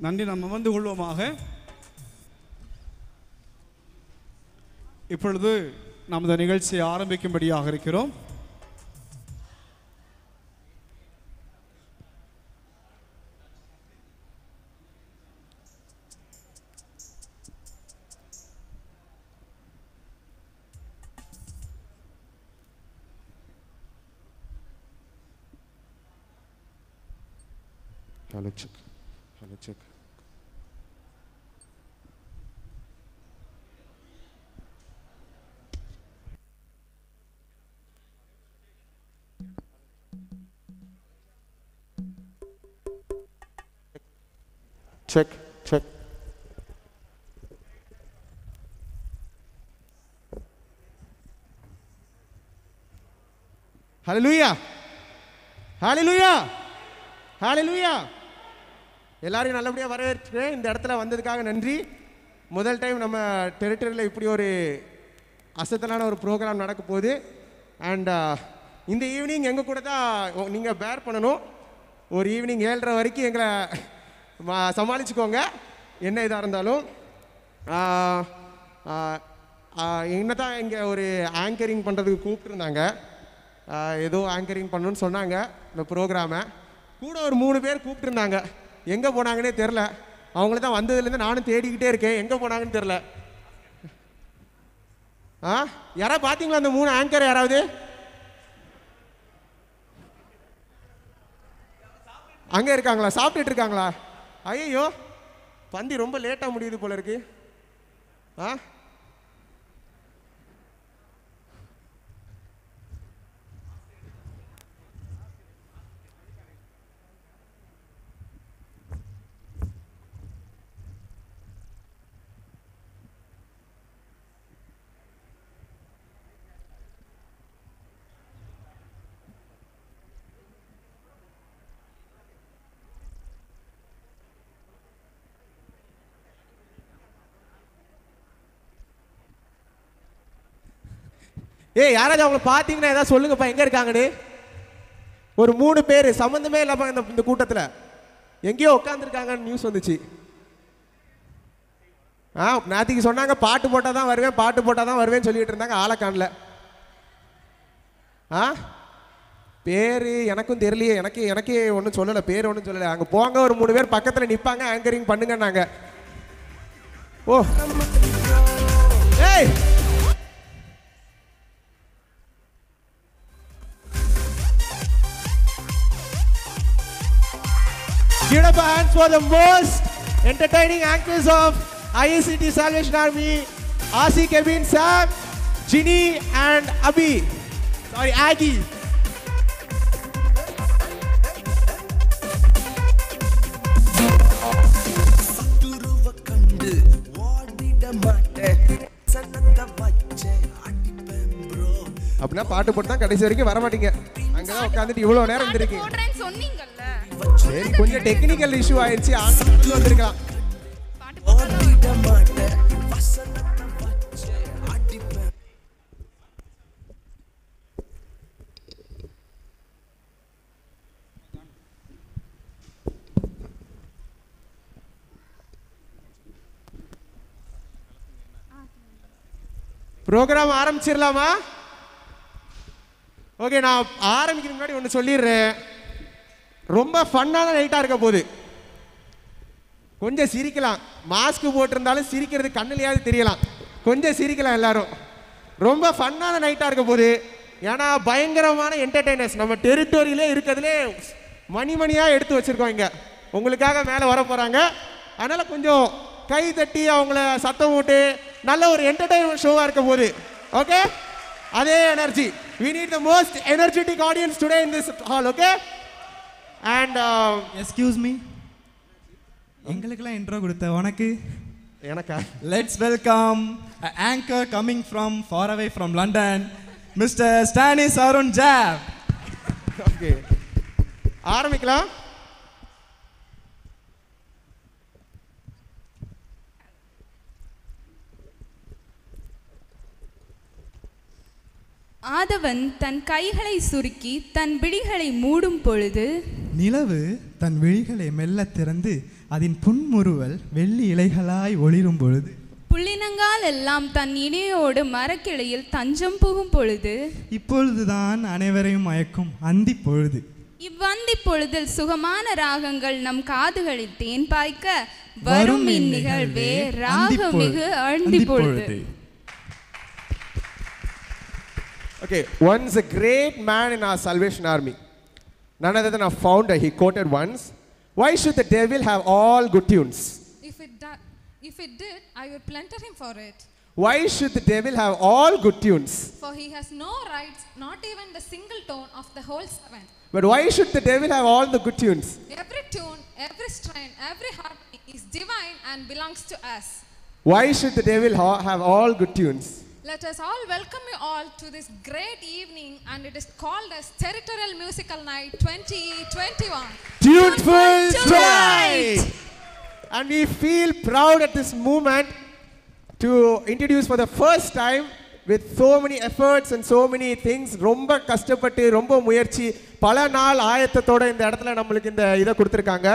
நன்றி நாம் அமர்ந்து கொள்வோமாக இப்பொழுது நமது நிகழ்ச்சியை ஆரம்பிக்கும்படியாக இருக்கிறோம் Hello, check. Hello, check. Check, check. ஹalleluya ஹalleluya ஹalleluya எல்லாரையும் நல்லபடியாக வரவேற்கிறேன் இந்த இடத்துல வந்ததுக்காக நன்றி முதல் டைம் நம்ம டெரிட்டரியில் இப்படி ஒரு அசத்தலான ஒரு ப்ரோக்ராம் நடக்க போகுது அண்ட் இந்த ஈவினிங் எங்கள் கூட தான் நீங்கள் பேர் பண்ணணும் ஒரு ஈவினிங் ஏழரை வரைக்கும் எங்களை ம- சமாளிச்சுக்கோங்க என்ன இதாக இருந்தாலும் என்ன தான் இங்கே ஒரு ஆங்கரிங் பண்ணுறதுக்கு கூப்பிட்டுருந்தாங்க ஆஹ் ஏதோ ஆங்கரிங் பண்ணணும்னு சொன்னாங்க இந்த ப்ரோக்ராமை கூட ஒரு மூணு பேர் கூப்பிட்டுருந்தாங்க எங்கே போனாங்கன்னே தெரில அவங்கள தான் வந்ததுலேருந்து நானும் தேடிக்கிட்டே இருக்கேன் எங்கே போனாங்கன்னு தெரில ஆ யாராவது பார்த்தீங்களா அந்த மூணு ஆங்கர் யாராவது அங்கே இருக்காங்களா சாப்பிட்டுட்டு இருக்காங்களா ஐயோ பந்தி ரொம்ப லேட்டாக முடியுது போல இருக்கு ஆ ஏய் யாராவது அவங்கள பார்த்தீங்கன்னா ஏதாவது சொல்லுங்கப்பா எங்கே இருக்காங்கன்னு ஒரு மூணு பேர் சம்மந்தமே இல்லாம இந்த இந்த கூட்டத்தில் எங்கேயோ உட்காந்துருக்காங்கன்னு நியூஸ் வந்துச்சு ஆ நேற்றுக்கு சொன்னாங்க பாட்டு போட்டால் தான் வருவேன் பாட்டு போட்டால் தான் வருவேன்னு சொல்லிட்டு இருந்தாங்க ஆளை காணல ஆ பேர் எனக்கும் தெரியலையே எனக்கு எனக்கே ஒன்றும் சொல்லலை பேர் ஒன்றும் சொல்லலை அங்கே போங்க ஒரு மூணு பேர் பக்கத்தில் நிற்பாங்க ஆங்கரிங் பண்ணுங்கன்னாங்க ஓ ஏய் Give up a hands for the most entertaining anchors of IACT Salvation Army, RC Kevin, Sam, Ginny, and Abhi. Sorry, Aggie. சத்துருவ கண்டு ஓடிட மாட்டேன் சன்னத்தை வச்சே அடிப்பேன் ப்ரோ அப்படின்னா பாட்டு போட்டு தான் கடைசி வரைக்கும் வர மாட்டீங்க அங்கதான் உட்காந்துட்டு இவ்வளவு நேரம் பாட்டு இருந்திருக்கீங்க போடுறேன்னு சொன்னீங்கல்ல சரி கொஞ்சம் டெக்னிக்கல் இஷ்யூ ஆயிடுச்சு ஆனாலும் வந்திருக்கலாம் பாட்டு போடுறதா ஓடிட மாட்டேன் வசனத்தை வச்சே அடிப்பேன் ப்ரோக்ராம் ஆரம்பிச்சிடலாமா ஓகே நான் ஆரம்பிக்கிறதுக்கு முன்னாடி ஒன்று சொல்லிடுறேன் ரொம்ப ஃபன்னான நைட்டாக இருக்க போகுது கொஞ்சம் சிரிக்கலாம் மாஸ்க் போட்டிருந்தாலும் சிரிக்கிறது கண்ணுலையாவது தெரியலாம் கொஞ்சம் சிரிக்கலாம் எல்லாரும் ரொம்ப ஃபன்னான நைட்டாக இருக்க போகுது ஏன்னா பயங்கரமான என்டர்டெய்னர்ஸ் நம்ம டெரிட்டோரியிலே இருக்கிறதுலே மணி மணியாக எடுத்து வச்சுருக்கோம் இங்கே உங்களுக்காக மேலே வர போகிறாங்க அதனால் கொஞ்சம் கை தட்டி அவங்கள சத்தம் போட்டு நல்ல ஒரு என்டர்டெயின்மெண்ட் ஷோவாக இருக்க போகுது ஓகே அதே energy we need the most energetic audience today in this hall okay and uh, excuse me எங்களுக்கெல்லாம் இன்ட்ரோ கொடுத்த உனக்கு எனக்கா let's welcome anchor coming from far away from London mister Stanis Arun Job okay ஆரம்பிக்கலாம் ஆதவன் தன் கைகளை சுருக்கி தன் விழிகளை மூடும் பொழுது நிலவு தன் விழிகளை மெல்ல திறந்து அதன் புன்முறுவல் வெள்ளி இலைகளாய் ஒளிரும் பொழுது புள்ளினங்கால் எல்லாம் தன் இணையோடு மரக்கிளையில் தஞ்சம் புகும் பொழுது இப்பொழுதுதான் அனைவரையும் மயக்கும் அந்தி பொழுது இவ்வந்தி பொழுதில் சுகமான ராகங்கள் நம் காதுகளில் தேன் பாய்க்க வரும் இந்நிகழ்வே ராகமிகு அந்தி பொழுது Okay, once a great man in our Salvation Army, none other than our founder, he quoted once, Why should the devil have all good tunes? If it, do- if it did, I would plunder him for it. Why should the devil have all good tunes? For he has no rights, not even the single tone of the whole seven. But why should the devil have all the good tunes? Every tune, every strain, every harmony is divine and belongs to us. Why should the devil ha- have all good tunes? Let us all welcome you all to this great evening, and it is called as Territorial Musical Night 2021. Tuneful tonight! And we feel proud at this moment to introduce for the first time with so many efforts and so many things ரொம்ப கஷ்டப்பட்டு ரொம்ப முயற்சி பல நாள் ஆயத்தத்தோட இந்த இடத்துல நம்மளுக்கு இந்த இதை கொடுத்துருக்காங்க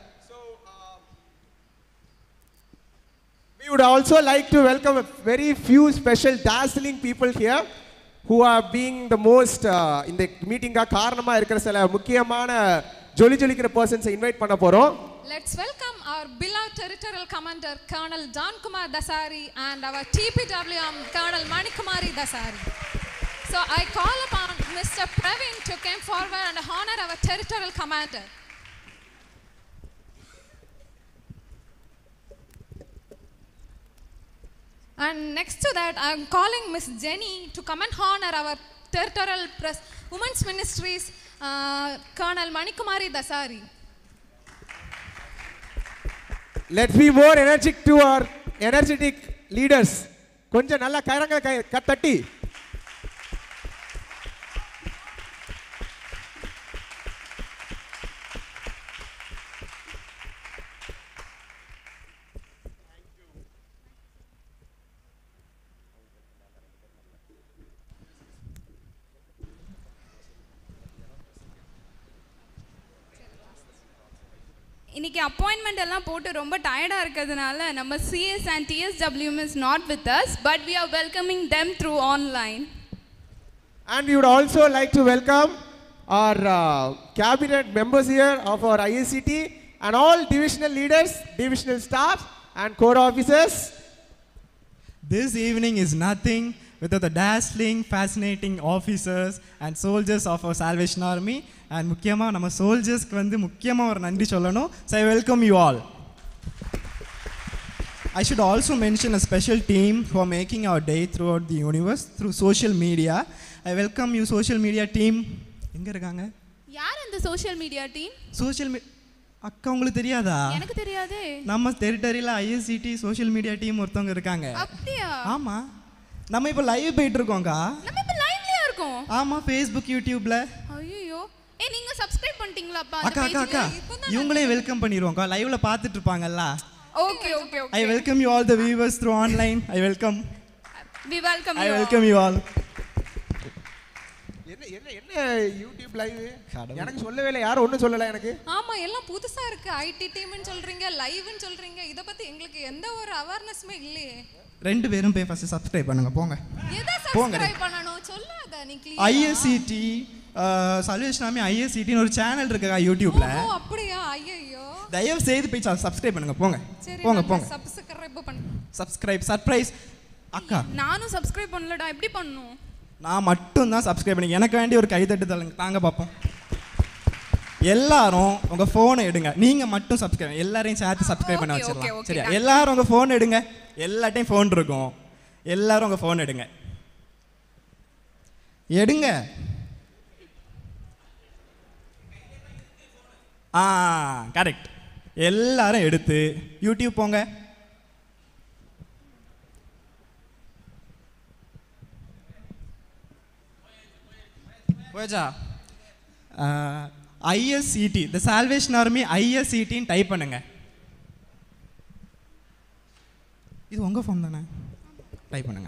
We would also like to welcome a very few special dazzling people here who are being the most uh, இந்த மீட்டிங்காக காரணமாக இருக்கிற சில முக்கியமான ஜொலி ஜொலிக்கிற பர்சன்ஸை இன்வைட் பண்ண போகிறோம் Let's welcome our beloved Territorial Commander Colonel Don Kumar Dasari and our TPWM Colonel Manikumari Dasari. So I call upon Mr. Praveen to come forward and honor our Territorial Commander. And next to that, I'm calling Miss Jenny to come and honor our Territorial Press Women's Ministries uh, Colonel Manikumari Dasari. Let be more energic to our energetic leaders கொஞ்சம் நல்லா கரங்க கை க- தட்டி இன்னைக்கு appointment எல்லாம் போட்டு ரொம்ப டயர்டா இருக்கிறதுனால நம்ம CS and DSWM is not with us but we are welcoming them through online And we would also like to welcome our uh, cabinet members here of our ISCT and all divisional leaders, divisional staff and core officers. This evening is nothing without the dazzling, fascinating officers and soldiers of our Salvation Army. And முக்கியமாக நம்ம சோல்ஜர்ஸ்க்கு வந்து முக்கியமாக ஒரு நன்றி சொல்லணும் so I welcome you all I should also mention a special team who are making our day throughout the universe through social media. I welcome you social media team. எங்கே இருக்காங்க யார் அந்த சோஷியல் மீடியா டீம் சோஷியல் மீ அக்கா உங்களுக்கு தெரியாதா எனக்கு தெரியாதே நம்ம டெரிட்டரியில் ஐஎஸ்சிடி சோஷியல் மீடியா டீம் ஒருத்தவங்க இருக்காங்க அப்படியா ஆமாம் நம்ம இப்போ லைவ் போயிட்டு இருக்கோம்க்கா நம்ம இப்ப லைவ்லயா இருக்கோம் ஆமாம் ஃபேஸ்புக் யூடியூப்ல ஐயோ ஏ நீங்க சப்ஸ்கிரைப் பண்ணிட்டீங்களாப்பா அக்கா அக்கா அக்கா இவங்களே வெல்கம் பண்ணிடுவோம்க்கா லைவ்ல பார்த்துட்டு இருப்பாங்கல்ல okay okay I okay welcome you all the viewers through online I welcome we welcome I welcome you all என்ன என்ன என்ன யூடியூப் லைவ் எனக்கு சொல்லவே இல்லை யாரும் ஒன்றும் சொல்லலை எனக்கு ஆமா எல்லாம் புதுசா இருக்கு ஐடி டீம்னு சொல்றீங்க லைவ்னு சொல்றீங்க இத பத்தி எங்களுக்கு எந்த ஒரு அவேர்னஸ்மே இல்லையே ரெண்டு பேரும் போய் ஃபர்ஸ்ட் சப்ஸ்கிரைப் பண்ணுங்க போங்க எதை போங்க. சப்ஸ்கிரைப் பண்ணணும் சொல்லாத நீ clear ஆ. ஐஎஸ்சிடி சல்வேஷ்னாமி ஐஎஸ்சிடின்னு ஒரு சேனல் இருக்குக்கா யூடியூப்ல ஓ அப்படியா ஐயோ தயவு செய்து போய் சப்ஸ்கிரைப் பண்ணுங்க போங்க சரி போங்க நான் போங்க சப்ஸ்கிரைப் பண்ண சப்ஸ்கிரைப் சர்ப்ரைஸ் அக்கா நானும் சப்ஸ்கிரைப் பண்ணலடா எப்படி பண்ணணும் நான் மட்டும் தான் சப்ஸ்கிரைப் பண்ணி எனக்கு வேண்டி ஒரு கைத்தட்டு தள்ளுங்க தாங்க பார்ப்போம் எல்லாரும் உங்க ஃபோனை எடுங்க நீங்க மட்டும் சப்ஸ்கிரைப் எல்லாரையும் சேர்த்து சப்ஸ்கிரைப் பண்ண Okay, okay, வச்சிடலாம் okay, சரியா done. எல்லாரும் உங்க ஃபோன் எடுங்க எல்லாட்டையும் ஃபோன் இருக்கும் எல்லாரும் உங்க ஃபோன் எடுங்க எடுங்க ஆ கரெக்ட் எல்லாரும் எடுத்து யூடியூப் போங்க போச்சா ஐஎஸ்சிடி த சால்வேஷன் ஆர்மி ஐஎஸ்சிடின்னு டைப் பண்ணுங்க இது உங்க ஃபோன் தானே டைப் பண்ணுங்க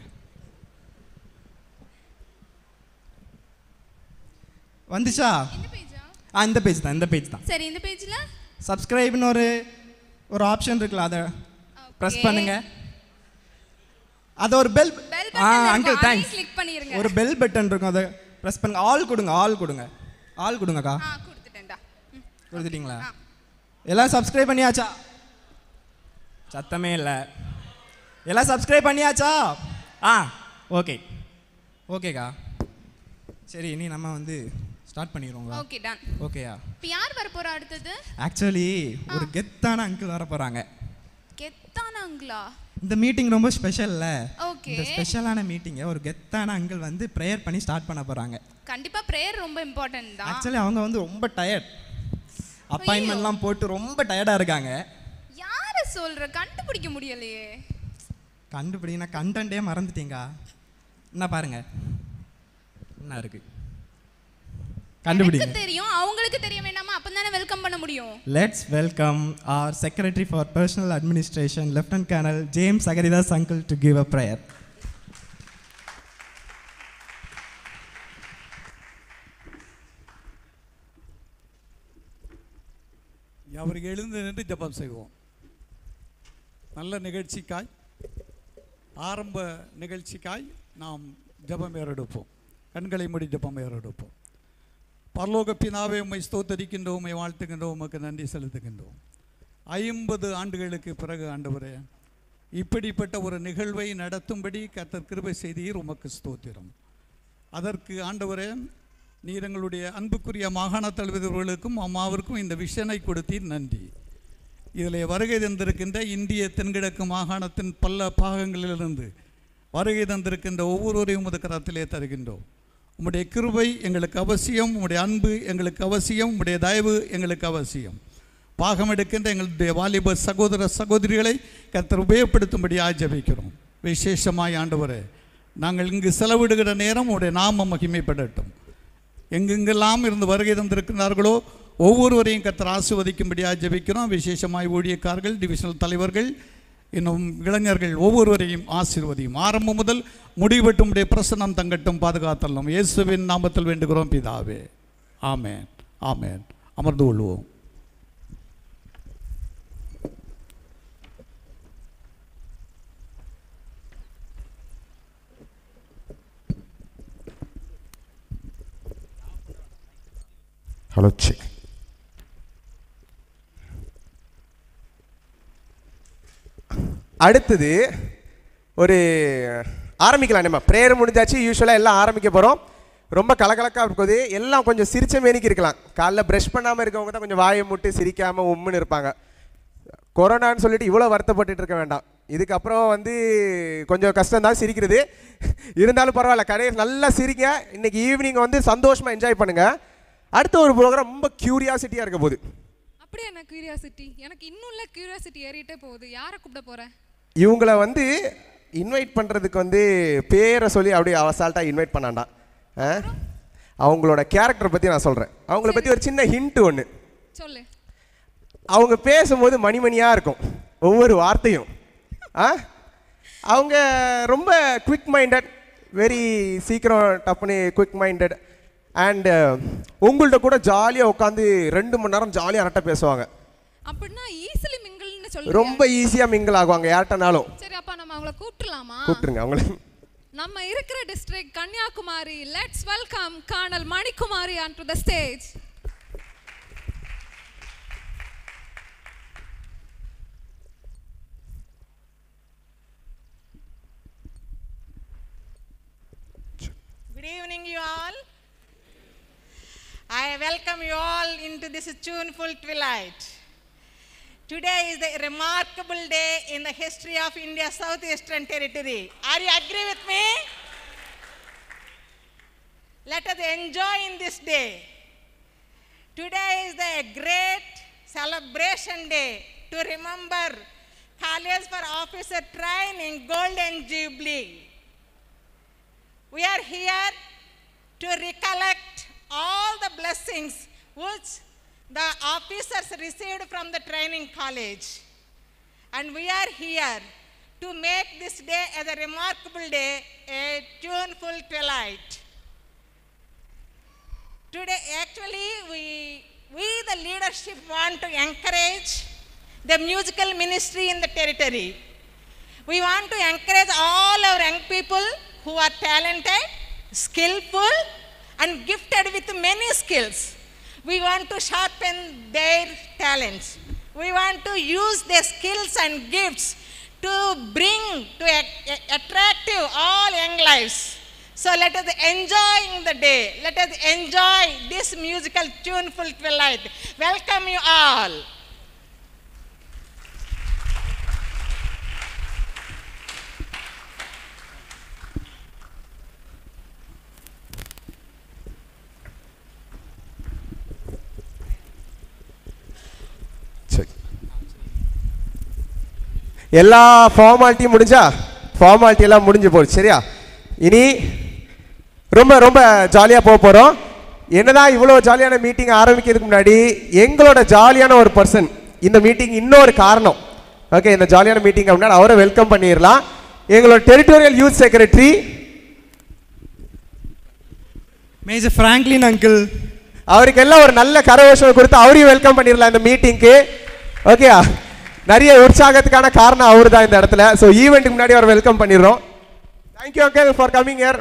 வந்துச்சா என்ன பேஜா ஆ இந்த பேஜ் தான் இந்த பேஜ் தான் சரி இந்த பேஜ்ல சப்ஸ்கிரைப்னு ஒரு ஒரு ஆப்ஷன் இருக்குல்ல அதை ப்ரெஸ் பண்ணுங்க அது ஒரு bell bell ah button uncle அதையும் தேங்க்ஸ் கிளிக் பண்ணிருங்க ஒரு பெல் பட்டன் இருக்கும் அதை ப்ரெஸ் பண்ணுங்க ஆல் கொடுங்க ஆல் கொடுங்க ஆல் கொடுங்கக்கா ஆ கொடுத்துட்டேன்டா ம். கொடுத்துட்டீங்களா ஆ. எல்லாம் சப்ஸ்கிரைப் பண்ணியாச்சா சத்தமே இல்லை எல்லாம் சப்ஸ்கிரைப் பண்ணியாச்சா ஆ ஓகே ஓகேக்கா சரி இனி நம்ம வந்து ஸ்டார்ட் பண்ணிடுவோங்களா ஓகே டன் ஓகேயா இப்போ யார் வர போறா அடுத்தது ஆக்சுவலி ஒரு கெத்தான அங்கிள் வர போகிறாங்க கெத்தானாங்களா இந்த மீட்டிங் ரொம்ப ஸ்பெஷல்ல ஓகே இந்த ஸ்பெஷலான மீட்டிங்கை ஒரு கெத்தான அங்கிள் வந்து ப்ரேயர் பண்ணி ஸ்டார்ட் பண்ண போகிறாங்க கண்டிப்பா ப்ரேயர் ரொம்ப இம்பார்ட்டன்ட் தான் ஆக்சுவலி அவங்க வந்து ரொம்ப டயர்ட் அப்பாயின்மெண்ட்லாம் போட்டு ரொம்ப டயர்டாக இருக்காங்க யார சொல்ற கண்டுபிடிக்க முடியலையே கண்டுபிடி நான் கண்டென்ட்டே மறந்துட்டீங்க என்ன பாருங்க என்ன இருக்கு கண்டுபிடிங்க எனக்கு தெரியும் அவங்களுக்கு தெரிய வேண்டாமா அப்பதானே வெல்கம் பண்ண முடியும் let's welcome our secretary for personnel administration lieutenant colonel James Agaridas uncle to give a prayer அவருக்கு எழுந்து நின்று ஜெபம் செய்வோம் நல்ல நிகழ்ச்சிக்காய் ஆரம்ப நிகழ்ச்சிக்காய் நாம் ஜெபம் ஏறெடுப்போம் கண்களை மூடி ஜெபம் ஏறெடுப்போம் பரலோக பிதாவே உம்மை ஸ்தோத்தரிக்கின்றோம் உம்மை வாழ்த்துகின்றோம் உமக்கு நன்றி செலுத்துகின்றோம் ஐம்பது ஆண்டுகளுக்கு பிறகு ஆண்டவரே இப்படிப்பட்ட ஒரு நிகழ்வை நடத்தும்படி கர்த்தர் கிருபை செய்தீர் உமக்கு ஸ்தோத்திரம் அதற்கு ஆண்டவரே நீர் எங்களுடைய அன்புக்குரிய மாகாண தலைவர்களுக்கும் அம்மாவிற்கும் இந்த விஷனை கொடுத்தீர் நன்றி இதில் வருகை தந்திருக்கின்ற இந்திய தென்கிழக்கு மாகாணத்தின் பல பாகங்களிலிருந்து வருகை தந்திருக்கின்ற ஒவ்வொருவரையும் உமது கரத்திலே தருகின்றோம் உம்முடைய கிருபை எங்களுக்கு அவசியம் உம்முடைய அன்பு எங்களுக்கு அவசியம் உம்முடைய தயவு எங்களுக்கு அவசியம் பாகம் எடுக்கின்ற எங்களுடைய வாலிப சகோதர சகோதரிகளை கர்த்தர் உபயோகப்படுத்தும்படியாக ஜெபிக்கிறோம் விசேஷமாய் ஆண்டவரே நாங்கள் இங்கு செலவிடுகிற நேரம் உடைய நாம மகிமைப்படட்டும் எங்கெங்கெல்லாம் இருந்து வருகை தந்திருக்கிறார்களோ ஒவ்வொருவரையும் கர்த்தர் ஆசிர்வதிக்கும்படியாக ஜெபிக்கிறோம் விசேஷமாய் ஊழியக்காரர்கள் டிவிஷனல் தலைவர்கள் இன்னும் இளைஞர்கள் ஒவ்வொருவரையும் ஆசீர்வதியும் ஆரம்பம் முதல் முடிவெட்டும் உடைய பிரசனம் தங்கட்டும் பாதுகாத்தல்லும் இயேசுவின் நாமத்தில் வேண்டுகிறோம் பிதாவே ஆமேன் ஆமேன் அமர்ந்து கொள்வோம் ஹலோ செக் அடுத்தது ஒரு ஆரம்பிக்கலாம் நம்ம ப்ரேயர் முடிஞ்சாச்சு யூஸ்வலாக எல்லாம் ஆரம்பிக்க போகிறோம் ரொம்ப கலகலக்காக இருக்குது எல்லாம் கொஞ்சம் சிரிச்ச மேனிக்கு இருக்கலாம் காலைல ப்ரஷ் பண்ணாமல் இருக்கவங்க தான் கொஞ்சம் வாயை முட்டு சிரிக்காமல் உம்முன்னு இருப்பாங்க கொரோனான்னு சொல்லிட்டு இவ்வளோ வருத்தப்பட்டுட்டு இருக்க வேண்டாம் இதுக்கப்புறம் வந்து கொஞ்சம் கஷ்டம் தான் சிரிக்கிறது இருந்தாலும் பரவாயில்ல கடையில் நல்லா சிரிங்க இன்னைக்கு ஈவினிங் வந்து சந்தோஷமாக என்ஜாய் பண்ணுங்கள் அடுத்த ஒரு ப்ரோக்ராம் ரொம்ப க்யூரியாசிட்டியாக இருக்க போகுது அப்படி என்ன கியூரியாசிட்டி எனக்கு இன்னும் உள்ள கியூரியாசிட்டி ஏறிட்டே போகுது யாரை கூப்பிட போறேன் இவங்கள வந்து இன்வைட் பண்ணுறதுக்கு வந்து பேரை சொல்லி அப்படியே அசால்ட்டாக இன்வைட் பண்ணாண்டாம் ஆ? அவங்களோட கேரக்டரை பற்றி நான் சொல்கிறேன் அவங்கள பற்றி ஒரு சின்ன ஹிண்ட் ஒன்று சொல்லு அவங்க பேசும்போது மணிமணியாக இருக்கும் ஒவ்வொரு வார்த்தையும் ஆ அவங்க ரொம்ப குவிக் மைண்டட் வெரி சீக்கிரம் டப்புன்னு குவிக் மைண்டட் அண்டு உங்கள்கிட்ட கூட ஜாலியாக உட்காந்து ரெண்டு மணி நேரம் ஜாலியாக அரட்டை பேசுவாங்க அப்படின்னா ஈஸிலி மிங்கிள்னு சொல்லு ரொம்ப ஈஸியாக மிங்கிள் ஆகுவாங்க யார்கிட்டனாலும் சரி அப்பா நம்ம அவங்கள கூப்பிட்டுலாமா கூப்பிட்டுருங்க அவங்கள நம்ம இருக்கிற district Kanyakumari let's welcome colonel Manikumari on to the stage Good evening, you all. I welcome you all into this tuneful twilight. Today is the remarkable day in the history of India's Southeastern Territory. Are you agree with me? Let us enjoy in this day. Today is the great celebration day to remember College for Officer Training Golden Jubilee. We are here to recollect all the blessings which the officers received from the training college. And we are here to make this day as a remarkable day, a tuneful twilight. Today, actually, we, we the leadership want to encourage the musical ministry in the territory. We want to encourage all our young people who are talented, skillful, and gifted with many skills. We want to sharpen their talents. We want to use their skills and gifts to bring, to a- a- attractive all young lives. So let us enjoy the day. Let us enjoy this musical tuneful twilight. Welcome you all. சரி எல்லா ஃபார்மாலிட்டியும் முடிஞ்சா formality எல்லாம் முடிஞ்சு போச்சு சரியா இனி ரொம்ப ரொம்ப ஜாலியாக போக போகிறோம் என்னதான் இவ்வளோ ஜாலியான மீட்டிங் ஆரம்பிக்கிறதுக்கு முன்னாடி எங்களோட ஜாலியான ஒரு பர்சன் இந்த மீட்டிங் இன்னொரு காரணம் ஓகே இந்த ஜாலியான மீட்டிங் முன்னாடி அவரை வெல்கம் பண்ணிடலாம் எங்களோட territorial youth secretary major Franklin uncle அவருக்கு எல்லாம் ஒரு நல்ல கரகோஷம் கொடுத்து அவரையும் வெல்கம் பண்ணிடலாம் இந்த மீட்டிங்க்கு ஓகே நிறைய உற்சாகத்துக்கான காரணம் அவர் தான் இந்த இடத்துல ஸோ ஈவெண்ட்டுக்கு முன்னாடி அவர் வெல்கம் பண்ணிடுறோம் thank you uncle for coming here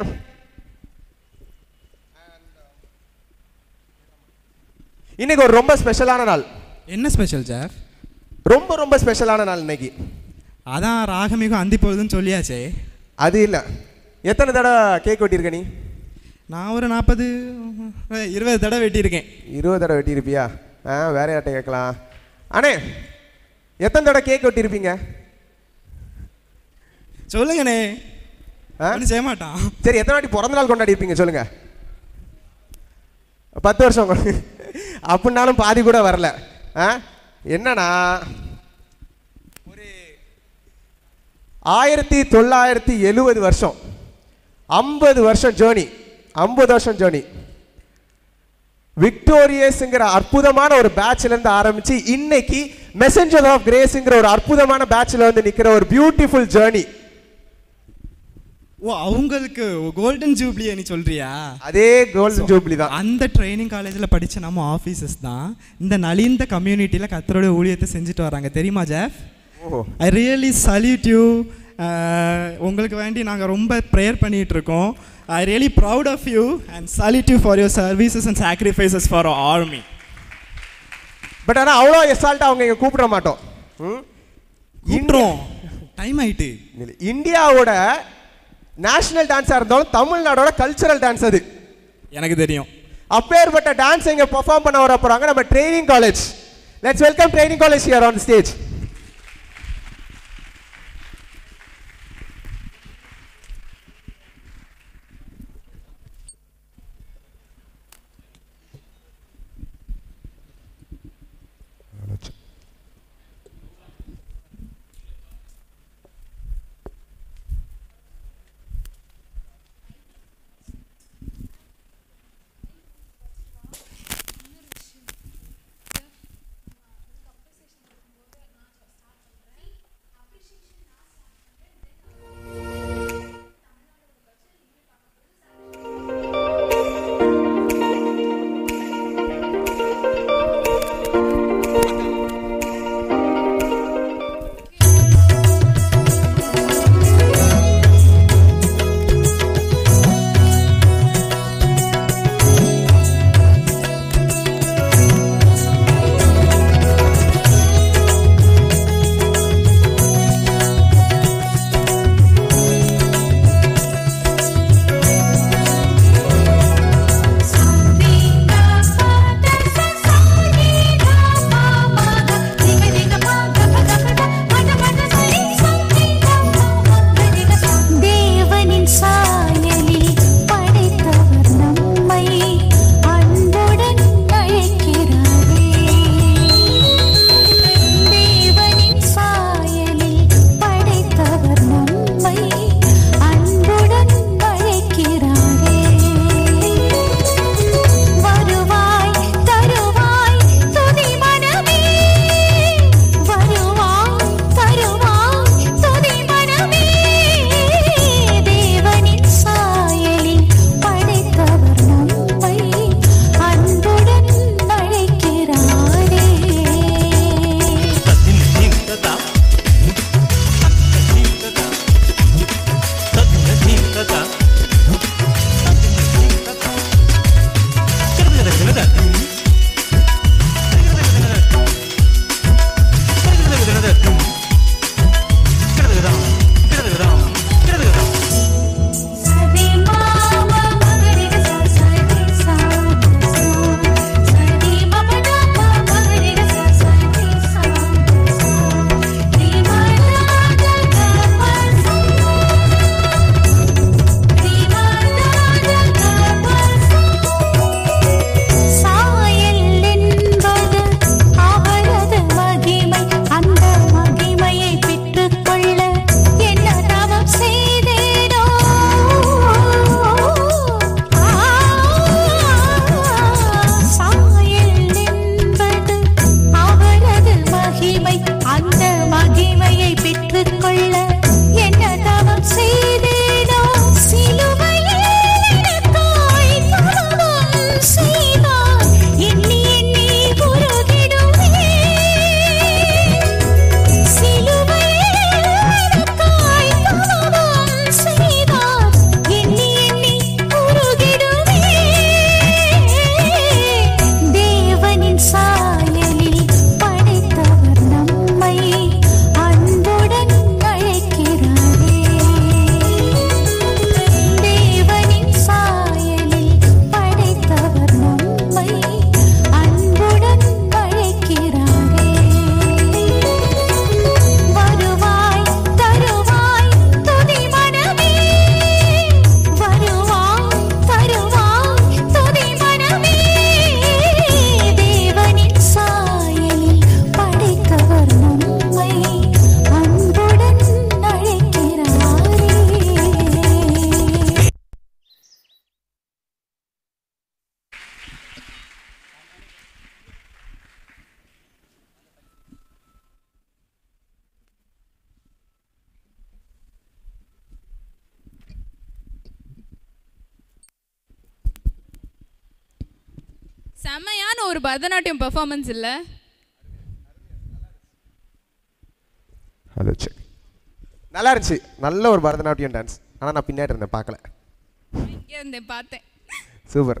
இன்னைக்கு ஒரு ரொம்ப ஸ்பெஷலான நாள் என்ன ஸ்பெஷல் ஜாஃப் ரொம்ப ரொம்ப ஸ்பெஷலான நாள் இன்னைக்கு அதான் ராகமிகம் அந்தி பொழுதுன்னு சொல்லியாச்சே அது இல்லை எத்தனை தடவை கேக் வெட்டியிருக்க நீ நான் ஒரு நாற்பது இருபது தடவை வெட்டியிருக்கேன் இருபது தடவை வெட்டியிருப்பியா ஆ வேற யார்ட்ட கேட்கலாம் அண்ணே எத்தனை தடவை கேக் வெட்டியிருப்பீங்க சொல்லுங்கண்ணே ஆ? ஒன்றும் செய்ய மாட்டான் சரி எத்தனை வாட்டி பிறந்த நாள் கொண்டாடி இருப்பீங்க சொல்லுங்க பத்து வருஷம் கொ- அப்படின்னாலும் பாதி கூட வரல ஆ என்னன்னா ஒரு ஆயிரத்தி தொள்ளாயிரத்தி எழுவது வருஷம் ஐம்பது வருஷம் ஜேர்னி ஐம்பது வருஷம் ஜேர்னி விக்டோரியஸ்ங்கிற அற்புதமான ஒரு பேட்ச்ல இருந்து ஆரம்பிச்சு இன்னைக்கு மெசஞ்சர் ஆஃப் கிரேஸ்ங்கிற ஒரு அற்புதமான பேட்ச்ல வந்து நிக்கிற ஒரு பியூட்டிஃபுல் ஜேர்னி ஓ அவங்களுக்கு கோல்டன் ஜூப்ளி நீ சொல்றியா அதே கோல்டன் ஜூப்ளி தான் அந்த ட்ரைனிங் காலேஜில் படித்த நம்ம ஆஃபீஸர்ஸ் தான் இந்த நலிந்த கம்யூனிட்டியில் கத்தரோட ஊழியத்தை செஞ்சுட்டு வராங்க தெரியுமா ஜெஃப் ஓஹோ ஐ ரியலி சல்யூட் யூ உங்களுக்கு வேண்டி நாங்கள் ரொம்ப ப்ரேயர் பண்ணிட்டு இருக்கோம் I really proud of you and salute you for your services and sacrifices for army but ஆனால் அவ்வளோ எசால்ட்டாக அவங்க இங்கே கூப்பிட மாட்டோம் ம்? கூட்டுறோம் டைம் ஆயிட்டு இல்ல, இந்தியாவோட நேஷனல் டான்ஸாக இருந்தாலும் தமிழ்நாடோட கல்ச்சரல் டான்ஸ் அது எனக்கு தெரியும் அப்பேற்பட்ட டான்ஸ் இங்கே பெர்ஃபார்ம் பண்ண வர போகிறாங்க நம்ம training college let's welcome training college here on stage செமையான ஒரு பரதநாட்டியம் பெர்ஃபார்மன்ஸ் இல்லை ஹலோ செக் நல்லா இருந்துச்சு நல்ல ஒரு பரதநாட்டியம் டான்ஸ் ஆனால் நான் பின்னாடி இருந்தேன் பார்க்கல இங்கே இருந்தேன் பார்த்தேன் சூப்பர்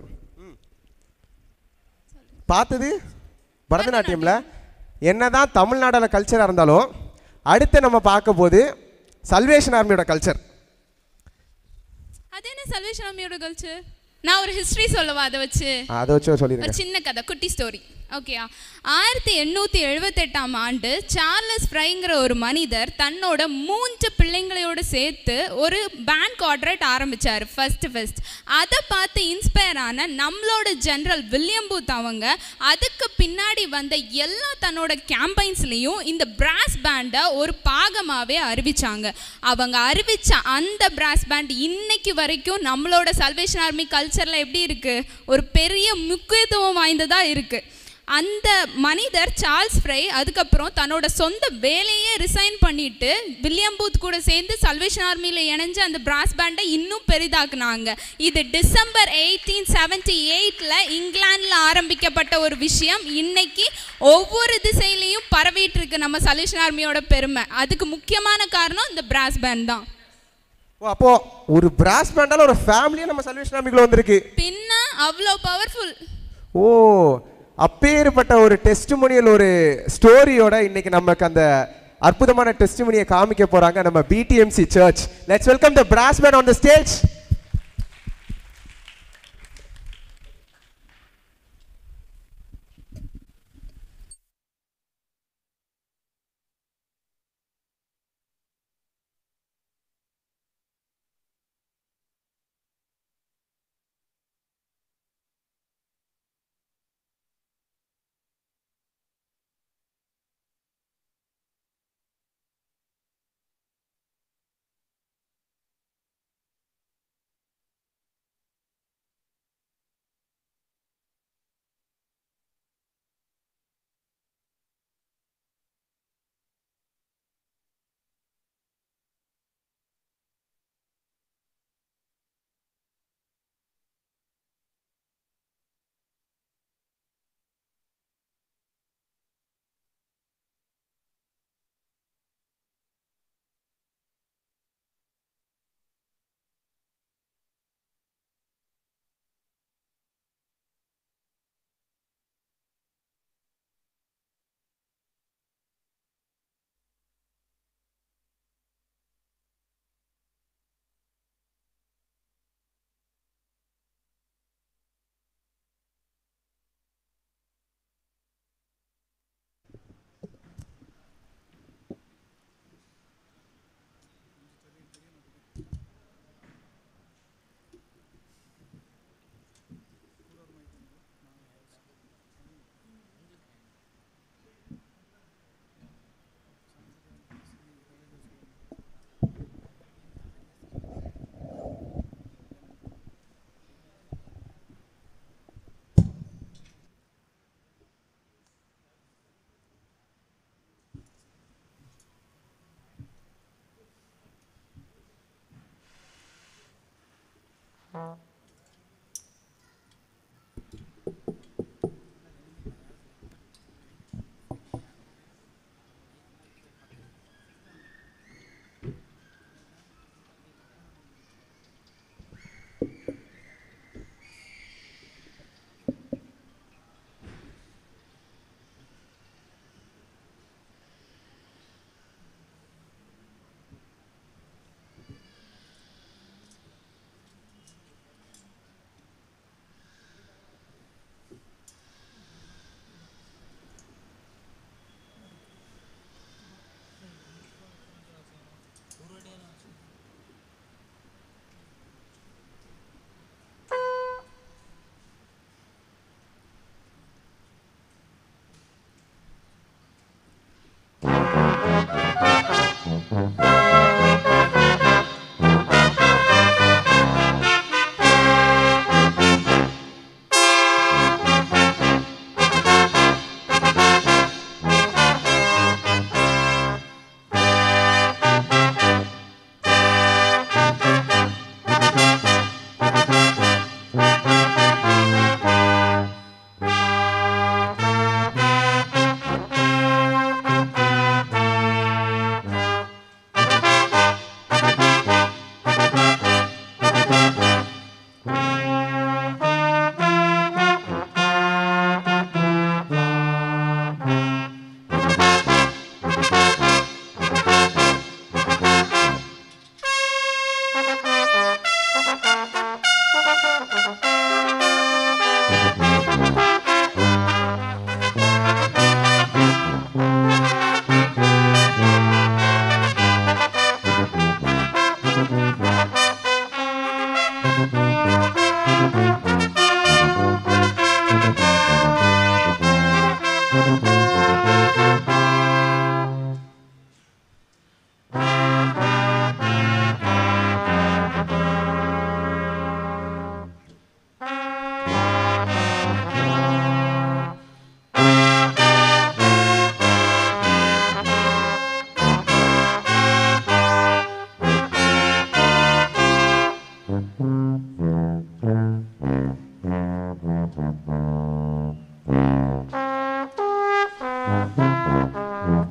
பார்த்தது பரதநாட்டியம்ல என்னதான் தமிழ்நாடோட கல்ச்சராக இருந்தாலும் அடுத்து நம்ம பார்க்க போது சல்வேஷன் ஆர்மியோட கல்ச்சர் அது என்ன சல்வேஷன் அம்மியோட கல்ச்சர் நான் ஒரு ஹிஸ்டரி சொல்லவா அதை வச்சு அதை வச்சு ஒரு சொல்லிடுங்க சின்ன கதை குட்டி ஸ்டோரி ஓகேயா ஆயிரத்தி எண்ணூற்றி எழுபத்தெட்டாம் ஆண்டு சார்லஸ் ஃப்ரைங்கிற ஒரு மனிதர் தன்னோட மூன்று பிள்ளைங்களோட சேர்த்து ஒரு பேங்க் கார்ட்ரேட் ஆரம்பிச்சார் ஃபர்ஸ்ட் ஃபர்ஸ்ட் அதை பார்த்து இன்ஸ்பயர் ஆன நம்மளோட ஜெனரல் வில்லியம் பூத் அவங்க அதுக்கு பின்னாடி வந்த எல்லா தன்னோட கேம்பைன்ஸ்லேயும் இந்த பிராஸ் பேண்டை ஒரு பாகமாகவே அறிவிச்சாங்க அவங்க அறிவிச்ச அந்த பிராஸ் பேண்ட் இன்னைக்கு வரைக்கும் நம்மளோட சல்வேஷன் ஆர்மி கல்ச்சரில் எப்படி இருக்கு ஒரு பெரிய முக்கியத்துவம் வாய்ந்ததாக இருக்கு அந்த மனிதர் சார்ல்ஸ் ஃப்ரை அதுக்கப்புறம் தன்னோட சொந்த வேலையே ரிசைன் பண்ணிட்டு வில்லியம் பூத் கூட சேர்ந்து சல்வேஷன் ஆர்மியில் இணைஞ்சு அந்த பிராஸ் பேண்டை இன்னும் பெரிதாக்குனாங்க இது டிசம்பர் எயிட்டீன் செவன்டி எயிட்டில் இங்கிலாந்தில் ஆரம்பிக்கப்பட்ட ஒரு விஷயம் இன்னைக்கு ஒவ்வொரு திசையிலையும் பரவிட்டு இருக்கு நம்ம சல்வேஷன் ஆர்மியோட பெருமை அதுக்கு முக்கியமான காரணம் இந்த பிராஸ் பேண்ட் தான் ஓ அப்போ ஒரு பிராஸ் பேண்டால ஒரு ஃபேமிலியே நம்ம சல்வேஷன் ஆர்மிக்குள்ள வந்திருக்கு பின்ன அவ்வளோ பவர்ஃபுல் ஓ அப்பேற்பட்ட ஒரு டெஸ்டிமோனியல் ஒரு ஸ்டோரியோட இன்னைக்கு நமக்கு அந்த அற்புதமான டெஸ்டிமோனியை காமிக்க போறாங்க நம்ம PDMC church let's welcome the brass band on the stage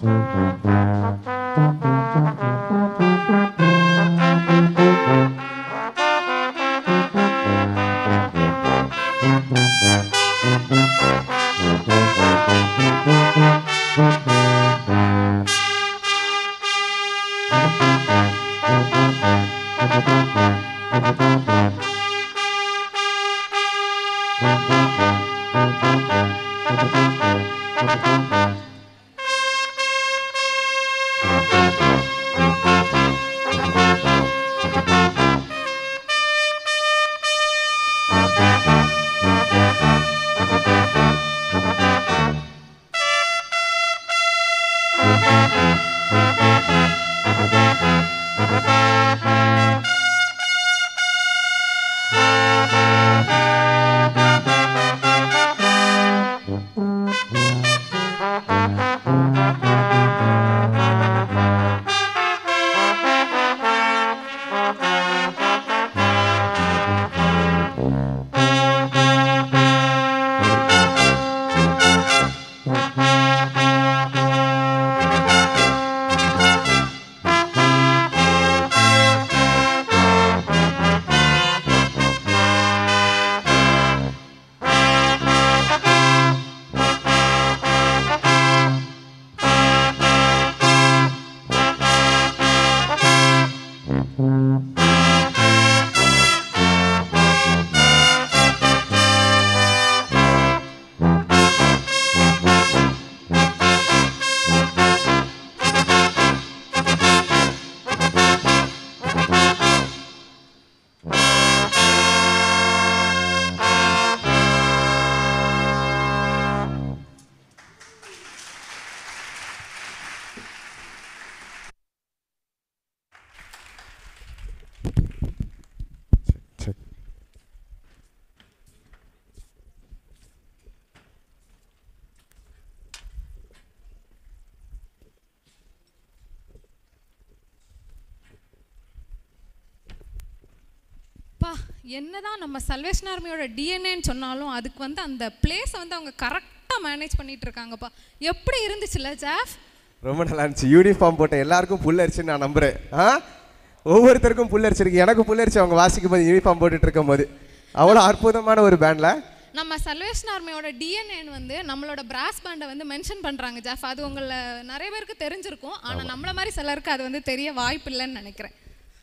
check. பா என்னதான் நம்ம சல்வேஷன் ஆர்மியோட டிஎன்ஏன்னு சொன்னாலும் அதுக்கு வந்து அந்த பிளேஸை வந்து அவங்க கரெக்டாக மேனேஜ் பண்ணிட்டு இருக்காங்கப்பா எப்படி இருந்துச்சுல்ல ஜாஃப் ரொம்ப நல்லா இருந்துச்சு யூனிஃபார்ம் போட்ட எல்லாருக்கும் புல்லரிச்சுன்னு நான் நம்புறேன் ஆ ஒவ்வொருத்தருக்கும் புல்லரிச்சிருக்கு எனக்கு புல்லரிச்சு அவங்க வாசிக்கும் போது யூனிஃபார்ம் போட்டுட்டு இருக்கும் போது அவ்வளோ அற்புதமான ஒரு பேண்ட்ல நம்ம சல்வேஷன் ஆர்மியோட டிஎன்ஏன்னு வந்து நம்மளோட பிராஸ் பேண்டை வந்து மென்ஷன் பண்ணுறாங்க ஜாஃப் அது உங்களை நிறைய பேருக்கு தெரிஞ்சிருக்கும் ஆனால் நம்மள மாதிரி சிலருக்கு அது வந்து தெரிய வாய்ப்பு இல்லைன்னு நினைக்கிறேன்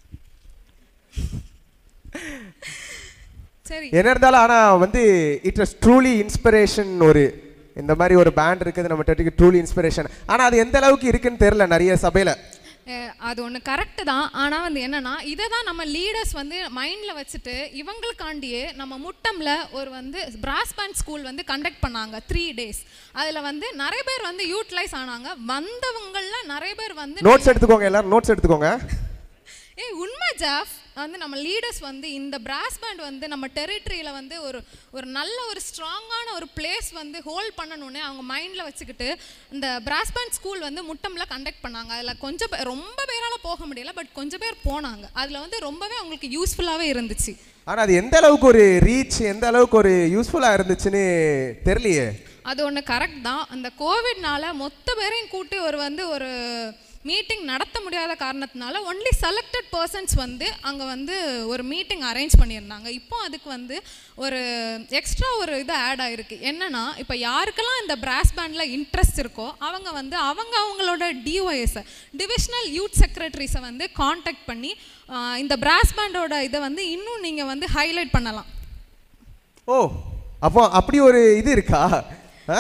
சரி என்ன இருந்தாலும் ஆனால் வந்து இட் வாஸ் ட்ரூலி இன்ஸ்பிரேஷன் ஒரு இந்த மாதிரி ஒரு பேண்ட் இருக்குது நம்ம டெட்டுக்கு ட்ரூலி இன்ஸ்பிரேஷன் ஆனால் அது எந்த அளவுக்கு இருக்குன்னு தெரியல நிறைய சபையில் அஹ் அது ஒன்று கரெக்டு தான் ஆனால் வந்து என்னன்னா இதை தான் நம்ம லீடர்ஸ் வந்து மைண்டில் வச்சுட்டு இவங்களுக்காண்டியே நம்ம முட்டமில் ஒரு வந்து பிராஸ் பேண்ட் ஸ்கூல் வந்து கண்டக்ட் பண்ணாங்க த்ரீ டேஸ் அதில் வந்து நிறைய பேர் வந்து யூட்டிலைஸ் ஆனாங்க வந்தவங்கள நிறைய பேர் வந்து நோட்ஸ் எடுத்துக்கோங்க எல்லாரும் நோட்ஸ் எடுத்துக்கோங்க ஏய் உண்மை ஜாஃப் வந்து நம்ம லீடர்ஸ் வந்து இந்த பிராஸ் பேண்ட் வந்து நம்ம டெரிட்டரியில் வந்து ஒரு ஒரு நல்ல ஒரு ஸ்ட்ராங்கான ஒரு பிளேஸ் வந்து ஹோல்ட் பண்ணணும்னு அவங்க மைண்டில் வச்சுக்கிட்டு இந்த பிராஸ் பேண்ட் ஸ்கூல் வந்து முட்டம்ல கண்டக்ட் பண்ணாங்க அதில் கொஞ்சம் பேர் ரொம்ப பேரால் போக முடியல பட் கொஞ்சம் பேர் போனாங்க அதில் வந்து ரொம்பவே அவங்களுக்கு யூஸ்ஃபுல்லாகவே இருந்துச்சு ஆனால் அது எந்த அளவுக்கு ஒரு ரீச் எந்த அளவுக்கு ஒரு யூஸ்ஃபுல்லாக இருந்துச்சுன்னு தெரியலையே அது ஒன்று கரெக்ட் தான் அந்த கோவிட்னால மொத்த பேரையும் கூட்டி ஒரு வந்து ஒரு மீட்டிங் நடத்த முடியாத காரணத்தினால ஒன்லி செலக்டட் பர்சன்ஸ் வந்து அங்கே வந்து ஒரு மீட்டிங் அரேஞ்ச் பண்ணியிருந்தாங்க இப்போ அதுக்கு வந்து ஒரு எக்ஸ்ட்ரா ஒரு இது ஆட் ஆயிருக்கு என்னன்னா இப்போ யாருக்கெல்லாம் இந்த பிராஸ் பேண்டில் இன்ட்ரெஸ்ட் இருக்கோ அவங்க வந்து அவங்க அவங்களோட டிஒஎஸை டிவிஷனல் யூத் செக்ரட்டரிஸை வந்து காண்டாக்ட் பண்ணி ஆஹ், இந்த பிராஸ் பேண்டோட இதை வந்து இன்னும் நீங்கள் வந்து ஹைலைட் பண்ணலாம் ஓ அப்போ அப்படி ஒரு இது இருக்கா ஆ?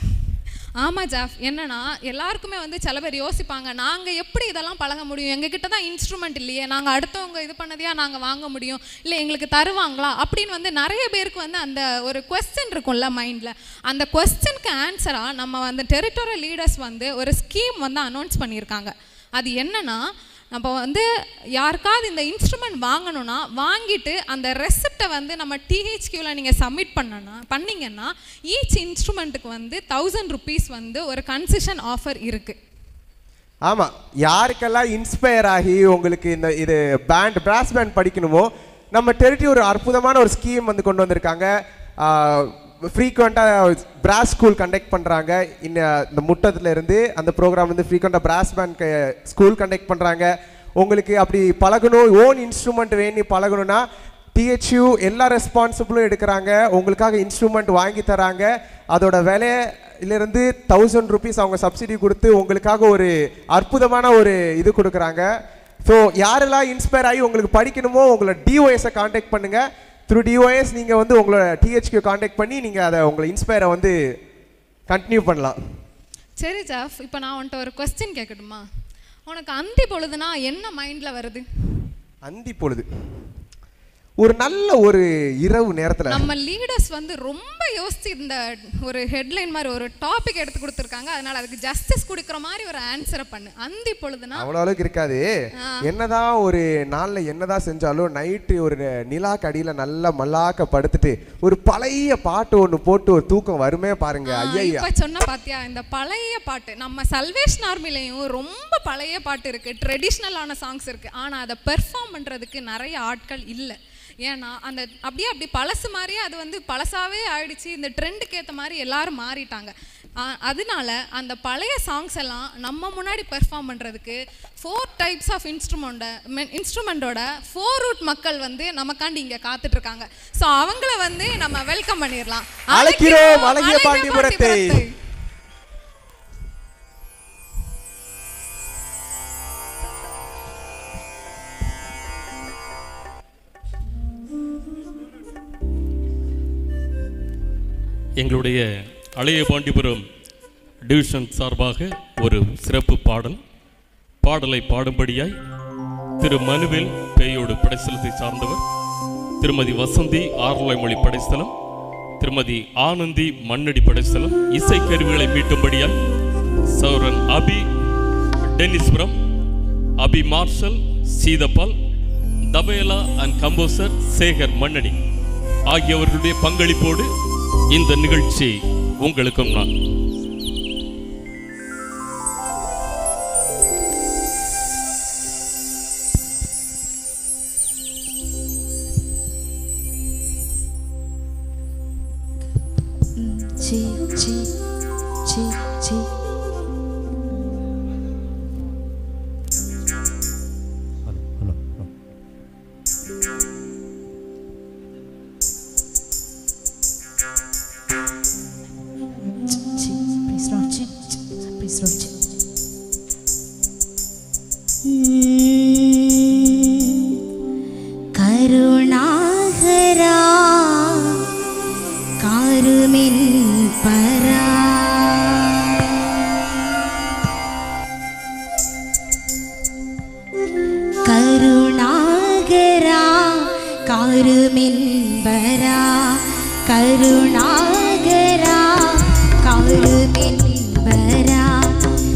ஆமாம் ஜாஃப் என்னன்னா எல்லாருக்குமே வந்து சில பேர் யோசிப்பாங்க நாங்கள் எப்படி இதெல்லாம் பழக முடியும் எங்ககிட்ட தான் இன்ஸ்ட்ருமெண்ட் இல்லையே நாங்கள் அடுத்தவங்க இது பண்ணதையா நாங்கள் வாங்க முடியும் இல்லை எங்களுக்கு தருவாங்களா அப்படின்னு வந்து நிறைய பேருக்கு வந்து அந்த ஒரு கொஸ்டின் இருக்கும்ல மைண்டில் அந்த கொஸ்டினுக்கு ஆன்சராக நம்ம வந்து டெரிட்டோரியல் லீடர்ஸ் வந்து ஒரு ஸ்கீம் வந்து அனௌன்ஸ் பண்ணியிருக்காங்க அது என்னன்னா நம்ம வந்து யாருக்காவது இந்த இன்ஸ்ட்ருமெண்ட் வாங்கணும்னா வாங்கிட்டு அந்த ரெசிப்டை வந்து நம்ம டிஹெச்கியூவில் நீங்கள் சப்மிட் பண்ணனா பண்ணீங்கன்னா ஈச் இன்ஸ்ட்ருமெண்ட்டுக்கு வந்து தௌசண்ட் ருபீஸ் வந்து ஒரு கன்செஷன் ஆஃபர் இருக்குது ஆமாம் யாருக்கெல்லாம் இன்ஸ்பயர் ஆகி உங்களுக்கு இந்த இது பேண்ட் பிராஸ் பேண்ட் படிக்கணுமோ நம்ம டெரிட்டரி ஒரு அற்புதமான ஒரு ஸ்கீம் வந்து கொண்டு வந்திருக்காங்க ஃப்ரீக்வெண்ட்டாக பிராஸ் ஸ்கூல் கண்டக்ட் பண்ணுறாங்க இந்த இந்த முட்டத்துல இருந்து அந்த ப்ரோக்ராம் வந்து ஃப்ரீக்வெண்ட்டாக பிராஸ் பேண்ட் ஸ்கூல் கண்டக்ட் பண்ணுறாங்க உங்களுக்கு அப்படி பழகணும் ஓன் இன்ஸ்ட்ருமெண்ட் வேணி பழகணும்னா டிஹெச்யூ எல்லா ரெஸ்பான்சிபிளும் எடுக்கிறாங்க உங்களுக்காக இன்ஸ்ட்ருமெண்ட் வாங்கி தராங்க அதோட விலையிலிருந்து தௌசண்ட் ருபீஸ் அவங்க சப்சிடி கொடுத்து உங்களுக்காக ஒரு அற்புதமான ஒரு இது கொடுக்குறாங்க ஸோ யாரெல்லாம் இன்ஸ்பயர் ஆகி உங்களுக்கு படிக்கணுமோ உங்களை டிஓஎஸை காண்டாக்ட் பண்ணுங்க த்ரூ டிஓஎஸ் நீங்கள் வந்து உங்களோட டிஹெச்க்கு காண்டாக்ட் பண்ணி நீங்கள் அதை உங்களை இன்ஸ்பயரை வந்து கண்டினியூ பண்ணலாம் சரி ஜாஃப் இப்போ நான் உன்கிட்ட ஒரு கொஸ்டின் கேட்கட்டுமா உனக்கு அந்தி பொழுதுனா என்ன மைண்டில் வருது அந்தி பொழுது ஒரு நல்ல ஒரு இரவு நேரத்தில் நம்ம லீடர்ஸ் வந்து ரொம்ப யோசிச்சு இந்த ஒரு ஹெட்லைன் மாதிரி ஒரு டாபிக் எடுத்து கொடுத்துருக்காங்க அதனால அதுக்கு ஜஸ்டிஸ் கொடுக்குற மாதிரி ஒரு ஆன்சரை பண்ணு அந்தி பொழுதுனா அவ்வளோ அளவுக்கு இருக்காது என்னதான் ஒரு நாளில் என்னதான் செஞ்சாலும் நைட்டு ஒரு நிலாக்கு அடியில் நல்லா மல்லாக்க படுத்துட்டு ஒரு பழைய பாட்டு ஒன்று போட்டு ஒரு தூக்கம் வருமே பாருங்க ஆ, ஐயா இப்ப சொன்ன பாத்தியா இந்த பழைய பாட்டு நம்ம சல்வேஷன் ஆர்மிலையும் ரொம்ப பழைய பாட்டு இருக்கு ட்ரெடிஷ்னலான சாங்ஸ் இருக்கு ஆனா அதை பெர்ஃபார்ம் பண்றதுக்கு நிறைய ஆட்கள் இல்ல ஏன்னா அந்த அப்படியே அப்படி பழசு மாதிரியே அது வந்து பழசாவே ஆயிடுச்சு இந்த ட்ரெண்டுக்கு ஏத்த மாதிரி எல்லாரும் மாறிட்டாங்க ஆ, அதனால அந்த பழைய சாங்ஸ் எல்லாம் நம்ம முன்னாடி பெர்ஃபார்ம் பண்றதுக்கு ஃபோர் டைப்ஸ் ஆஃப் இன்ஸ்ட்ருமெண்ட இன்ஸ்ட்ருமெண்ட்டோட ஃபோர் ரூட் மக்கள் வந்து நமக்காண்டி இங்க காத்துட்டு இருக்காங்க ஸோ அவங்கள வந்து நம்ம வெல்கம் பண்ணிடலாம் அழைக்கிறோம் அழகிய பாண்டிபுரத்தை எங்களுடைய அழைய பாண்டிபுரம் டிவிஷன் சார்பாக ஒரு சிறப்பு பாடல் பாடலை பாடும்படியாய் திரு மனுவேல் பேயோடு படைத்தலத்தை சார்ந்தவர் திருமதி வசந்தி ஆர்லாய்மொழி படைத்தலம் திருமதி ஆனந்தி மண்ணடி படைத்தலம் இசைக்கருவிகளை மீட்டும்படியாய் சௌரன் அபி டென்னிஸ்புரம் அபி மார்ஷல் சீதப்பால் தபேலா அண்ட் கம்போசர் சேகர் மண்ணடி ஆகியவர்களுடைய பங்களிப்போடு இந்த நிகழ்ச்சி உங்களுக்கும் நான் சி சி சி சி சி ப்ளீஸ் நாட் சி ப்ளீஸ் நாட் சி கருணாகரா காருமின் பரா கருணாகரா காருமின் பரா கருணாகரா காருமின் பரா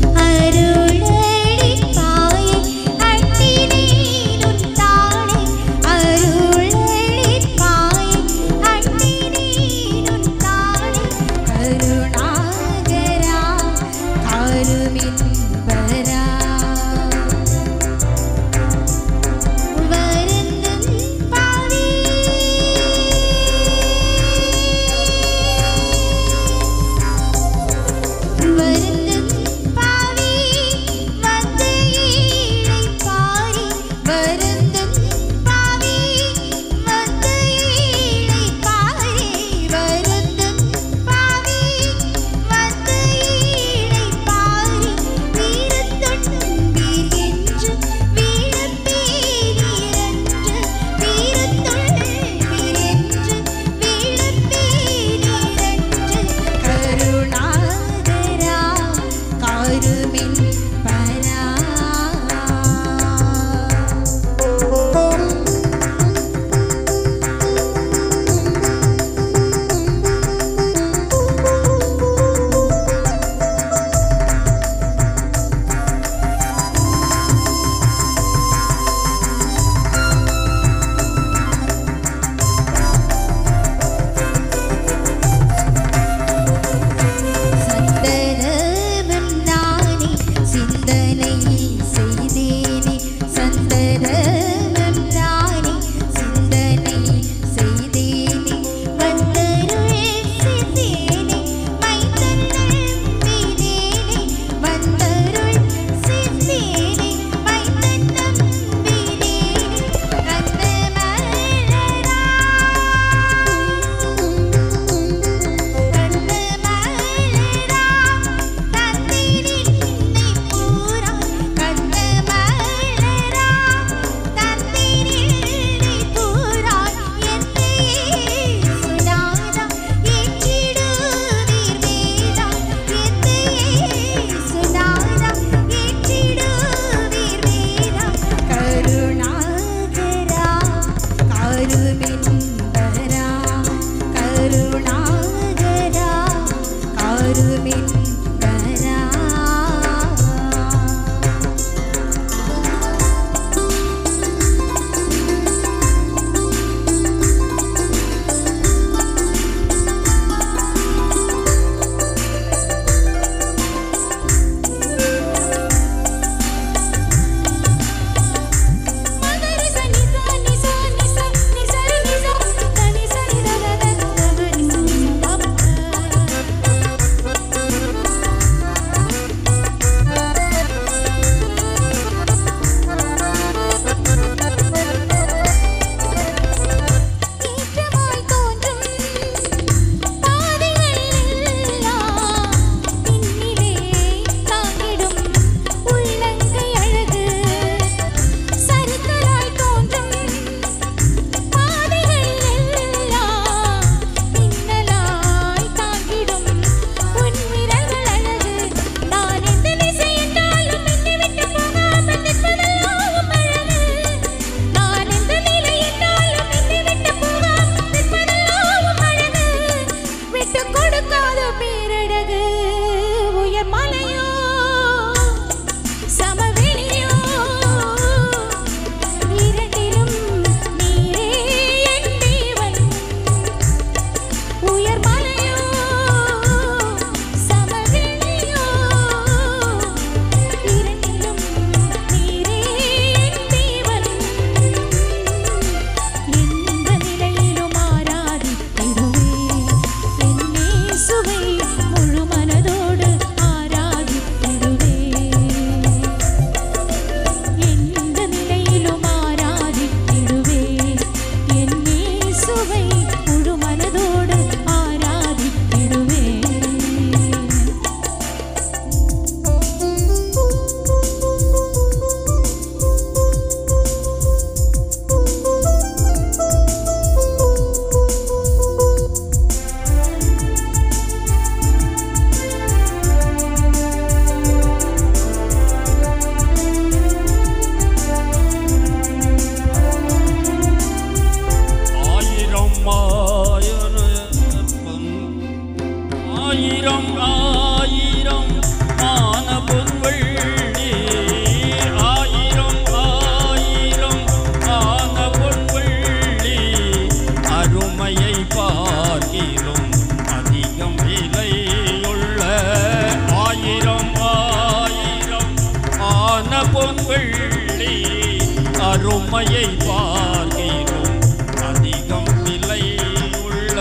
அருமையை பார்க்கிறோம் அதிகம் விலை உள்ள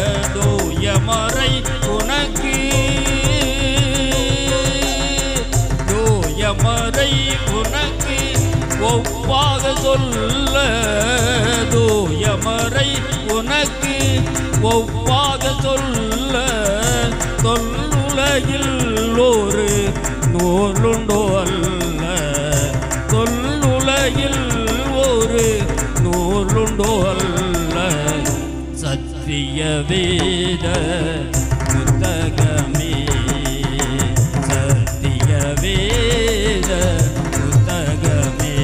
தூயமறை உனக்கு தூயமறை உனக்கு ஒப்பாக சொல்ல தூயமறை உனக்கு ஒப்பாக சொல்ல தொல்லுலகில் ஒரு நூலுண்டோ அல்ல தொல்லுலகில் ஒரு நூலுண்டோ அல்ல சத்திய வேத புத்தகமே சத்திய வேத புத்தகமே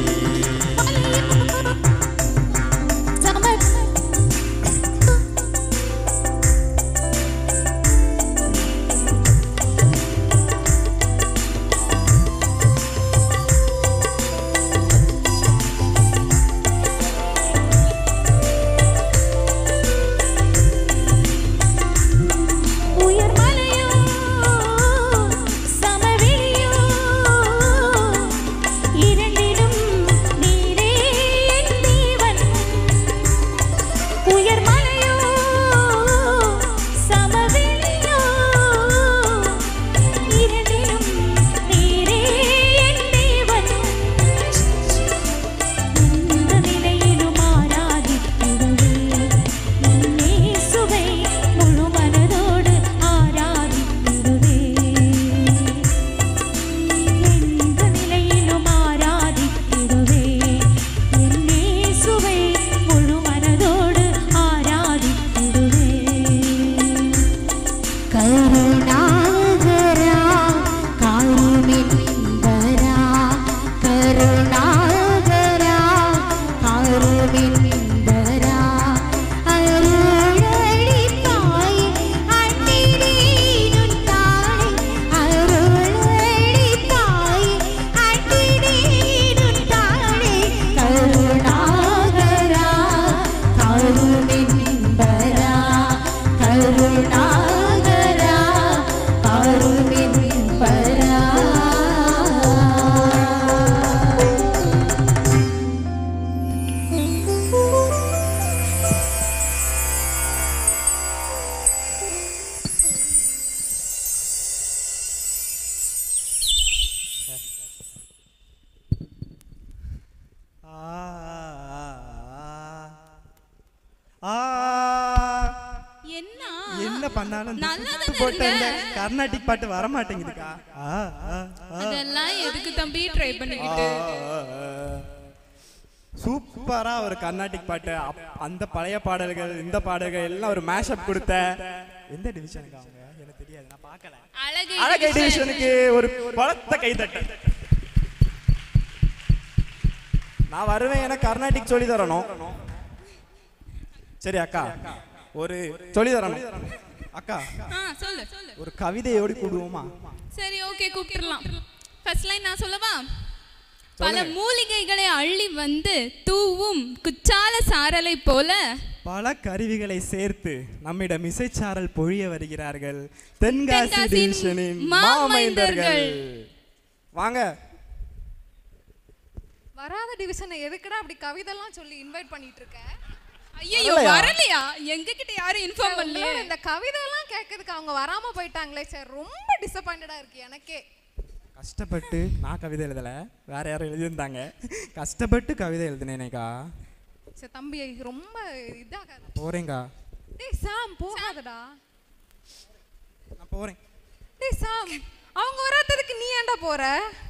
உயர்மலையோ சமவெளியோ இரண்டிலும் நீரே என் தேவன் உயர்மலையோ சமவெளியோ இரண்டிலும் நீரே என் தேவன் எந்த நிலையிலும் ஆராதித்திடுவேன் என்னே சுவை முழு மனதோடு ஆராதித்திடுவேன் எந்த நிலையிலும் ஆராதித்திடுவேன் என்னே சுவை முழு மனதோடு ஆராதித்திடுவேன் கருணாகரா காருமின்பரா கருணாகரா காருமின்பரா அருளளிப்பாய் அன்னிலே நுன் பண்ணாலும் இந்த நல்லா சுத்து தானே போட்ட இந்த இருந்த. கர்நாடிக் பாட்டு வர மாட்டேங்குதுக்கா ஆ, ஆ, ஆ. அதெல்லாம் எதுக்கு தம்பி ட்ரை பண்ணிக்கிட்டு சூப்பரா ஒரு கர்நாடிக் பாட்டு அப்- அந்த பழைய பாடல்கள் இந்த பாடல்கள் எல்லாம் ஒரு மேஷப் கொடுத்த எந்த டிவிஷனுக்கு அவங்க எனக்கு தெரியாது நான் பார்க்கல அழகை அழகை division. டிவிஷனுக்கு ஒரு பலத்த கைதட்டல் நான் வருவேன் எனக்கு கர்நாடிக் சொல்லி தரணும் சரி அக்கா ஒரு சொல்லி தரணும் அக்கா ஆ சொல்லு ஒரு கவிதையோடு கூடுவோமா சரி ஓகே கூப்பிட்டுறலாம் ஃபர்ஸ்ட் லைன் நான் சொல்லவா பல சொல்லுங்க. மூலிகைகளை அள்ளி வந்து தூவும் குச்சால சாரலை போல பல கருவிகளை சேர்த்து நம்மிடம் இசைச்சாரல் பொழிய வருகிறார்கள் தென்காசி தென்காசியின் டிவிஷனின் மாமைந்தர்கள். மாமைந்தர்கள் வாங்க வராத டிவிஷனை எதுக்குடா அப்படி கவிதைலாம் சொல்லி இன்வைட் பண்ணிட்டு இருக்க ஐயோ வரலையா? வரலையா எங்க கிட்ட யாரும் இன்ஃபார்ம் பண்ணலையே உங்களோட இந்த கவிதைலாம் கேட்கறதுக்கு அவங்க வராம போயிட்டாங்களே சார் ரொம்ப டிசப்பாயிண்டடா இருக்கு எனக்கே கஷ்டப்பட்டு நான் கவிதை எழுதல வேற யாரும் எழுதியிருந்தாங்க கஷ்டப்பட்டு கவிதை எழுதினேனேக்கா சரி தம்பி ரொம்ப இதாகாத போறேங்கா டேய் சாம் போகாதடா நான் போறேன் டேய் சாம் அவங்க வராததுக்கு நீ ஏன்டா போற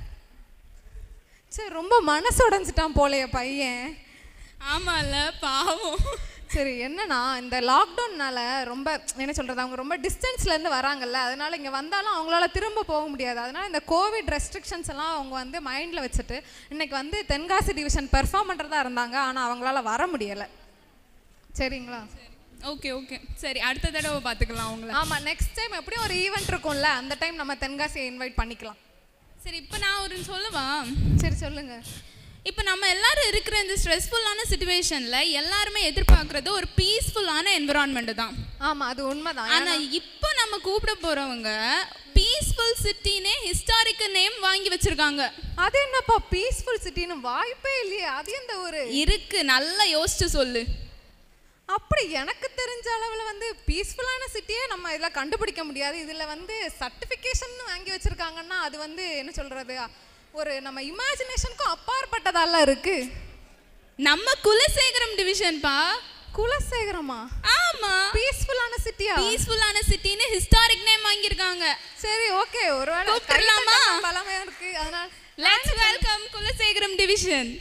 சரி ரொம்ப மனசு உடைஞ்சிட்டான் போலைய பையன் ஆமால பாவம் சரி என்னன்னா இந்த லாக்டவுன்னால ரொம்ப என்ன சொல்றது அவங்க ரொம்ப டிஸ்டன்ஸ்ல இருந்து வராங்கல்ல அதனால இங்க வந்தாலும் அவங்களால திரும்ப போக முடியாது அதனால இந்த கோவிட் ரெஸ்ட்ரிக்ஷன்ஸ் எல்லாம் அவங்க வந்து மைண்ட்ல வச்சுட்டு இன்னைக்கு வந்து தென்காசி டிவிஷன் பெர்ஃபார்ம் பண்றதா இருந்தாங்க ஆனா அவங்களால வர முடியல சரிங்களா ஓகே ஓகே சரி அடுத்த தடவை பார்த்துக்கலாம் அவங்கள ஆமா நெக்ஸ்ட் டைம் எப்படியும் ஒரு ஈவெண்ட் இருக்கும்ல அந்த டைம் நம்ம தென்காசியை இன்வைட் பண்ணிக்கலாம் சரி இப்போ நான் ஒரு சொல்லவா சரி சொல்லுங்க இப்போ நம்ம எல்லாரும் இருக்கிற இந்த ஸ்ட்ரெஸ்ஃபுல்லான சுச்சுவேஷன்ல எல்லாருமே எதிர்பார்க்கறது ஒரு பீஸ்ஃபுல்லான என்விரான்மெண்ட் தான் ஆமா அது உண்மைதான் ஆனா இப்போ நம்ம கூப்பிட போறவங்க பீஸ்ஃபுல் சிட்டினே ஹிஸ்டாரிக்கல் நேம் வாங்கி வச்சிருக்காங்க அது என்னப்பா பீஸ்ஃபுல் சிட்டின்னு வாய்ப்பே இல்லையே அது எந்த ஊரு இருக்கு நல்லா யோசிச்சு சொல்லு அப்படி எனக்கு தெரிஞ்ச அளவில் வந்து பீஸ்ஃபுல்லான சிட்டியே நம்ம இதில் கண்டுபிடிக்க முடியாது இதில் வந்து சர்டிஃபிகேஷன் வாங்கி வச்சுருக்காங்கன்னா அது வந்து என்ன சொல்கிறது ஒரு நம்ம இமேஜினேஷனுக்கும் அப்பாற்பட்டதாலாம் இருக்கு நம்ம குலசேகரம் டிவிஷன்பா குலசேகரமா ஆமா பீஸ்ஃபுல்லான சிட்டியா பீஸ்ஃபுல்லான சிட்டின்னு ஹிஸ்டாரிக் நேம் வாங்கியிருக்காங்க சரி ஓகே ஒருவேளை கூப்பிடலாமா? கைத்தட்டல் பலமே இருக்கு அதனால let's welcome Kulasekaram division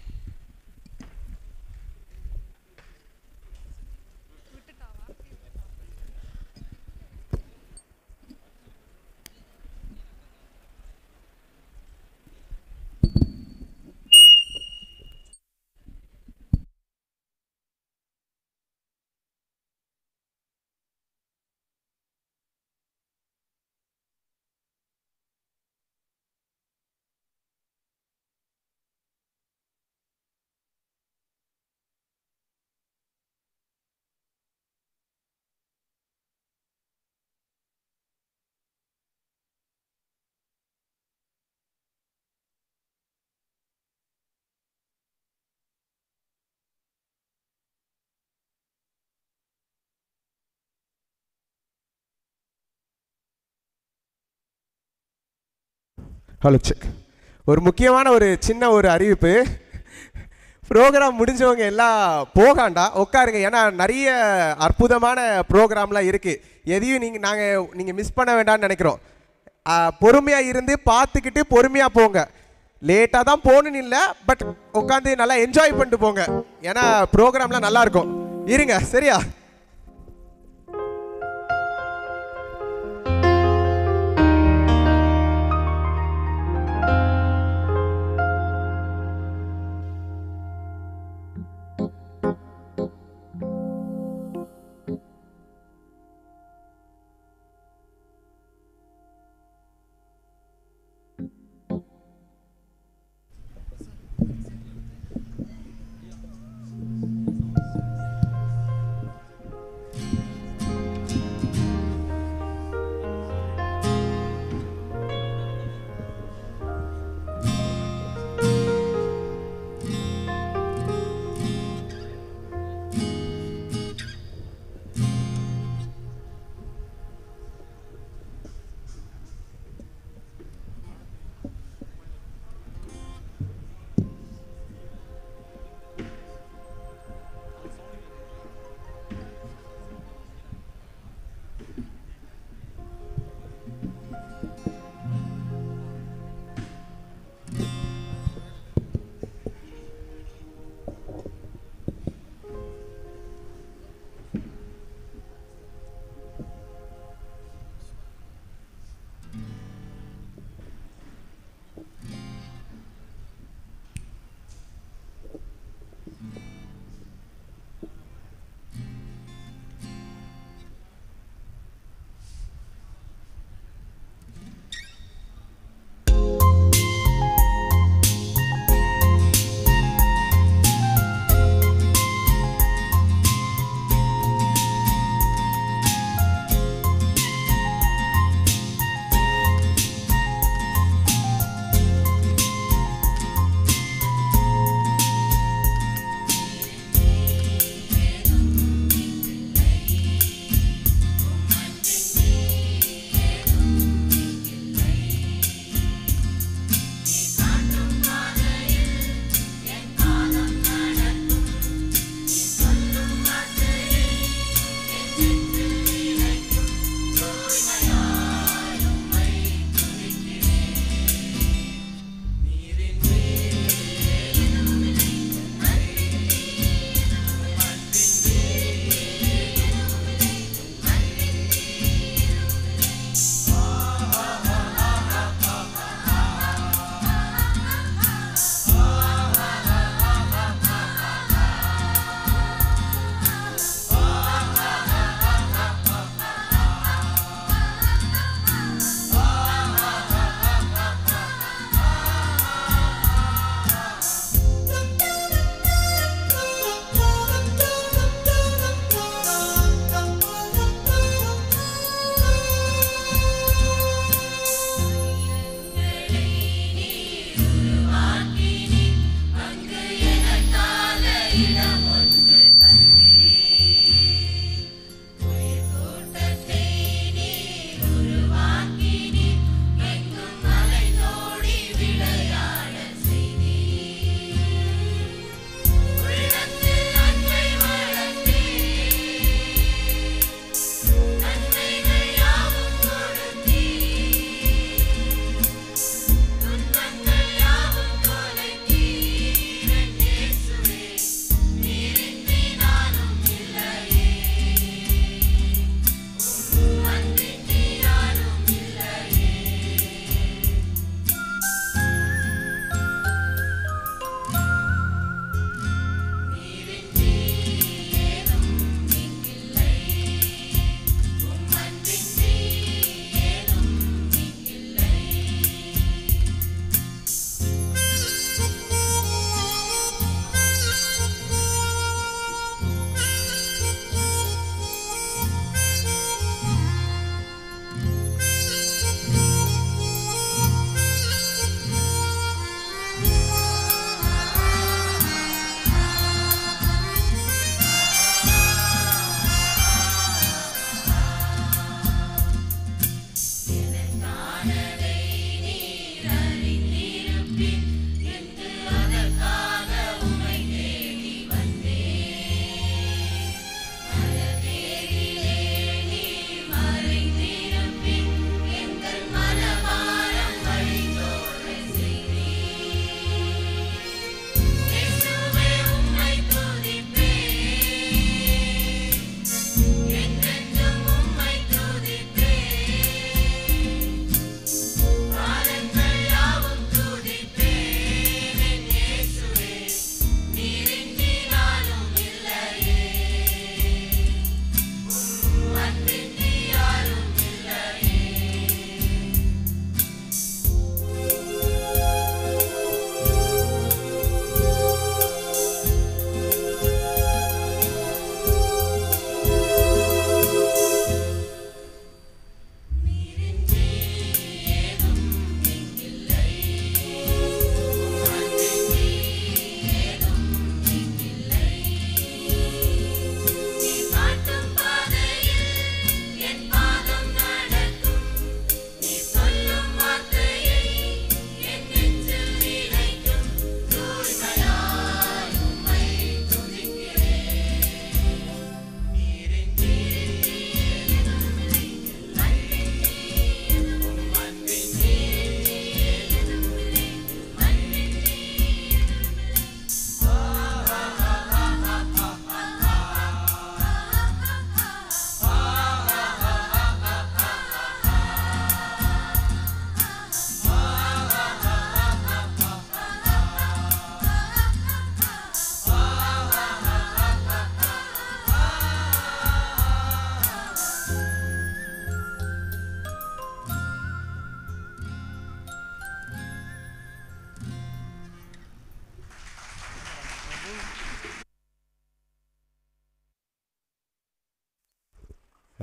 hello check ஒரு முக்கியமான ஒரு சின்ன ஒரு அறிவிப்பு ப்ரோக்ராம் முடிஞ்சவங்க எல்லாம் போகாண்டா உட்காருங்க ஏன்னா நிறைய அற்புதமான ப்ரோக்ராம்லாம் இருக்குது எதையும் நீங்கள் நாங்கள் நீங்கள் மிஸ் பண்ண வேண்டாம்னு நினைக்கிறோம் பொறுமையாக இருந்து பார்த்துக்கிட்டு பொறுமையாக போங்க லேட்டாக தான் போகணுன்னு இல்லை பட் உட்காந்து நல்லா என்ஜாய் பண்ணிட்டு போங்க ஏன்னா ப்ரோக்ராம்லாம் நல்லா இருக்கும் இருங்க சரியா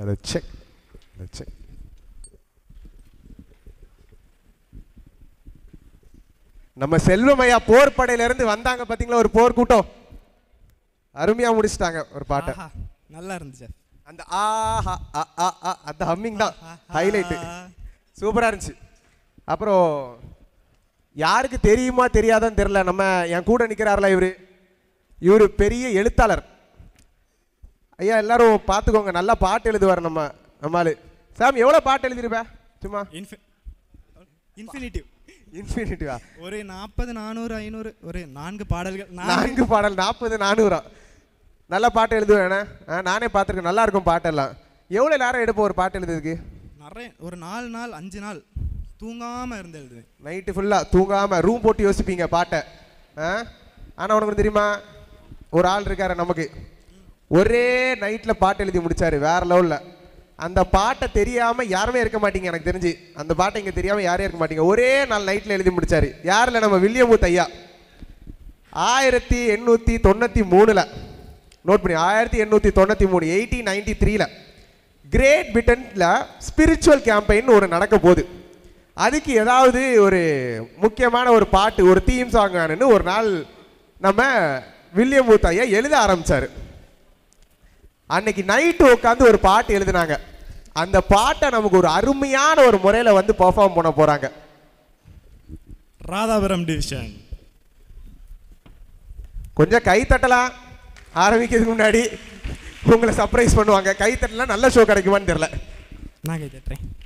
ஹலோ செக் ஹலோ செக் நம்ம செல்வமையா போர் படையில இருந்து வந்தாங்க பாத்தீங்களா ஒரு போர் கூட்டம் அருமையா முடிச்சிட்டாங்க ஒரு பாட்டை ஆஹா, நல்லா இருந்துச்சு அந்த ஆஹா அ, அ, அ, அந்த ஹம்மிங் தான் ஹைலைட்டு சூப்பராக இருந்துச்சு அப்புறம் யாருக்கு தெரியுமா தெரியாதான்னு தெரில நம்ம என் கூட நிற்கிறார்ல இவர் இவர் பெரிய எழுத்தாளர் ஐயா எல்லாரும் பார்த்துக்கோங்க நல்லா பாட்டு எழுதுவார் நம்ம நம்மால் சாம் எவ்வளோ பாட்டு எழுதிருப்ப சும்மா இன்ஃபினிட்டிவ் இன்ஃபினிட்டிவா ஒரு நாற்பது நானூறு ஐநூறு ஒரு நான்கு பாடல்கள் நான்கு பாடல் நாற்பது நானூறா நல்ல பாட்டு எழுதுவேண்ணே ஆ நானே பார்த்துருக்கேன் நல்லா இருக்கும் பாட்டெல்லாம் எவ்வளோ நேரம் எடுப்போம் ஒரு பாட்டு எழுதுறதுக்கு நிறைய ஒரு நாலு நாள் அஞ்சு நாள் தூங்காம இருந்து எழுதுவேன் நைட்டு ஃபுல்லாக தூங்காமல் ரூம் போட்டு யோசிப்பீங்க பாட்டை ஆ ஆனால் உனக்கு ஒண்ணு தெரியுமா ஒரு ஆள் இருக்காரு நமக்கு ஒரே நைட்டில் பாட்டு எழுதி முடிச்சாரு வேற லெவலில் அந்த பாட்டை தெரியாமல் யாருமே இருக்க மாட்டீங்க எனக்கு தெரிஞ்சு அந்த பாட்டை இங்கே தெரியாமல் யாரும் இருக்க மாட்டீங்க ஒரே நாள் நைட்டில் எழுதி முடிச்சாரு யாரில் நம்ம வில்லியமூத் ஐயா ஆயிரத்தி எண்ணூற்றி தொண்ணூற்றி மூணில் நோட் பண்ணி ஆயிரத்தி எண்ணூற்றி தொண்ணூற்றி மூணு எயிட்டீன் நைன்டி த்ரீல கிரேட் பிரிட்டனில் ஸ்பிரிச்சுவல் கேம்பெயின் ஒரு நடக்க போகுது அதுக்கு ஏதாவது ஒரு முக்கியமான ஒரு பாட்டு ஒரு தீம் சாங் வேணும்னு ஒரு நாள் நம்ம வில்லியம் பூத் ஐயா எழுத ஆரம்பிச்சாரு அன்னைக்கு நைட்டு உட்காந்து ஒரு பாட்டு எழுதினாங்க அந்த பாட்டை நமக்கு ஒரு அருமையான ஒரு முறையில் வந்து பெர்ஃபார்ம் பண்ண போகிறாங்க ராதாபுரம் டிவிஷன் கொஞ்சம் கை தட்டலாம் ஆரம்பிக்கிறதுக்கு முன்னாடி உங்களை சர்ப்ரைஸ் பண்ணுவாங்க கை தட்டலாம் நல்ல ஷோ கிடைக்குமான்னு தெரியல நான் கை தட்டுறேன்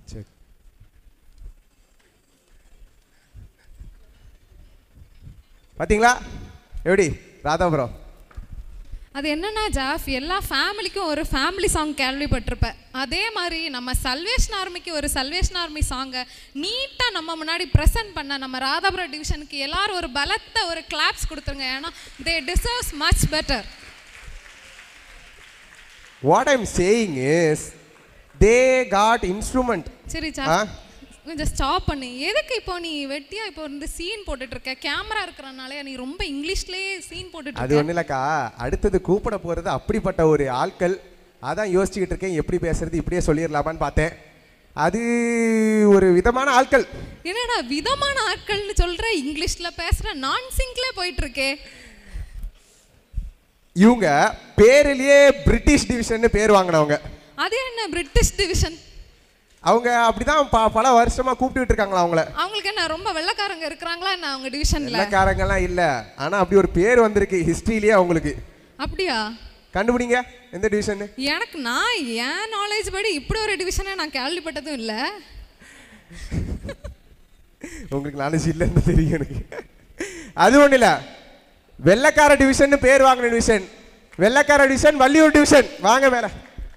சரி பாத்தீங்களா எப்படி ராதாபுரம் அது என்னன்னா ஜாஃப் எல்லா ஃபேமிலிக்கும் ஒரு ஃபேமிலி சாங் கேள்விப்பட்டிருப்ப அதே மாதிரி நம்ம சல்வேஷன் ஆர்மிக்கு ஒரு சல்வேஷன் ஆர்மி சாங்கை நீட்டாக நம்ம முன்னாடி ப்ரெசென்ட் பண்ண நம்ம ராதாபுரம் டிவிஷனுக்கு எல்லாரும் ஒரு பலத்த ஒரு கிளாப்ஸ் கொடுத்துருங்க ஏன்னா they deserves much better what I'm saying is they got instrument சரி ஆ? ஜாஃப் கொஞ்சம் ஸ்டாப் பண்ணு எதுக்கு இப்போ நீ வெட்டியா இப்போ வந்து சீன் போட்டுட்டு இருக்க கேமரா இருக்கிறனால நீ ரொம்ப இங்கிலீஷ்லயே சீன் போட்டுட்டு அது இருக்க ஒன்றும் இல்லைக்கா அடுத்தது கூப்பிட போகிறது அப்படிப்பட்ட ஒரு ஆட்கள் அதான் யோசிச்சுக்கிட்டு இருக்கேன் எப்படி பேசுறது இப்படியே சொல்லிடலாமான்னு பார்த்தேன் அது ஒரு விதமான ஆட்கள் என்னடா விதமான ஆட்கள்னு சொல்ற இங்கிலீஷ்ல பேசுற நான் சிங்க்ல போயிட்டு இருக்கே இவங்க பேரிலேயே பிரிட்டிஷ் டிவிஷன் பேர் வாங்கினவங்க அது என்ன பிரிட்டிஷ் டிவிஷன் அவங்க அப்படிதான் ப பல வருஷமா கூப்பிட்டுட்டு இருக்காங்களா அவங்கள அவங்களுக்கு என்ன ரொம்ப வெள்ளக்காரங்க இருக்கிறாங்களா என்ன அவங்க டிவிஷன்ல வெள்ளக்காரங்கெல்லாம் இல்ல ஆனா அப்படி ஒரு பேர் வந்திருக்கு ஹிஸ்டரியிலேயே அவங்களுக்கு அப்படியா கண்டுபிடிங்க எந்த டிவிஷன் எனக்கு நான் என் நாலேஜ் படி இப்படி ஒரு டிவிஷனை நான் கேள்விப்பட்டதும் இல்ல உங்களுக்கு நாலேஜ் இல்லைன்னு தெரியும் எனக்கு அது ஒன்றும் இல்லை வெள்ளக்கார டிவிஷன் பேர் வாங்கின டிவிஷன் வெள்ளக்கார டிவிஷன் வள்ளியூர் டிவிஷன் வாங்க மேல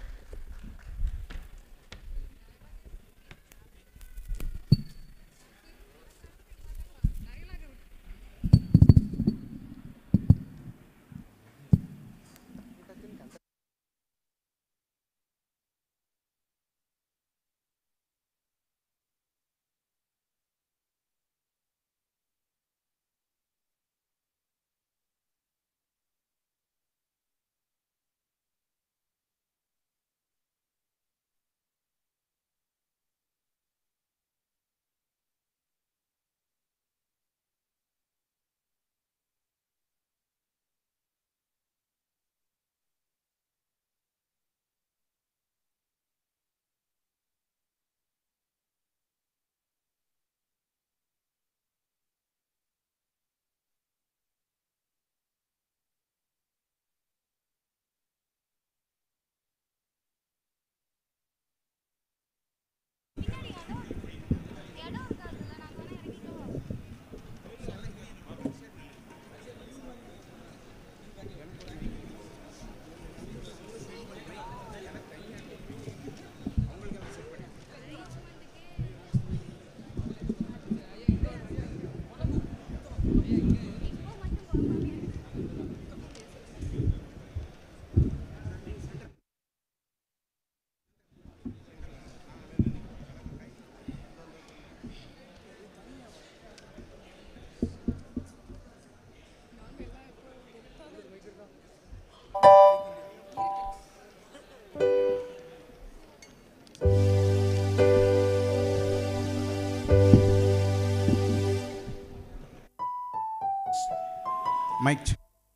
மைக்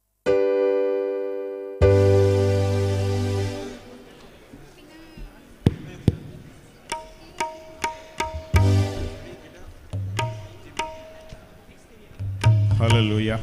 Hallelujah.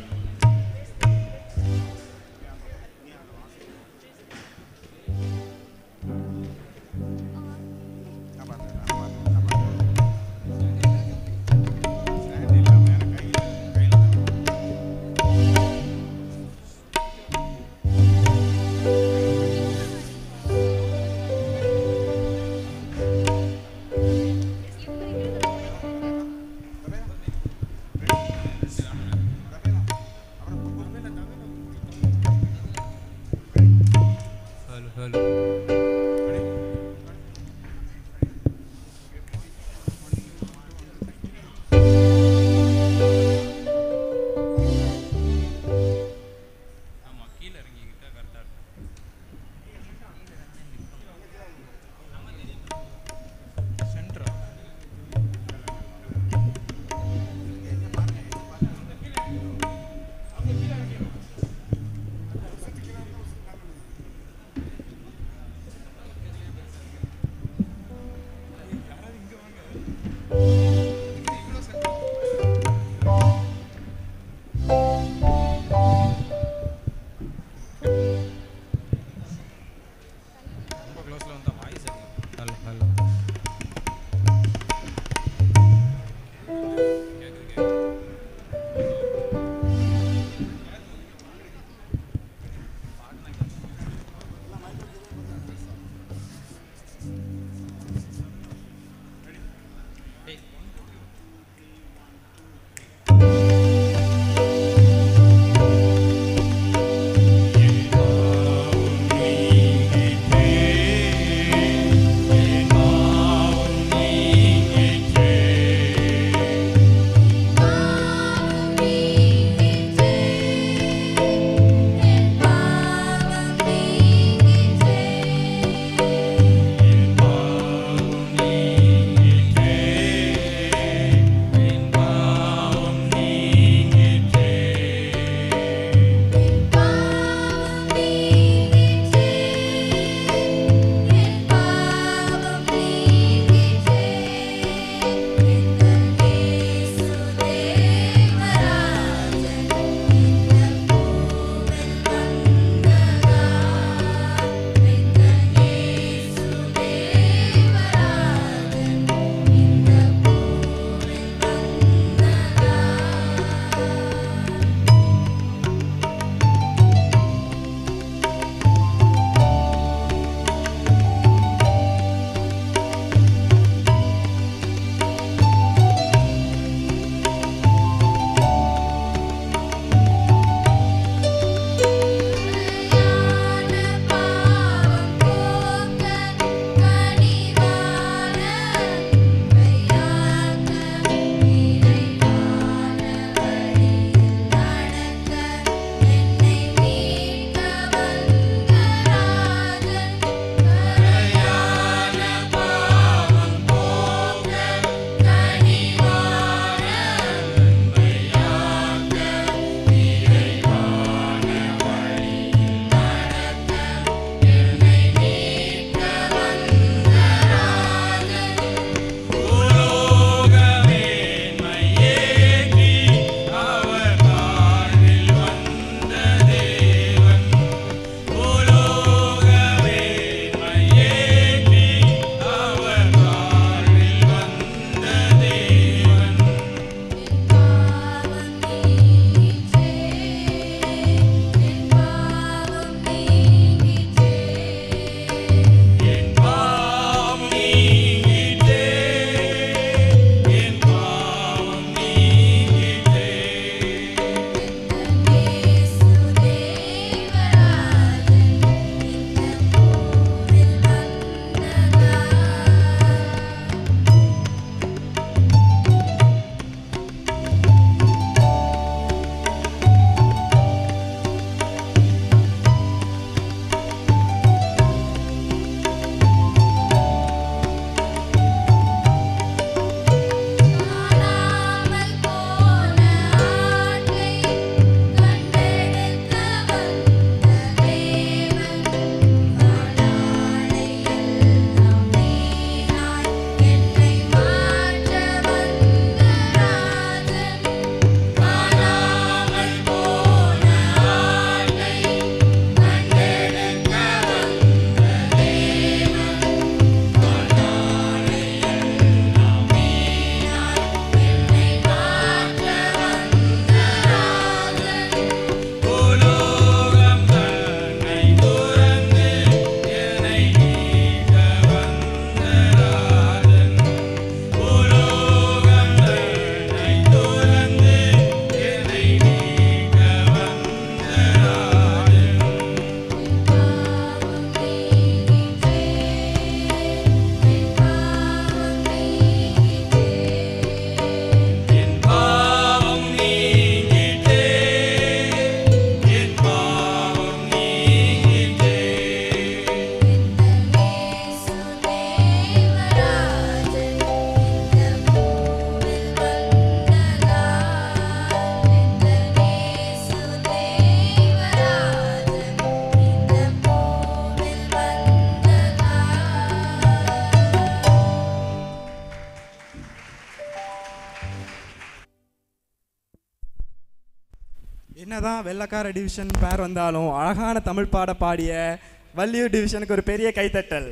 என்னதான் வெள்ளக்கார டிவிஷன் பேர் வந்தாலும் அழகான தமிழ் பாட பாடிய வள்ளியூர் டிவிஷனுக்கு ஒரு பெரிய கைத்தட்டல்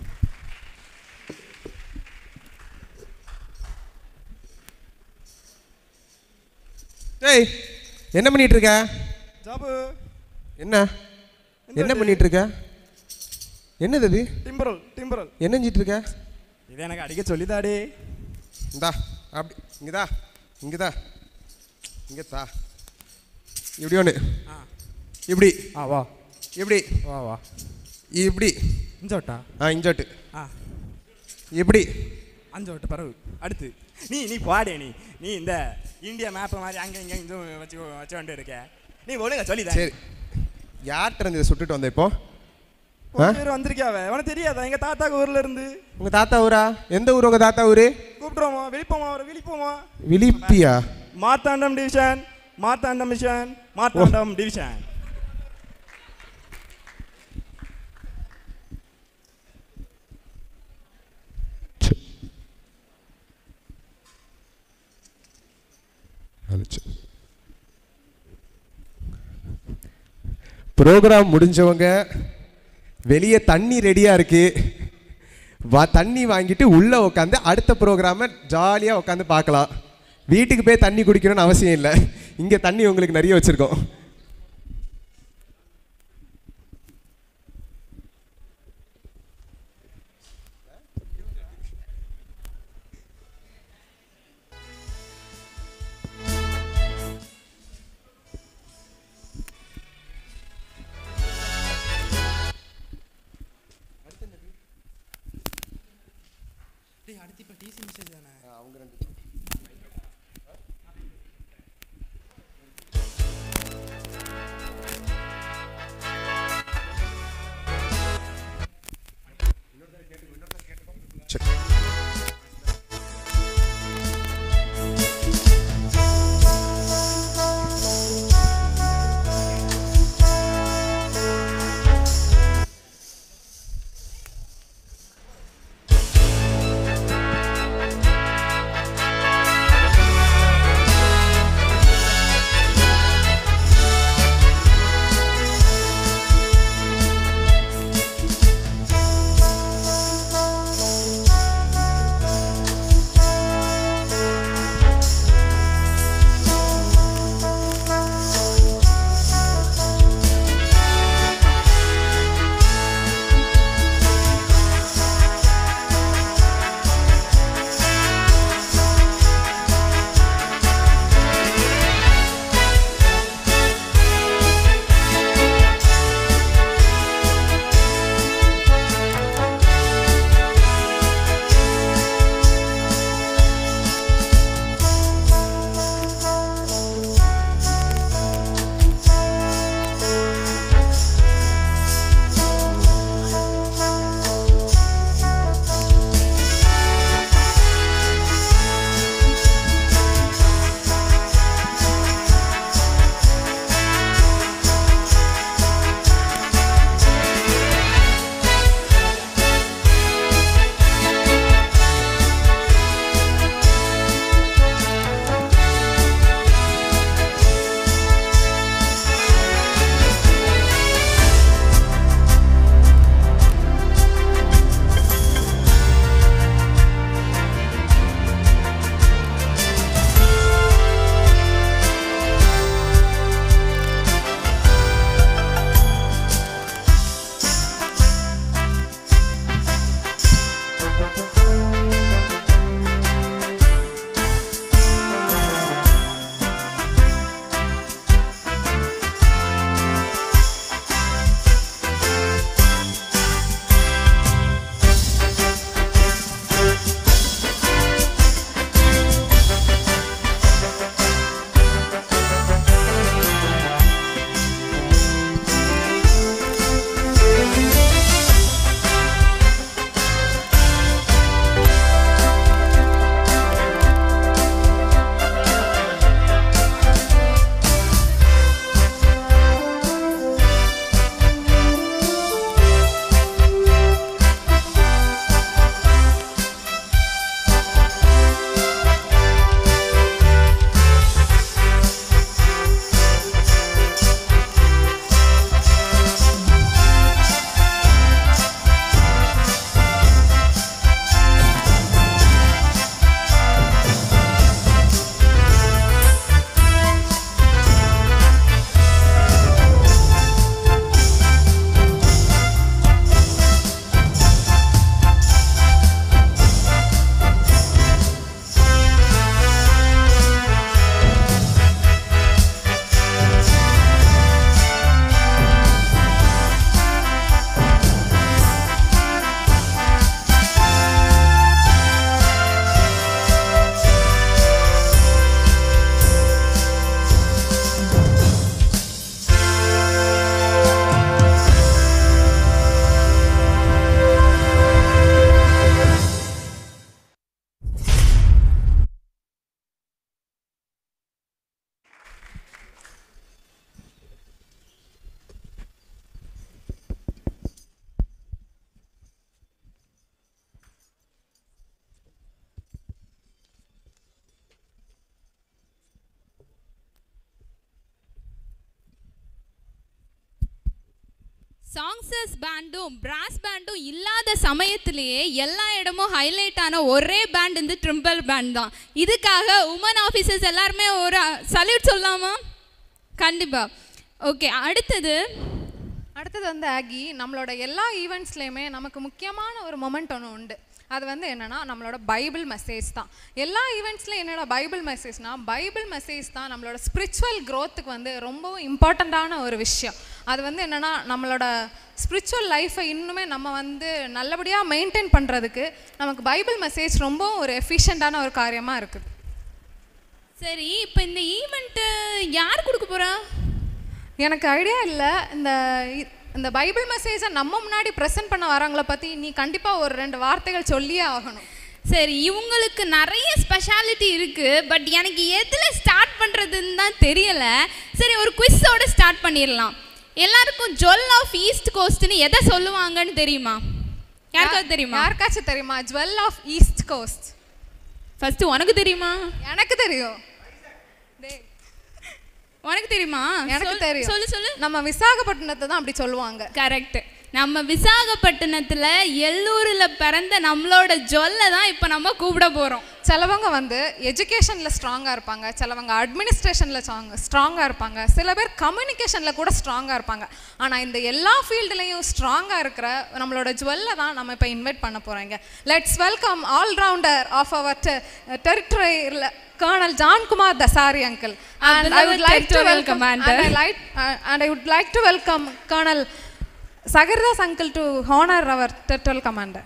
ஏய் என்ன பண்ணிட்டு இருக்க ஜாபு என்ன என்ன பண்ணிட்டு இருக்க என்னது இது டிம்பரல் டிம்பரல் என்ன செஞ்சிட்டு இருக்க இது எனக்கு அடிக்க சொல்லிதாடே இந்தா அப்படி இங்கதா இங்கதா இங்க தா இப்படி ஒன்று இப்படி ஆ வா இப்படி வா வா இப்படி இஞ்சோட்டா ஆ இஞ்சோட்டு ஆ இப்படி அஞ்சோட்டு பரவு அடுத்து நீ நீ பாடே நீ நீ இந்த இந்தியா மேப்பை மாதிரி அங்கே இங்கே இங்கே வச்சு வச்சு கொண்டு இருக்க நீ ஒழுங்கா சொல்லிதான் சரி யார்கிட்ட இருந்து இதை சுட்டுட்டு வந்த இப்போ ஆ பேர் வந்திருக்கியாவ உனக்கு தெரியாதா எங்க தாத்தாக்கு ஊர்ல இருந்து உங்க தாத்தா ஊரா எந்த ஊர் உங்க தாத்தா ஊரு கூப்பிடுவோமா வெளிப்போமா ஒரு வெளிப்போமா விழிப்பியா Marthandam division Marthandam mission Marthandam division program முடிஞ்சவங்க வெளியே தண்ணி ரெடியாக இருக்கு வா தண்ணி வாங்கிட்டு உள்ளே உட்காந்து அடுத்த ப்ரோக்ராமை ஜாலியாக உட்காந்து பார்க்கலாம் வீட்டுக்கு போய் தண்ணி குடிக்கணும்னு அவசியம் இல்லை இங்கே தண்ணி உங்களுக்கு நிறைய வச்சுருக்கோம் Thank சாங்ஸஸ் பேண்டும் பிராஸ் பேண்டும் இல்லாத சமயத்திலேயே எல்லா இடமும் ஹைலைட் ஆன ஒரே பேண்ட் இந்த ட்ரிம்பிள் பேண்ட் தான் இதுக்காக உமன் ஆஃபீஸர்ஸ் எல்லாருமே ஒரு சல்யூட் சொல்லலாமா கண்டிப்பா ஓகே அடுத்தது அடுத்தது வந்து ஆகி நம்மளோட எல்லா ஈவெண்ட்ஸ்லேயுமே நமக்கு முக்கியமான ஒரு மொமெண்ட் ஒன்று உண்டு அது வந்து என்னன்னா நம்மளோட பைபிள் மெசேஜ் தான் எல்லா ஈவெண்ட்ஸ்லையும் என்னோட பைபிள் மெசேஜ்னா பைபிள் மெசேஜ் தான் நம்மளோட ஸ்பிரிச்சுவல் க்ரோத்துக்கு வந்து ரொம்பவும் இம்பார்ட்டண்ட்டான ஒரு விஷயம் அது வந்து என்னன்னா நம்மளோட ஸ்பிரிச்சுவல் லைஃப்பை இன்னுமே நம்ம வந்து நல்லபடியாக மெயின்டைன் பண்ணுறதுக்கு நமக்கு பைபிள் மெசேஜ் ரொம்பவும் ஒரு எஃபிஷியண்ட்டான ஒரு காரியமாக இருக்குது சரி இப்போ இந்த ஈவெண்ட்டு யார் கொடுக்க போறா எனக்கு ஐடியா இல்லை இந்த இ- இந்த பைபிள் மெசேஜை நம்ம முன்னாடி ப்ரெசென்ட் பண்ண வரவங்கள பற்றி நீ கண்டிப்பாக ஒரு ரெண்டு வார்த்தைகள் சொல்லியே ஆகணும் சரி இவங்களுக்கு நிறைய ஸ்பெஷாலிட்டி இருக்கு பட் எனக்கு எதுல ஸ்டார்ட் பண்றதுன்னு தான் தெரியல சரி ஒரு குவிஸோட ஸ்டார்ட் பண்ணிடலாம் எல்லாருக்கும் ஜுவல் ஆஃப் ஈஸ்ட் கோஸ்ட்னு எதை சொல்லுவாங்கன்னு தெரியுமா யாருக்காவது தெரியுமா யாருக்காச்சும் தெரியுமா jewel of East Coast first உனக்கு தெரியுமா எனக்கு தெரியும் உனக்கு தெரியுமா எனக்கு சொல்- தெரியும் சொல்லு சொல்லு நம்ம விசாகப்பட்டினத்தை தான் அப்படி சொல்லுவாங்க கரெக்ட் நம்ம விசாகப்பட்டினத்துல எல்லூர்ல பிறந்த நம்மளோட ஜொல்ல தான் இப்போ நம்ம கூப்பிட போறோம் சிலவங்க வந்து எஜுகேஷனில் ஸ்ட்ராங்காக இருப்பாங்க சிலவங்க அட்மினிஸ்ட்ரேஷனில் ஸ்ட்ராங் ஸ்ட்ராங்காக இருப்பாங்க சில பேர் கம்யூனிகேஷனில் கூட ஸ்ட்ராங்காக இருப்பாங்க ஆனால் இந்த எல்லா ஃபீல்டுலையும் ஸ்ட்ராங்காக இருக்கிற நம்மளோட ஜுவல்ல தான் நம்ம இப்போ இன்வைட் பண்ண போகிறோங்க let's welcome allrounder of our டெரிட்டரியில் Colonel John Kumar Dasari uncle. And I would like to Territorial welcome Commander. and I like uh, and I would like to welcome Colonel Sagardas uncle to honor our territorial commander.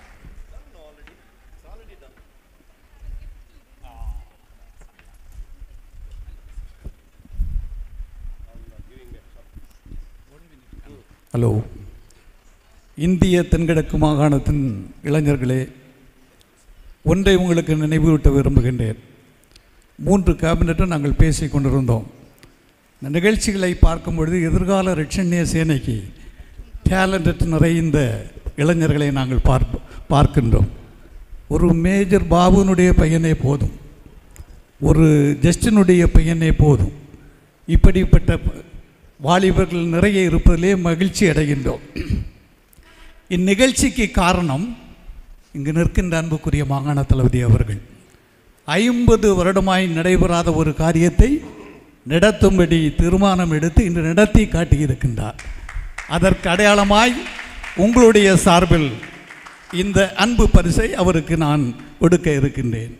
Hello இந்திய தென்கிழக்கு மாகாணத்தின் இளைஞர்களே ஒன்றை உங்களுக்கு நினைவூட்ட விரும்புகின்றேன் மூன்று கேபினட்டும் நாங்கள் பேசி கொண்டிருந்தோம் இந்த நிகழ்ச்சிகளை பார்க்கும் பொழுது எதிர்கால ரட்சண்ய சேனைக்கு டேலண்டட் நிறைந்த இளைஞர்களை நாங்கள் பார்ப்ப பார்க்கின்றோம் ஒரு மேஜர் பாபுனுடைய பையனே போதும் ஒரு ஜஸ்டினுடைய பையனே போதும் இப்படிப்பட்ட ப- வாலிபர்கள் நிறைய இருப்பதிலே மகிழ்ச்சி அடைகின்றோம் இந்நிகழ்ச்சிக்கு காரணம் இங்கு நிற்கின்ற அன்புக்குரிய மாகாண தளபதி அவர்கள் ஐம்பது வருடமாய் நடைபெறாத ஒரு காரியத்தை நடத்தும்படி தீர்மானம் எடுத்து இன்று நடத்தி காட்டியிருக்கின்றார் அதற்கு அடையாளமாய் உங்களுடைய சார்பில் இந்த அன்பு பரிசை அவருக்கு நான் கொடுக்க இருக்கின்றேன்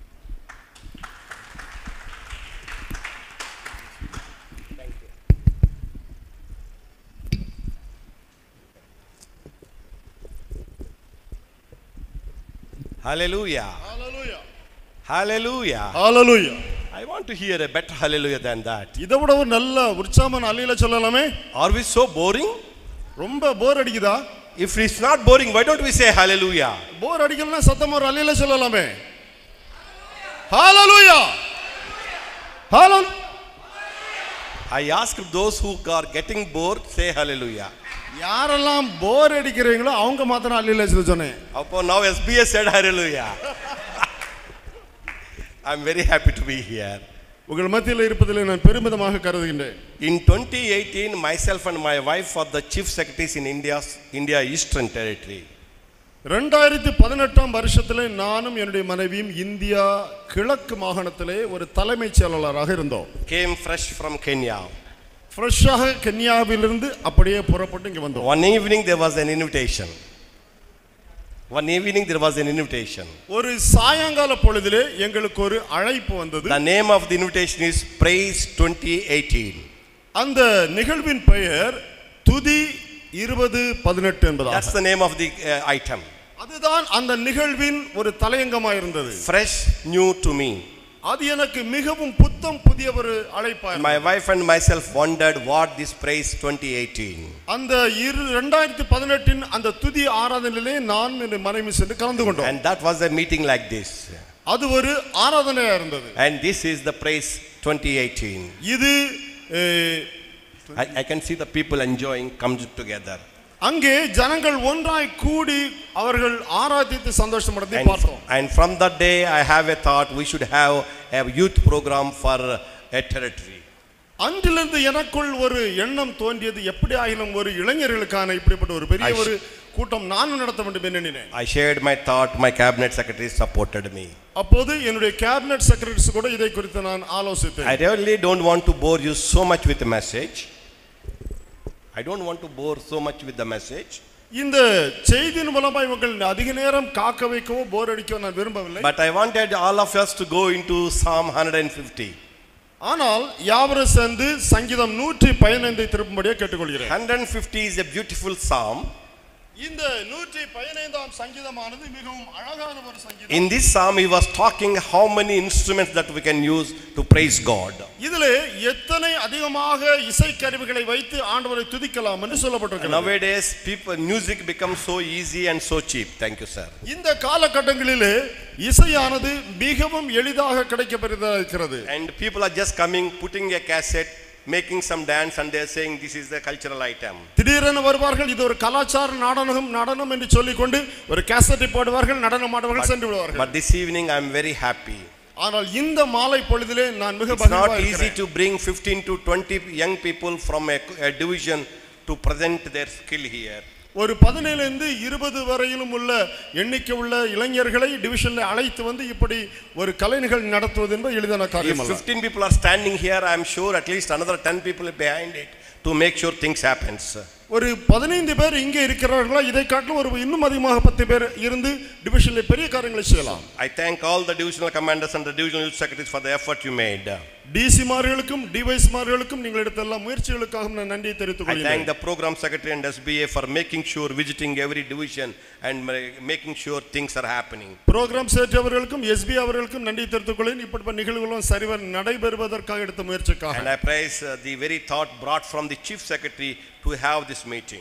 Hallelujah. Hallelujah. Hallelujah. Hallelujah. I want to hear a better hallelujah than that. இதை விட ஒரு நல்ல உற்சாகமான அலையில சொல்லலாமே Are we so boring? ரொம்ப போர் அடிக்குதா If it's not boring, why don't we say hallelujah? போர் அடிக்கலன்னா சத்தம் ஒரு அலையில சொல்லலாமே ஹalleluya ஹalleluya I ask those who are getting bored, say hallelujah. யாரெல்லாம் போர் அடிக்கிறீங்களோ அவங்க மாத்திரம் அலையில சொல்ல சொன்னேன் Upon now SBS said hallelujah. I'm very happy to be here. உங்கள் மத்தியில் இருப்பதில் நான் பெருமிதமாக கருதுகின்றேன் In 2018, myself and my wife are the chief secretaries in India's India Eastern Territory. ரெண்டாயிரத்தி பதினெட்டாம் வருஷத்துல நானும் என்னுடைய மனைவியும் இந்தியா கிழக்கு மாகாணத்திலே ஒரு தலைமைச் செயலாளராக இருந்தோம் Came fresh from Kenya. ஃப்ரெஷ்ஷாக கென்யாவிலிருந்து அப்படியே புறப்பட்டு இங்க வந்தோம் One evening there was an invitation. One evening there was an invitation. ஒரு சாயங்கால பொழுதிலே எங்களுக்கு ஒரு அழைப்பு வந்தது The name of the invitation is Praise 2018. அந்த நிகழ்வின் பெயர் துதி இருபது பதினெட்டு That's என்பதாக the name of the uh, item. அதுதான் அந்த நிகழ்வின் ஒரு தலையங்கமா இருந்தது Fresh, new to me. அது எனக்கு மிகவும் புத்தம் புதிய ஒரு அழைப்பா இருந்தது. My wife and myself wondered what this Praise 2018. அந்த இரு ரெண்டாயிரத்தி பதினெட்டின் அந்த துதி ஆராதனையிலே நான் என் மனைவி சென்று கலந்து கொண்டோம் And that was a meeting like this. அது ஒரு ஆராதனையா இருந்தது And this is the Praise 2018. இது அஹ், I, I can see the people enjoying comes together. அங்கே ஜனங்கள் ஒன்றாய் கூடி அவர்கள் ஆராதித்து சந்தோஷமடைந்து And, பார்த்தோம் and from that day, I have a thought we should have a youth program for a territory. அன்றிலிருந்து எனக்குள் ஒரு எண்ணம் தோன்றியது எப்படி ஆகிலும் ஒரு இளைஞர்களுக்கான இப்படிப்பட்ட ஒரு பெரிய I ஒரு கூட்டம் நானும் நடத்த வேண்டும் என்று எண்ணினேன் I shared my thought, my cabinet secretary supported me. அப்போது என்னுடைய கேபினட் செக்ரட்டரிஸ் கூட இதை குறித்து நான் ஆலோசித்தேன் I really don't want to bore you so much with the message. I don't want to bore so much with the message. இந்த செய்தியின் மூலமா இவங்கள் அதிக நேரம் காக்க வைக்கவோ போர் அடிக்கவோ நான் விரும்பவில்லை But I wanted all of us to go into Psalm 150. ஆனால் யாவரும் சேர்ந்து சங்கீதம் நூற்றி பதினைந்தை திருப்பும்படியே கேட்டுக்கொள்கிறேன் 150 is a beautiful psalm. இந்த நூற்றி பதினைந்தாம் சங்கீதமானது மிகவும் அழகான ஒரு சங்கீதம் In this psalm, he was talking how many instruments that we can use to praise God. இதிலே எத்தனை அதிகமாக இசைக்கருவிகளை வைத்து ஆண்டவரை துதிக்கலாம் என்று சொல்லப்பட்டிருக்கிறது Nowadays, people music becomes so easy and so cheap. Thank you, sir. இந்த காலகட்டங்களிலே இசையானது மிகவும் எளிதாக கிடைக்கப்பெறதா இருக்கிறது And people are just coming, putting a cassette, making some dance, and they're saying this is the cultural item. திடீரென வருவார்கள் இது ஒரு கலாச்சார நாடகம் நடனம் என்று சொல்லிக்கொண்டு ஒரு கேசட்டை போடுவார்கள் நடனம் ஆடுவார்கள் சென்று விடுவார்கள் But this evening, I'm very happy. ஆனால் இந்த மாலை பொழுதிலே நான் மிக It's not மகிழ்வாக easy இருக்கிறேன். to bring 15 to 20 young people from a, a division to present their skill here. ஒரு பதினேழுலேருந்து இருபது வரையிலும் உள்ள எண்ணிக்கை உள்ள இளைஞர்களை டிவிஷன்ல அழைத்து வந்து இப்படி ஒரு கலை நிகழ்ச்சி நடத்துவது என்பது எளிதான If காரியம் அல்ல 15 people are standing here, I'm sure at least another 10 people are behind it to make sure things happens. ஒரு பதினைந்து பேர் இங்கே இருக்கிறார்களா இதை காட்டிலும் ஒரு இன்னும் அதிகமாக பத்து பேர் இருந்து டிவிஷன்ல பெரிய காரியங்களை செய்யலாம் I thank all the divisional commanders and the divisional youth secretaries for the effort you made. டிசிமார்களுக்கும் டிவைஸ்மார்களுக்கும் நீங்கள் எடுத்த எல்லா முயற்சிகளுக்காக நான் நன்றியை தெரிவித்துக் I thank கொள்கிறேன் the program secretary and SBA for making sure visiting every division and ma- making sure things are happening. Program சேட் அவர்களுக்கும் SP அவர்களுக்கும் நன்றி தெரிவித்துக் கொள்கிறேன் இப்படிப்பட்ட நிகழ்வுகளும் சரிவர நடைபெறுவதற்காக எடுத்த முயற்சிக்காக And I praise uh, the very thought brought from the chief secretary to have this meeting.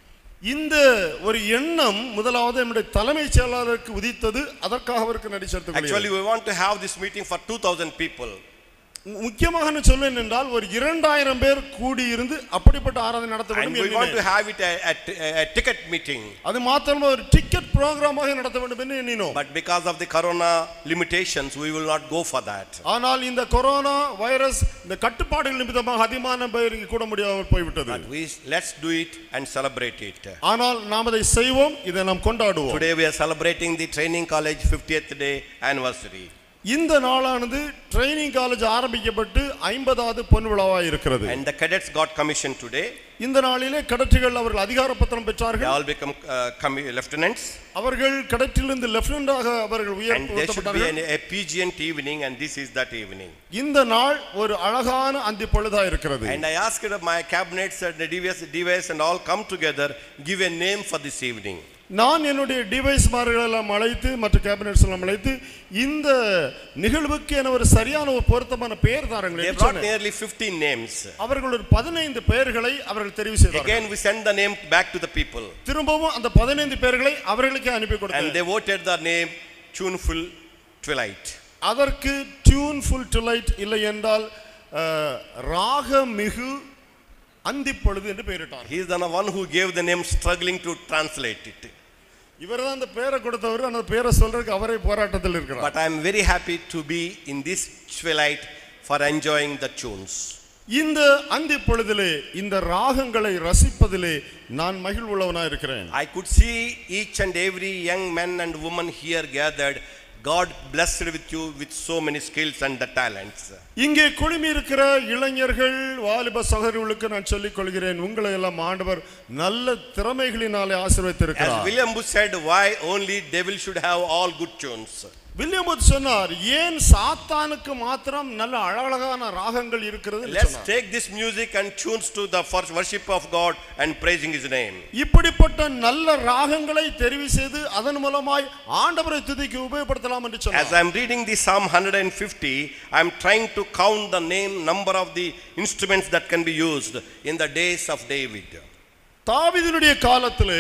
இந்த ஒரு எண்ணம் முதலாவது நம்முடைய தலைமைச் செயலாளருக்கு உதித்தது அதற்காக அவருக்கு நன்றி செலுத்திக் Actually, கொள்கிறேன் we want to have this meeting for 2000 people. முக்கியமாக நான் சொல்வேன் என்றால் ஒரு இரண்டாயிரம் பேர் கூடியிருந்து அப்படிப்பட்ட ஆராதனை நடத்த And வேண்டும் we என்று want to எண்ணினேன். have it a, a, a ticket meeting. அது மாத்திரமா ஒரு டிக்கெட் ப்ரோக்ராமாக நடத்த வேண்டும் என்று எண்ணினோம் But because of the corona limitations, we will not go for that. ஆனால் இந்த கொரோனா வைரஸ் இந்த கட்டுப்பாடுகள் நிமித்தமாக அதிகமான பேர் இங்கு கூட முடியாமல் போய்விட்டது But we, let's do it and celebrate it. ஆனால் நாம் அதை செய்வோம் இதை நாம் கொண்டாடுவோம் Today we are celebrating the training college 50th day anniversary. இந்த நாளானது ட்ரைனிங் காலேஜ் ஆரம்பிக்கப்பட்டு ஐம்பதாவது பொன் விழாவாக இருக்கிறது And the cadets got commissioned today. இந்த நாளிலே கடற்றுகள் அவர்கள் அதிகார பத்திரம் They பெற்றார்கள் all become uh, commi- lieutenants. அவர்கள் கடற்றிலிருந்து லெப்டினண்டாக அவர்கள் And there should be an, உயர்த்தப்பட்டார்கள் a PGNT evening and this is that evening. இந்த நாள் ஒரு அழகான அந்தி பொழுதா இருக்கிறது And I asked my cabinets and the DVS, DVS and all come together, give a name for this evening. நான் என்னுடைய device எல்லாம் அழைத்து மற்ற கேபினட்ஸ் எல்லாம் அழைத்து இந்த நிகழ்வுக்கு என ஒரு சரியான ஒரு பொருத்தமான பெயர் They தாருங்கள் brought nearly 15 names. அவர்கள் ஒரு பதினைந்து பெயர்களை அவர்கள் தெரிவு செய்தார்கள் Again, we send the name back to the people. திரும்பவும் அந்த பதினைந்து பேர்களை அவர்களுக்கே அனுப்பி And கொடுத்தார் they voted the name Tuneful Twilight. அதற்கு டியூன் ஃபுல் டுலைட் இல்லை என்றால் அஹ், ராகமிகு அந்திப்பொழுது என்று பெயரிட்டார் He is the one who gave the name struggling to translate it. இவர் தான் அந்த பெயரை கொடுத்தவர் அந்த பெயரை சொல்றதுக்கு அவரே போராட்டத்தில் இருக்கிறார் But I am very happy to be in this twilight for enjoying the tunes. இந்த அந்தி பொழுதிலே இந்த ராகங்களை ரசிப்பதிலே நான் மகிழ்வுள்ளவனாக இருக்கிறேன் I could see each and every young man and woman here gathered. God blessed with you with so many skills and the talents. இங்கே குழுமி இருக்கிற இளைஞர்கள் வாலிப சகோதரர்களுக்கு நான் சொல்லிக் கொள்கிறேன் உங்களை எல்லாம் ஆண்டவர் நல்ல திறமைகளினாலே As ஆசீர்வதித்திருக்கிறார் William Booth said, why only devil should have all good tunes? William Booth சொன்னார் ஏன் சாத்தானுக்கு மாத்திரம் நல்ல அழகழகான ராகங்கள் இருக்கிறது என்று Let's சொன்னார். take this music and tunes to the first worship of God and praising His name. இப்படிப்பட்ட நல்ல ராகங்களை தெரிவு செய்து அதன் மூலமாய் ஆண்டவரை துதிக்கு உபயோகப்படுத்தலாம் என்று As சொன்னார் I'm reading the Psalm 150, I'm trying to count the name, number of the instruments that can be used in the days of David. தாவீதினுடைய காலத்திலே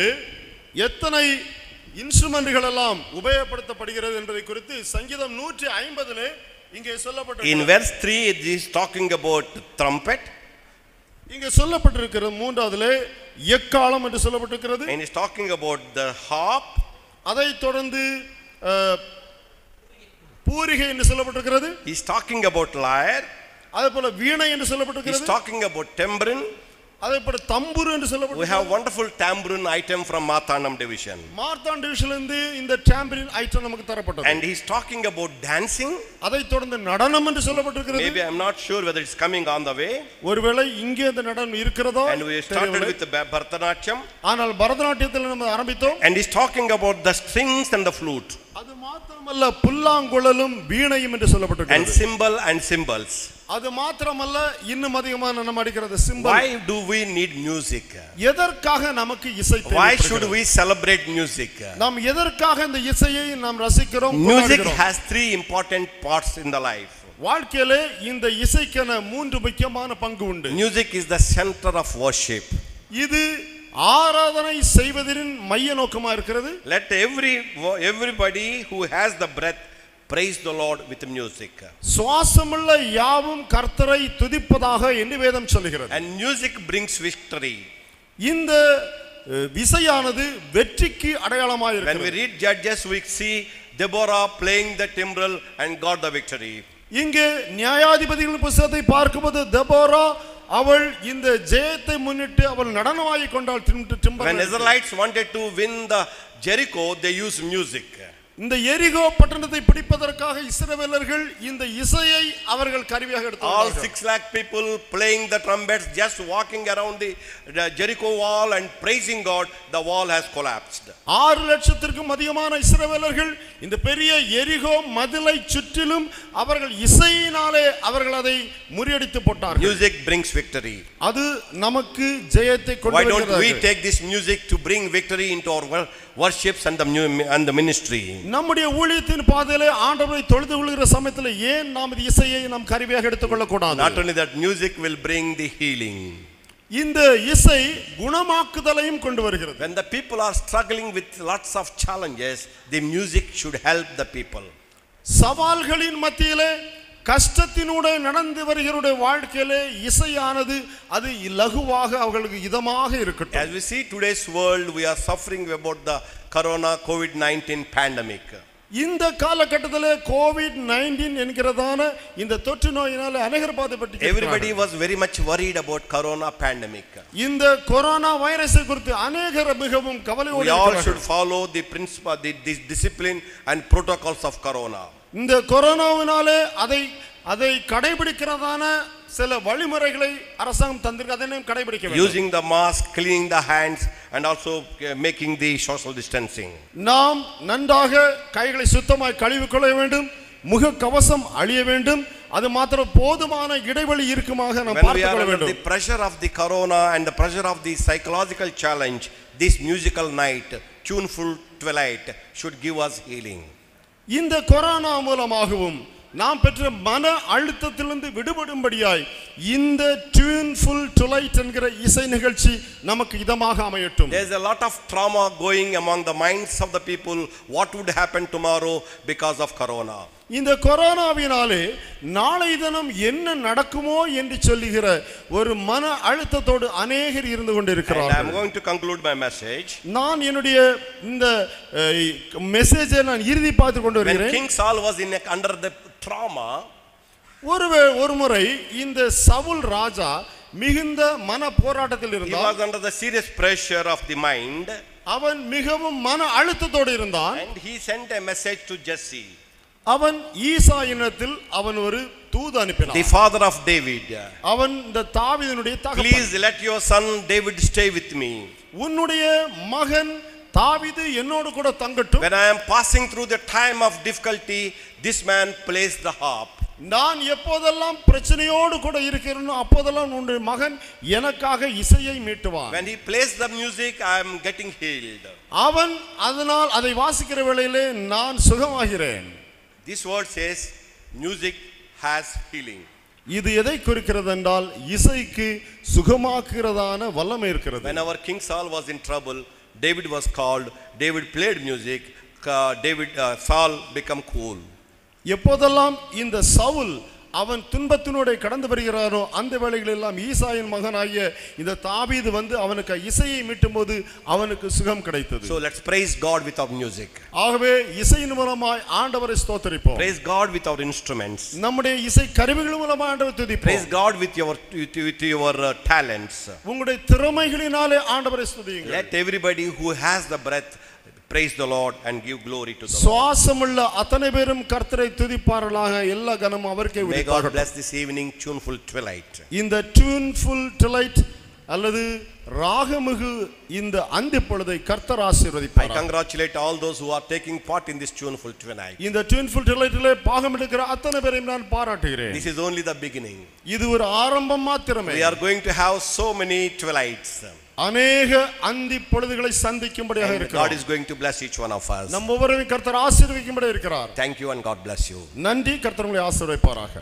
எத்தனை இன்ஸ்ட்ருமெண்ட்கள் எல்லாம் உபயோகப்படுத்தப்படுகிறது என்பதை குறித்து சங்கீதம் நூற்றி ஐம்பதிலே இங்கே In சொல்லப்பட்டிருக்கிறது verse 3, it is talking about trumpet, இங்கே சொல்லப்பட்டிருக்கிறது மூன்றாவதிலே எக்காலம் என்று சொல்லப்பட்டிருக்கிறது and it's talking about the harp, அதை தொடர்ந்து அஹ், பூரிகை என்று சொல்லப்பட்டிருக்கிறது he's talking about lyre, அதே போல வீணை என்று He's சொல்லப்பட்டிருக்கிறது talking about tambourine. அதே போல தம்புரு என்று We சொல்லப்பட்டிருக்கிறது have wonderful tambourine item from Marthanam division. மார்த்தான் டிவிஷன்ல இருந்து இந்த டாம்பரின் ஐட்டம் நமக்கு தரப்பட்டது And he's talking about dancing. அதை தொடர்ந்து நடனம் என்று சொல்லப்பட்டிருக்கிறது Maybe I'm not sure whether it's coming on the way. ஒருவேளை இங்கே இந்த நடனம் இருக்கிறதோ And we started தெரியவில்லை. with the Bha- Bharatanatyam. ஆனால் பரதநாட்டியத்தில் நம்ம ஆரம்பித்தோம் And he's talking about the strings and the flute. அது மாத்திரமல்ல புல்லாங்குழலும் வீணையும் என்று And சொல்லப்பட்டிருக்கிறது cymbal and cymbals. அது மாத்திரமல்ல இன்னும் அதிகமாக நம்ம அடிக்கிறது cymbal Why do we need music? எதற்காக நமக்கு இசை Why தேவைப்படுகிறது? should we celebrate music? நாம் எதற்காக இந்த இசையை நாம் ரசிக்கிறோம் Music கொண்டாடுகிறோம்? has three important parts in the life. வாழ்க்கையிலே இந்த இசைக்கென மூன்று முக்கியமான பங்கு உண்டு Music is the center of worship. இது ஆராதனை செய்வதின் மைய நோக்கமா இருக்கிறது Let every everybody who has the breath praise the Lord with music. சுவாசமுள்ள யாவும் கர்த்தரை துதிப்பதாக என்று வேதம் சொல்லுகிறது And music brings victory. இந்த அஹ், விசையானது வெற்றிக்கு அடையாளமாக When we இருக்கிறது read Judges, we see Deborah playing the timbrel and got the victory. இங்கே நியாயாதிபதிகள் புஸ்தகத்தை பார்க்கும்போது தெபோரா அவள் இந்த ஜெயத்தை முன்னிட்டு அவள் நடனமாகி கொண்டாள் திம்- timbrel When Israelites wanted to win the Jericho, they used music. இந்த எரிகோ பட்டணத்தை பிடிப்பதற்காக இஸ்ரவேலர்கள் இந்த இசையை அவர்கள் கருவியாக All எடுத்தார்கள் six lakh people playing the trumpets, just walking around the, the Jericho wall and praising God, the wall has collapsed. ஆறு லட்சத்திற்கும் அதிகமான இஸ்ரவேலர்கள் இந்த பெரிய எரிகோ மதிலை சுற்றிலும் அவர்கள் இசையினாலே அவர்கள் அதை முறியடித்து போட்டார்கள் Music brings victory. அது நமக்கு ஜெயத்தை கொண்டு Why don't we வருகிறது. take this music to bring victory into our wor- worships and the, mu- and the ministry? நம்முடைய ஊழியத்தின் பாதையிலே ஆண்டவரை தொழுது கொள்கிற சமயத்தில் ஏன் நாம் இந்த இசையை நாம் கருவியாக எடுத்துக்கொள்ள கூடாது Not only that, music will bring the healing. இந்த இசை குணமாக்குதலையும் கொண்டு வருகிறது When the people are struggling with lots of challenges, the music should help the people. சவால்களின் மத்தியிலே கஷ்டத்தினூட நடந்து வருகிறவருடைய வாழ்க்கையிலே இசையானது அது லகுவாக அவர்களுக்கு இதமாக இருக்கட்டும் As we see today's world, we are suffering about the corona COVID-19 pandemic. இந்த காலகட்டத்திலே கோவிட் நைன்டீன் என்கிறதான இந்த தொற்று நோயினால அநேகர் பாதைப்பட்டு Everybody was very much worried about corona pandemic. இந்த கொரோனா வைரஸை குறித்து அநேகர் மிகவும் We கவலையோடு all இருக்கிறார்கள். should follow the principle, the, the discipline and protocols of corona. இந்த கொரோனாவினாலே அதை அதை கடைபிடிக்கிறதான சில வழிமுறைகளை அரசாங்கம் தந்திருக்கு அதை நாம் கடைபிடிக்க வேண்டும் Using the mask, cleaning the hands, and also uh, making the social distancing. நாம் நன்றாக கைகளை சுத்தமாய் கழுவிக் கொள்ள வேண்டும் முக கவசம் அழிய வேண்டும் அது மாத்திரம் போதுமான இடைவெளி இருக்குமாக நாம் When we பார்த்துக் are கொள்ள under the வேண்டும் pressure of the corona and the pressure of the psychological challenge, this musical night, tuneful twilight, should give us healing. இந்த கொரோனா மூலமாகவும் நாம் பெற்ற மன அழுத்தத்திலிருந்து விடுபடும்படியாய் இந்த டியூன்ஃபுல் டுலைட் என்கிற இசை நிகழ்ச்சி நமக்கு இதமாக அமையட்டும் There's a lot of trauma going among the minds of the people. What would happen tomorrow because of corona? இந்த கொரோனாவினாலே நாளை தினம் என்ன நடக்குமோ என்று சொல்லுகிற ஒரு மன அழுத்தத்தோடு அநேகர் இருந்து And I'm கொண்டிருக்கிறார்கள் going to conclude my message. நான் என்னுடைய இந்த மெசேஜை நான் இறுதி பார்த்து கொண்டு When வருகிறேன் King Saul was in a, under the trauma, ஒரு ஒரு முறை இந்த சவுல் ராஜா மிகுந்த மன போராட்டத்தில் he இருந்தான் was under the serious pressure of the mind, அவன் மிகவும் மன அழுத்தத்தோடு இருந்தான் and he sent a message to Jesse, அவன் ஈசா இனத்தில் அவன் ஒரு தூது the அனுப்பினான் father of David. அவன் இந்த தாவீதினுடைய தகப்பன் Please let your son David stay with me. உன்னுடைய மகன் தாவீது என்னோடு கூட தங்கட்டும் When I am passing through the time of difficulty, this man plays the harp. நான் எப்போதெல்லாம் பிரச்சனையோடு கூட இருக்கிறேனோ அப்போதெல்லாம் உன்னுடைய மகன் எனக்காக இசையை மீட்டுவான் When he plays the music, I am getting healed. அவன் அதனால் அதை வாசிக்கிற வேளையிலே நான் சுகமாகிறேன் This word says music has healing. இது எதை குறிக்கிறது என்றால் இசைக்கு சுகமாக்குகிறதான வல்லமை இருக்கிறது Whenever King Saul was in trouble, David was called. David played music. uh, David uh, Saul become cool. எப்போதெல்லாம் இந்த சவுல் அவன் துன்பத்தினோட கடந்து வருகிறானோ அந்த வேளைகளில் எல்லாம் ஈசாயின் மகனாகிய இந்த தாவீது வந்து அவனுக்கு இசையை மீட்டும்போது அவனுக்கு சுகம் கிடைத்தது So let's praise God with our music. ஆகவே இசையின் மூலமாய் ஆண்டவரை ஸ்தோத்தரிப்போம் Praise God with our instruments. நம்முடைய இசை கருவிகள் மூலமாக ஆண்டவரை துதிப்போம் Praise God with your with, with your uh, talents. உங்களுடைய திறமைகளினாலே ஆண்டவரை ஸ்துதியுங்கள் Let everybody who has the breath praise the Lord and give glory to the Lord. சுவாசமுள்ள அத்தனை பேரும் கர்த்தரை துதிப்பார்களாக எல்லா கனமும் அவருக்கே May God உரித்தாகட்டும் bless this evening tuneful twilight. இந்த டியூன்ஃபுல் delight அல்லது ராகமிகு இந்த அந்தி பொழுதை கர்த்தர் I ஆசீர்வதிப்பார் congratulate all those who are taking part in this tuneful twilight. இந்த டியூன்ஃபுல் டிலைட்டிலே பாகம் எடுக்கிற அத்தனை பேரையும் நான் பாராட்டுகிறேன் This is only the beginning. இது ஒரு ஆரம்பம் மாத்திரமே We are going to have so many twilights. அநேக அந்தி பொழுதுகளை சந்திக்கும்படியாக And God இருக்கிறார் is going to bless each one of us. நம் ஒவ்வொருவரையும் கர்த்தர் ஆசீர்வதிக்கும்படி இருக்கிறார் Thank you and God bless you. நன்றி கர்த்தர் உங்களை ஆசீர்வதிப்பாராக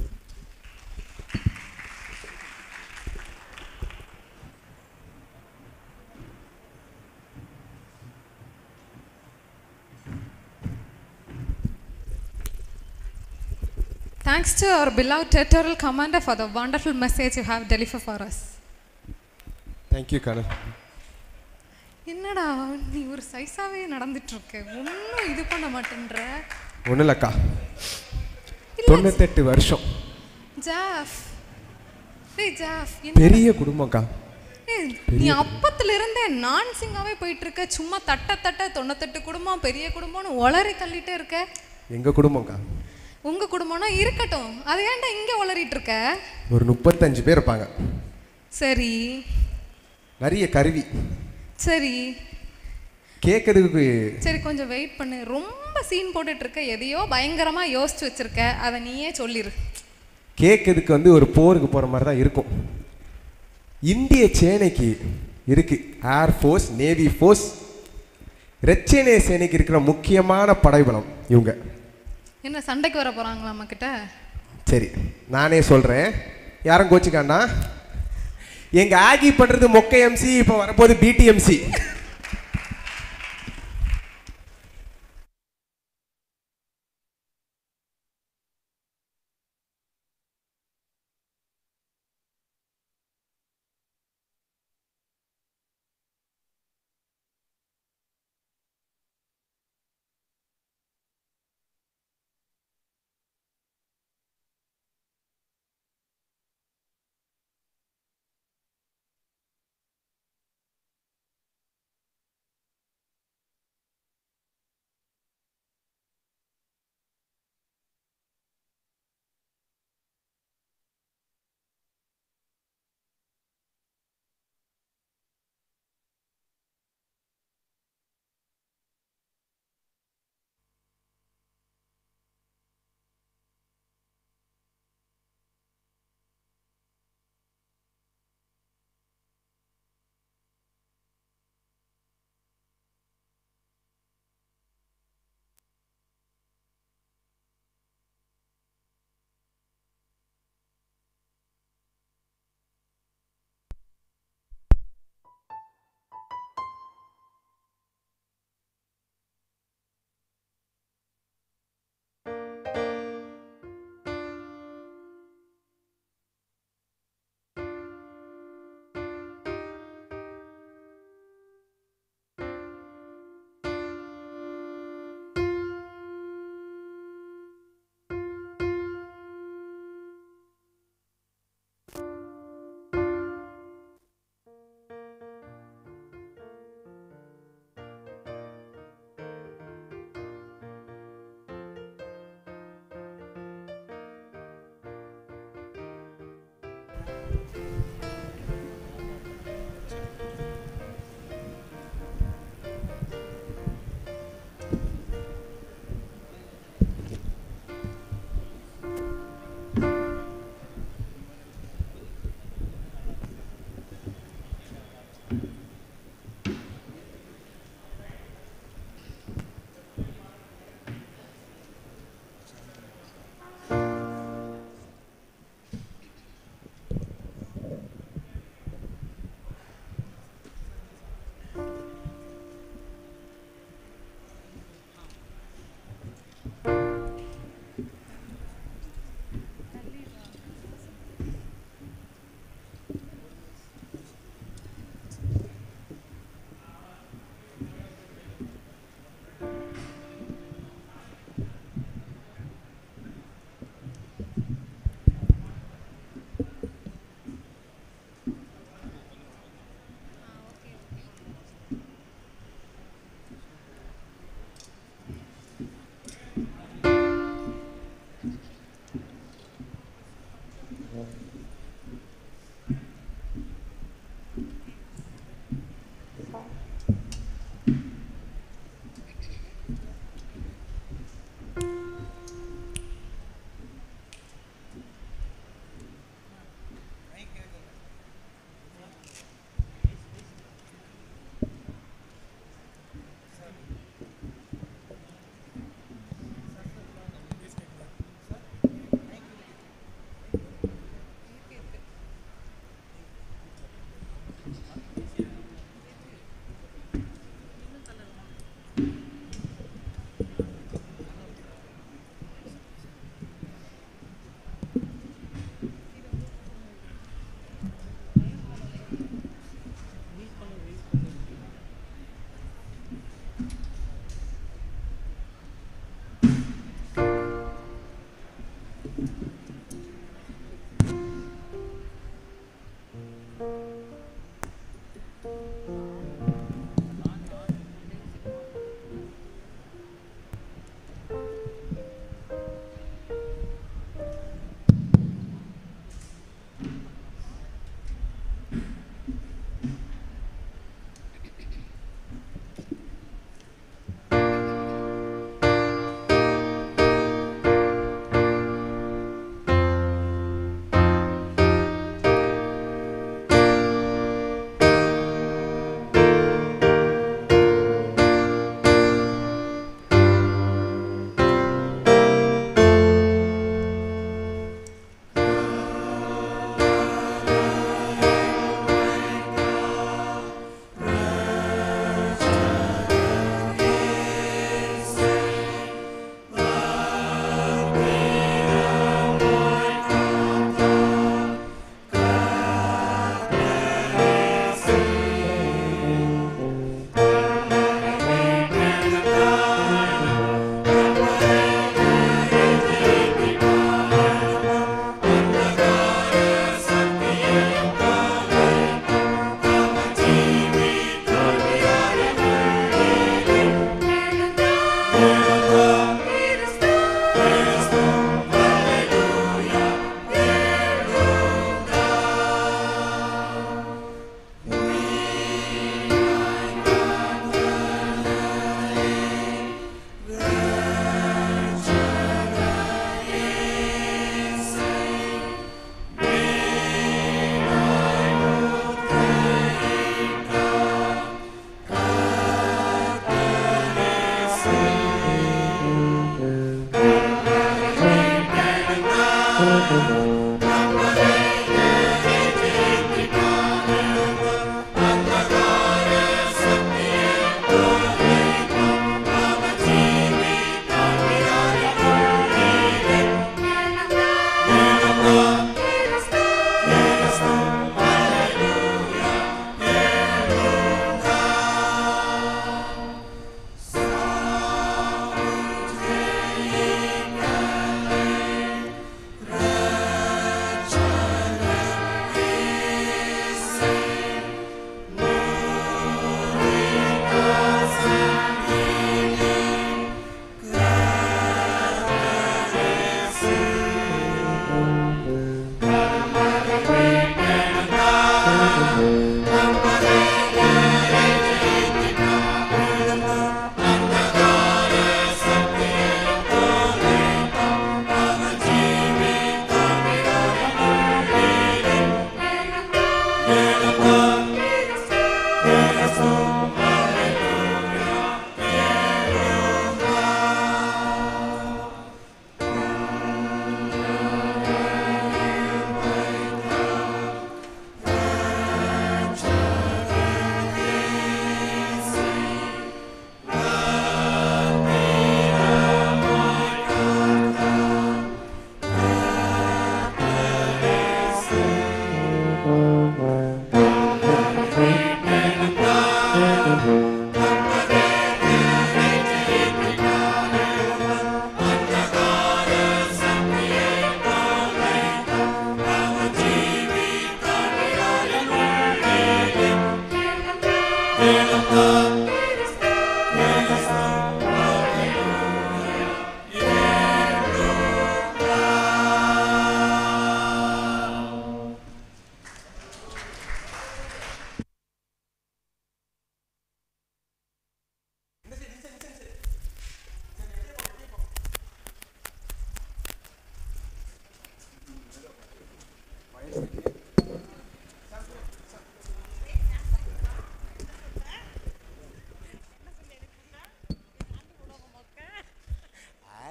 Thanks to our beloved territorial commander for the wonderful message you have delivered for us. Thank you colonel என்னடா நீ ஒரு சைஸாவே நடந்துட்டு இருக்க ஒன்றும் இது பண்ண மாட்டேன்ற ஒன்றும் இல்லைக்கா தொண்ணூத்தெட்டு வருஷம் ஜாஃப் டேய் ஜாஃப் பெரிய குடும்பம்க்கா ஏய், நீ அப்பத்துல இருந்தே நான் சிங்காவே போயிட்டு இருக்க சும்மா தட்ட தட்ட தொண்ணூத்தெட்டு குடும்பம் பெரிய குடும்பம்னு உளறி தள்ளிட்டே இருக்க எங்கள் குடும்பம்க்கா உங்க குடும்பம்னா இருக்கட்டும் அது ஏன்டா இங்க உளறிட்டு இருக்க ஒரு முப்பத்தஞ்சு பேர் இருப்பாங்க சரி நிறைய கருவி சரி கேட்கறதுக்கு சரி கொஞ்சம் வெயிட் பண்ணு ரொம்ப சீன் போட்டுட்டு இருக்க எதையோ பயங்கரமா யோசிச்சு வச்சிருக்க அதை நீயே சொல்லிரு கேட்கறதுக்கு வந்து ஒரு போருக்கு போகிற மாதிரி தான் இருக்கும் இந்திய சேனைக்கு இருக்கு ஏர் ஃபோர்ஸ் நேவி ஃபோர்ஸ் ரெச்சேனே சேனைக்கு இருக்கிற முக்கியமான படைபலம் இவங்க என்ன சண்டைக்கு வர போறாங்களா நம்ம கிட்ட சரி நானே சொல்கிறேன் யாரும் கோச்சிக்காண்டா எங்கள் ஆகி பண்ணுறது மொக்க எம்சி இப்போ வரப்போது பிடிஎம்சி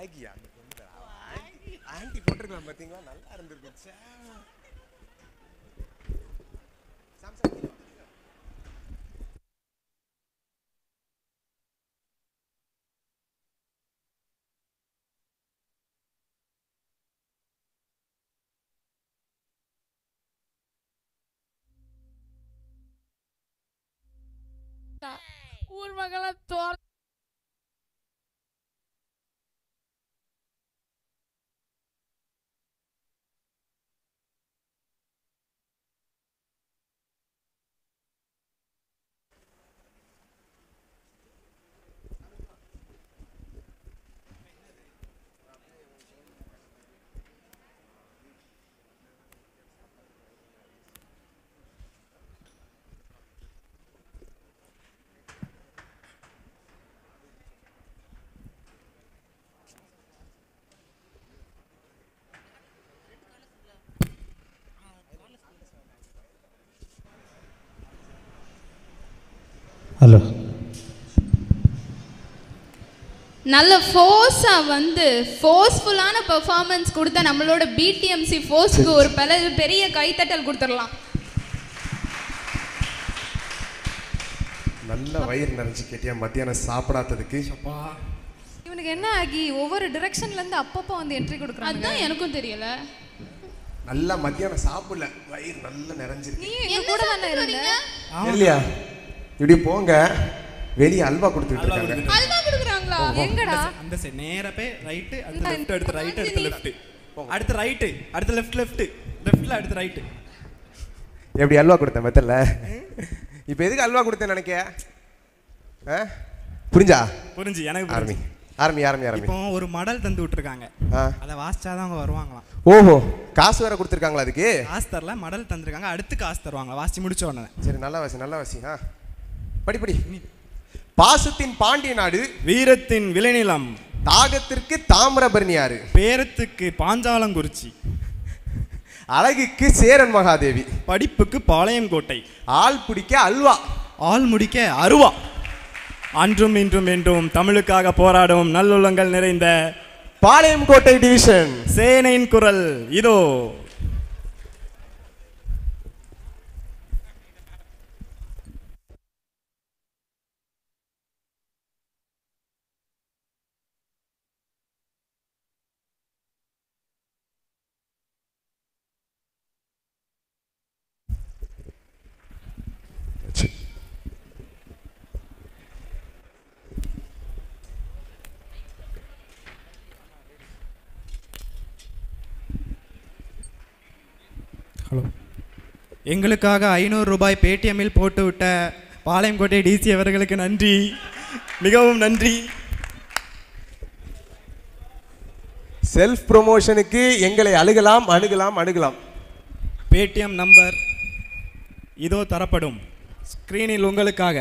ஆகியா ஆன்டி போட்டிருக்கலாம் பாத்தீங்களா நல்லா இருந்திருந்துச்சு ஊர் மக்களை தோற ஹலோ நல்ல ஃபோர்ஸாக வந்து ஃபோர்ஸ்ஃபுல்லான பெர்ஃபார்மன்ஸ் கொடுத்த நம்மளோட பிடிஎம்சி ஃபோர்ஸ்க்கு ஒரு பல பெரிய கைத்தட்டல் கொடுத்துடலாம் நல்ல வயிறு நிறைஞ்சு கேட்டியா மத்தியானம் சாப்பிடாததுக்கு இவனுக்கு என்ன ஆகி ஒவ்வொரு டிரெக்ஷன்ல இருந்து அப்பப்போ வந்து என்ட்ரி கொடுக்குறாங்க அதுதான் எனக்கும் தெரியல நல்லா மத்தியானம் சாப்பிடல வயிறு நல்லா நிறைஞ்சிருக்கு நீ எங்க கூட தானே இருந்த இல்லையா இப்படி போங்க வெளியே அல்வா கொடுத்துட்டு இருக்காங்க அல்வா கொடுக்குறாங்களா எங்கடா அந்த சைடு நேரா போய் ரைட்டு அடுத்து லெஃப்ட் அடுத்து ரைட் அடுத்து லெஃப்ட் அடுத்து ரைட்டு அடுத்து லெஃப்ட் லெஃப்ட் லெஃப்ட்ல அடுத்து ரைட்டு எப்படி அல்வா கொடுத்தேன் மெத்தல இப்போ எதுக்கு அல்வா கொடுத்தேன் நினைக்க ஆ? புரிஞ்சா புரிஞ்சு எனக்கு ஆர்மி புரிஞ்சு. ஆர்மி ஆர்மி ஆர்மி இப்போ ஒரு மடல் தந்து விட்டுருக்காங்க ஆ. அதை வாசிச்சாதான் அவங்க வருவாங்களாம் ஓஹோ காசு வேற கொடுத்துருக்காங்களா அதுக்கு காசு தரல மடல் தந்திருக்காங்க அடுத்து காசு தருவாங்க வாசிச்சு முடிச்ச உடனே சரி நல்லா வாசி நல்லா வாசி ஆ படி படி பாசத்தின் பாண்டிய நாடு வீரத்தின் விளைநிலம் தாகத்திற்கு தாமிரபரணி ஆறு பேரத்துக்கு பாஞ்சாலங்குறிச்சி அழகுக்கு சேரன் மகாதேவி படிப்புக்கு பாளையங்கோட்டை ஆள் பிடிக்க அல்வா ஆள் முடிக்க அருவா அன்றும் இன்றும் என்றும் தமிழுக்காக போராடும் நல்லுள்ளங்கள் நிறைந்த பாளையம் கோட்டை டிவிஷன் சேனையின் குரல் இதோ ஹலோ எங்களுக்காக ஐநூறு ரூபாய் பேடிஎம்மில் போட்டுவிட்ட பாளையங்கோட்டை டிசி அவர்களுக்கு நன்றி மிகவும் நன்றி செல்ஃப் ப்ரொமோஷனுக்கு எங்களை அணுகலாம் அணுகலாம் அணுகலாம் பேடிஎம் நம்பர் இதோ தரப்படும் ஸ்க்ரீனில் உங்களுக்காக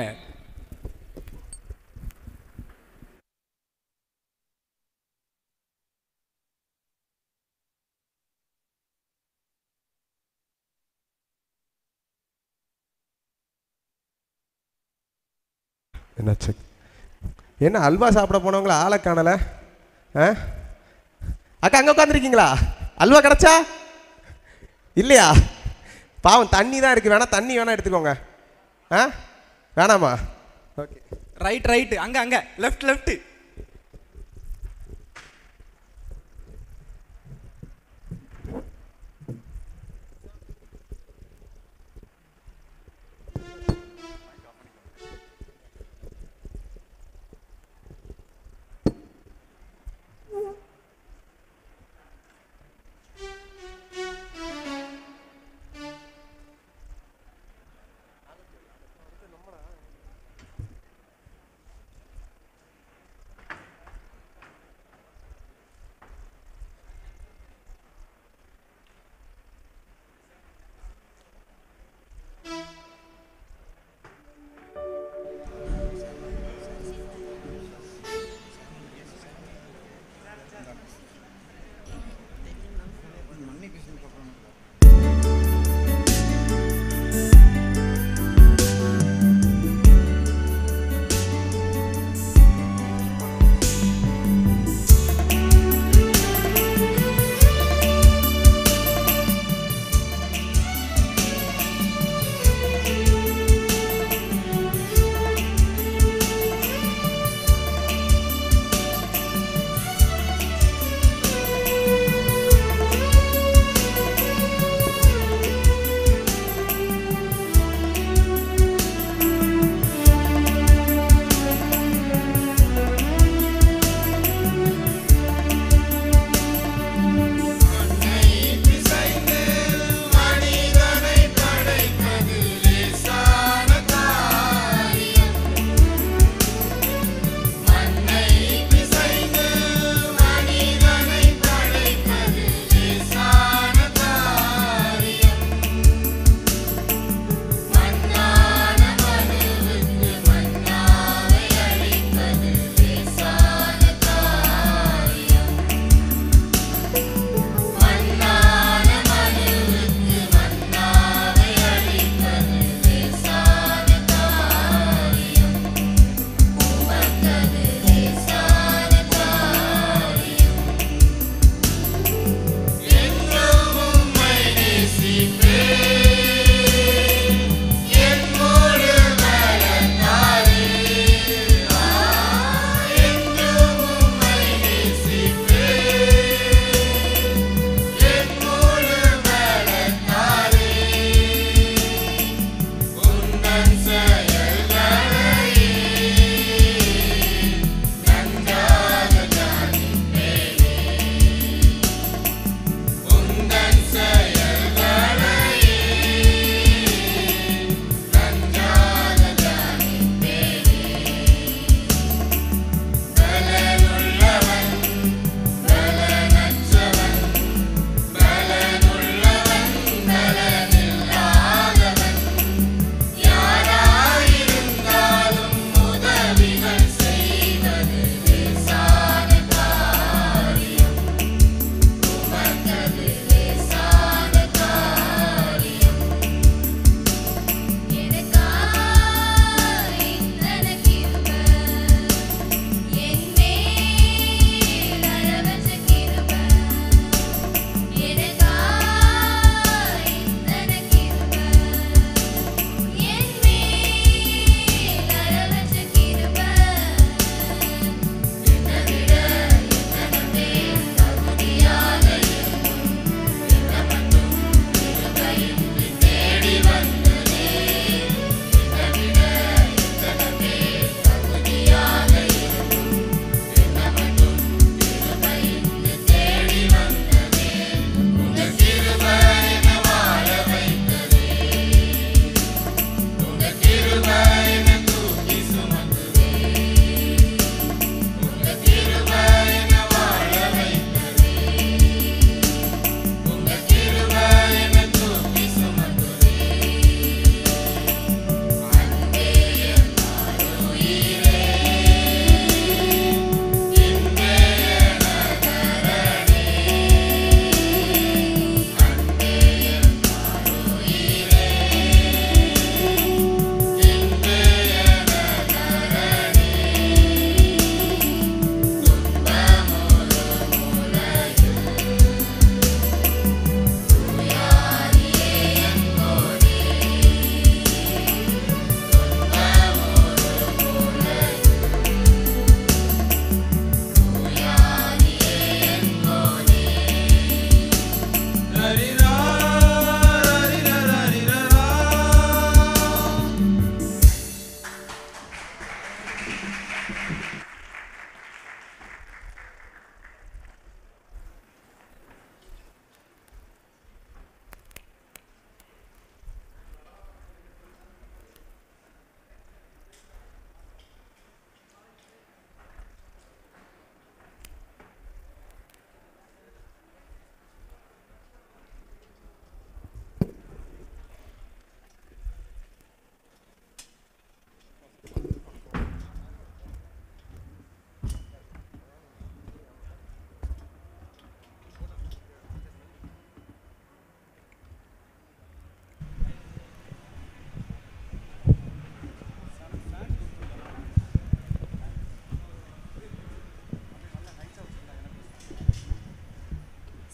என்னாச்சு என்ன அல்வா சாப்பிட போனவங்கள ஆளை காணல ஆ அக்கா அங்கே உட்காந்துருக்கீங்களா அல்வா கிடச்சா இல்லையா பாவம் தண்ணி தான் இருக்குது வேணா தண்ணி வேணா எடுத்துக்கோங்க ஆ வேணாமா ஓகே ரைட் ரைட் அங்க அங்க லெஃப்ட் லெஃப்ட்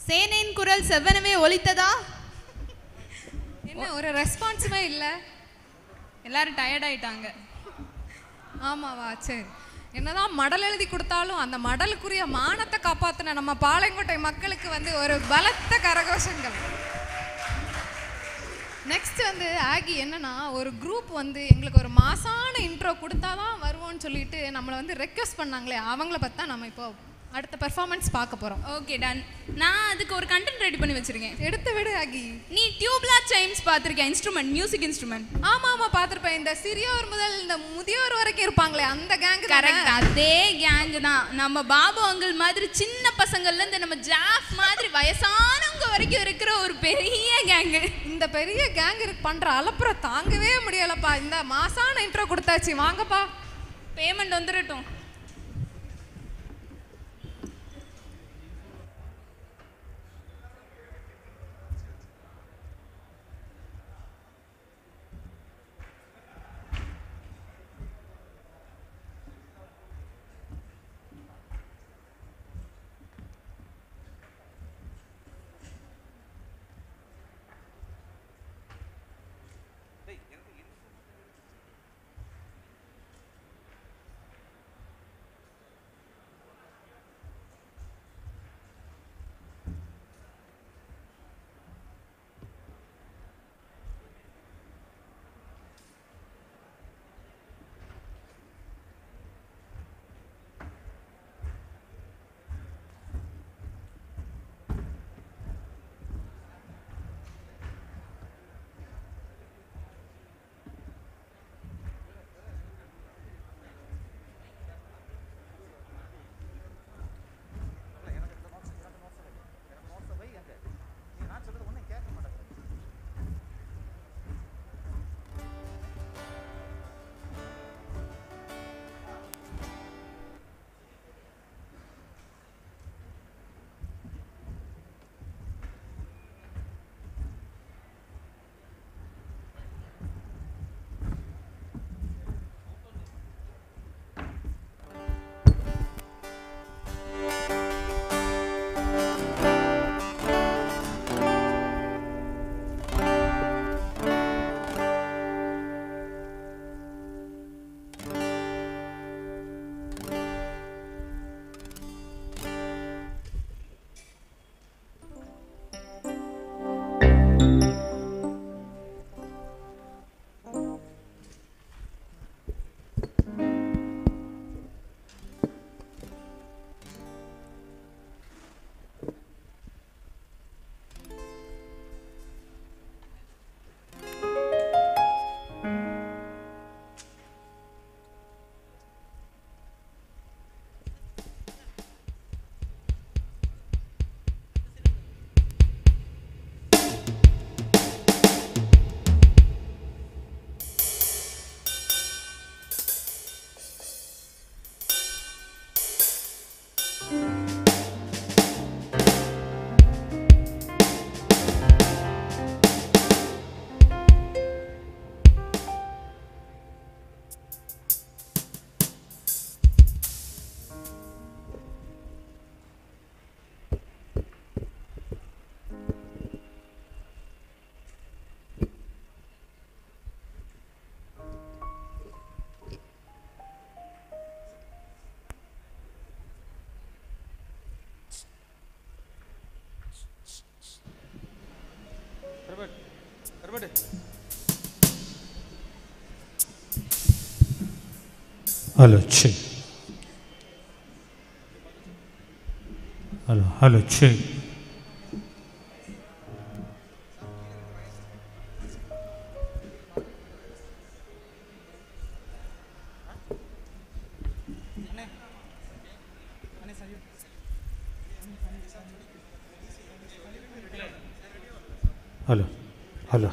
சேனையின் குரல் செவ்வனவே ஒலித்ததா என்ன ஒரு ரெஸ்பான்ஸுமே இல்லை எல்லாரும் டயர்ட் ஆயிட்டாங்க ஆமாவா சரி என்னதான் மடல் எழுதி கொடுத்தாலும் அந்த மடலுக்குரிய மானத்தை காப்பாத்தின நம்ம பாளையங்கோட்டை மக்களுக்கு வந்து ஒரு பலத்த கரகோஷங்கள் நெக்ஸ்ட் வந்து ஆகி என்னன்னா ஒரு குரூப் வந்து எங்களுக்கு ஒரு மாசான இன்ட்ரோ கொடுத்தாதான் வருவோம்னு சொல்லிட்டு நம்மளை வந்து ரெக்வஸ்ட் பண்ணாங்களே அவங்கள பத்தி தான் நம்ம இப்போ அடுத்த பெர்ஃபார்மன்ஸ் பார்க்க போறோம் ஓகே டன் நான் அதுக்கு ஒரு கண்டென்ட் ரெடி பண்ணி வச்சிருக்கேன் எடுத்து விடு ஆகி நீ டியூப்லா சைம்ஸ் பார்த்திருக்கியா இன்ஸ்ட்ருமெண்ட் மியூசிக் இன்ஸ்ட்ருமெண்ட் ஆமா ஆமா பார்த்திருப்பேன் இந்த சிறியோர் முதல் இந்த முதியோர் வரைக்கும் இருப்பாங்களே அந்த கேங் கரெக்ட் அதே கேங் தான் நம்ம பாபு அங்கிள் மாதிரி சின்ன பசங்கள்ல இருந்து நம்ம ஜாஃப் மாதிரி வயசானவங்க வரைக்கும் இருக்கிற ஒரு பெரிய கேங் இந்த பெரிய கேங் பண்ற அலப்புற தாங்கவே முடியலப்பா இந்த மாசான இன்ட்ரோ கொடுத்தாச்சு வாங்கப்பா பேமெண்ட் வந்துடட்டும் Hello, check. Hello, hello, check. Hello, hello.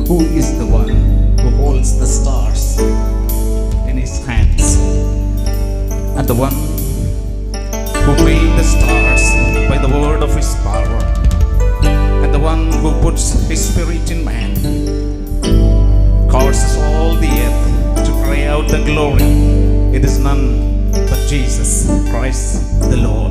who is the one who holds the stars in his hands, and the one who made the stars by the word of his power, and the one who puts his spirit in man, causes all the earth to cry out the glory. It is none but Jesus Christ the Lord.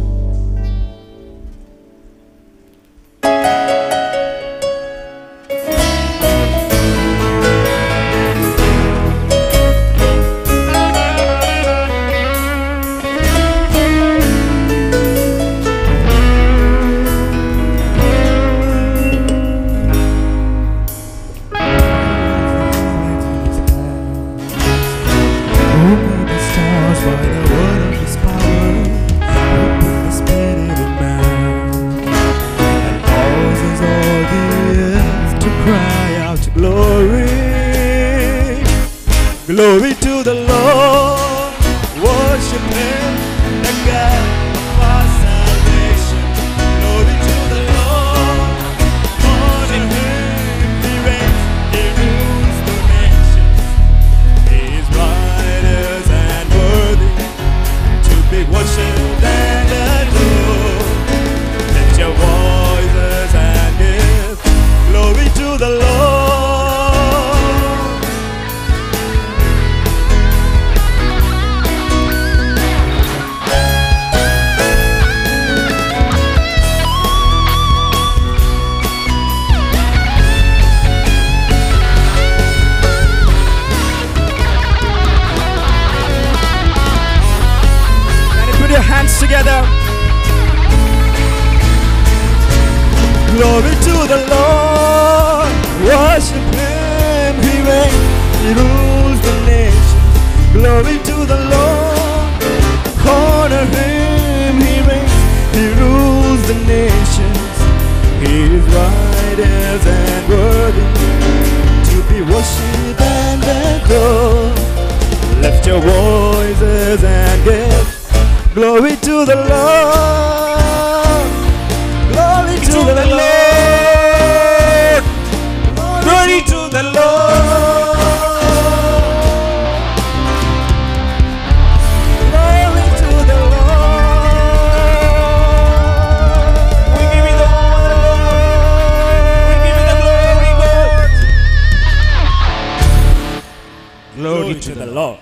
Who made the stars by the word of his power? Who put the spirit in man? And causes all the earth to cry out glory. Glory to the Lord. Worship him, the God of our salvation. Glory to the Lord. Honor him, he reigns, he rules the nations. He is righteous and worthy to be worshipped and adored. Lift your voices and give glory to the Lord. Can you put your hands together? Glory to the Lord. Worship Him. He reigns. He rules the nation. Glory to the Lord. Honor Him. He reigns. He rules the nations. He is righteous and worthy to be worshipped and adored. Lift your voices and give glory to the Lord. Glory to the Lord. Glory to the Lord. Glory to the Lord. We give you the honor, Lord. We give you the glory, Lord. Glory to the Lord.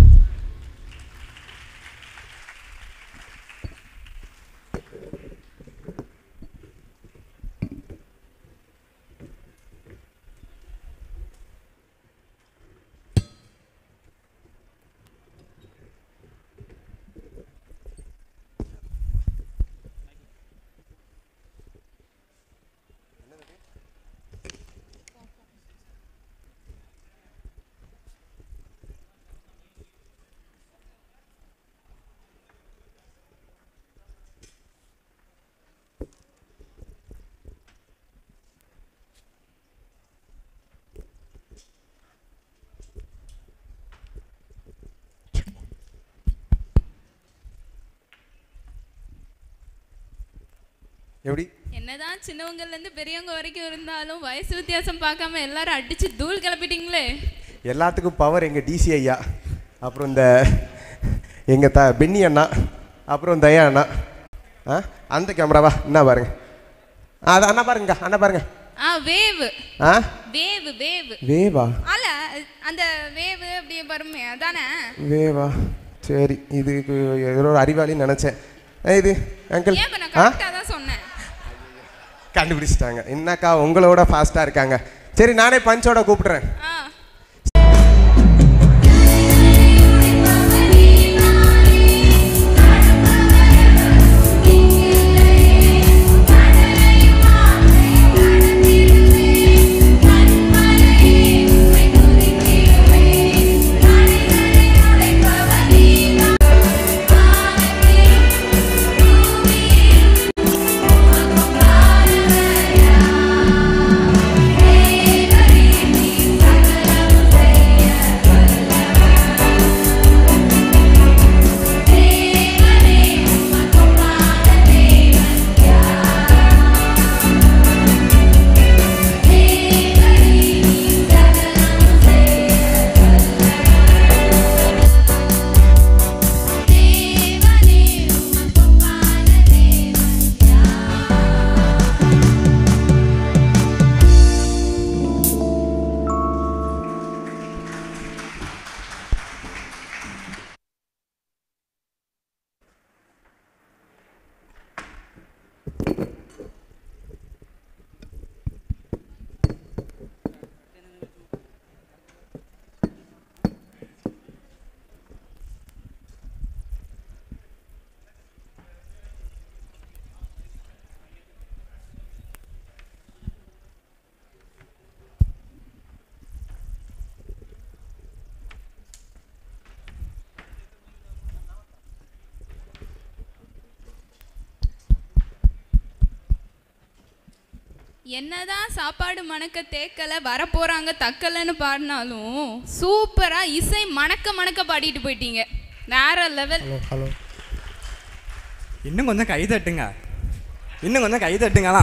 எப்படி என்னதான் சின்னவங்கல இருந்து பெரியவங்க வரைக்கும் இருந்தாலும் வயசு வித்தியாசம் பார்க்காம எல்லாரும் அடிச்சு தூள் கிளப்பிட்டீங்களே எல்லாத்துக்கும் பவர் எங்கள் டிசி ஐயா அப்புறம் இந்த எங்கள் த பென்னி அண்ணா அப்புறம் தயா அண்ணா ஆ அந்த கேமராவா என்ன பாருங்க ஆ அது அண்ணா பாருங்க அண்ணா பாருங்க ஆ வேவ் ஆ வேவ் வேவ் வேவா அல்ல அந்த வேவ் அப்படியே பாருமே அதானே வேவா சரி இதுக்கு ஏதோ ஒரு அறிவாளின்னு நினச்சேன் இது அங்கிள் ஏன் இப்ப நான் ஆ கரெக்டாக தான் சொன்னேன் கண்டுபிடிச்சிட்டாங்க என்னக்கா உங்களோட ஃபாஸ்ட்டாக இருக்காங்க சரி நானே பஞ்சோட கூப்பிடுறேன் ஆ Hey, என்னதான் சாப்பாடு மணக்க தேக்கல வர போறாங்க தக்கலன்னு பாடினாலும் சூப்பரா இசை மணக்க மணக்க பாடிட்டு போயிட்டீங்க வேற லெவல் ஹலோ ஹலோ இன்னும் கொஞ்சம் கை தட்டுங்க இன்னும் கொஞ்சம் கை தட்டுங்களா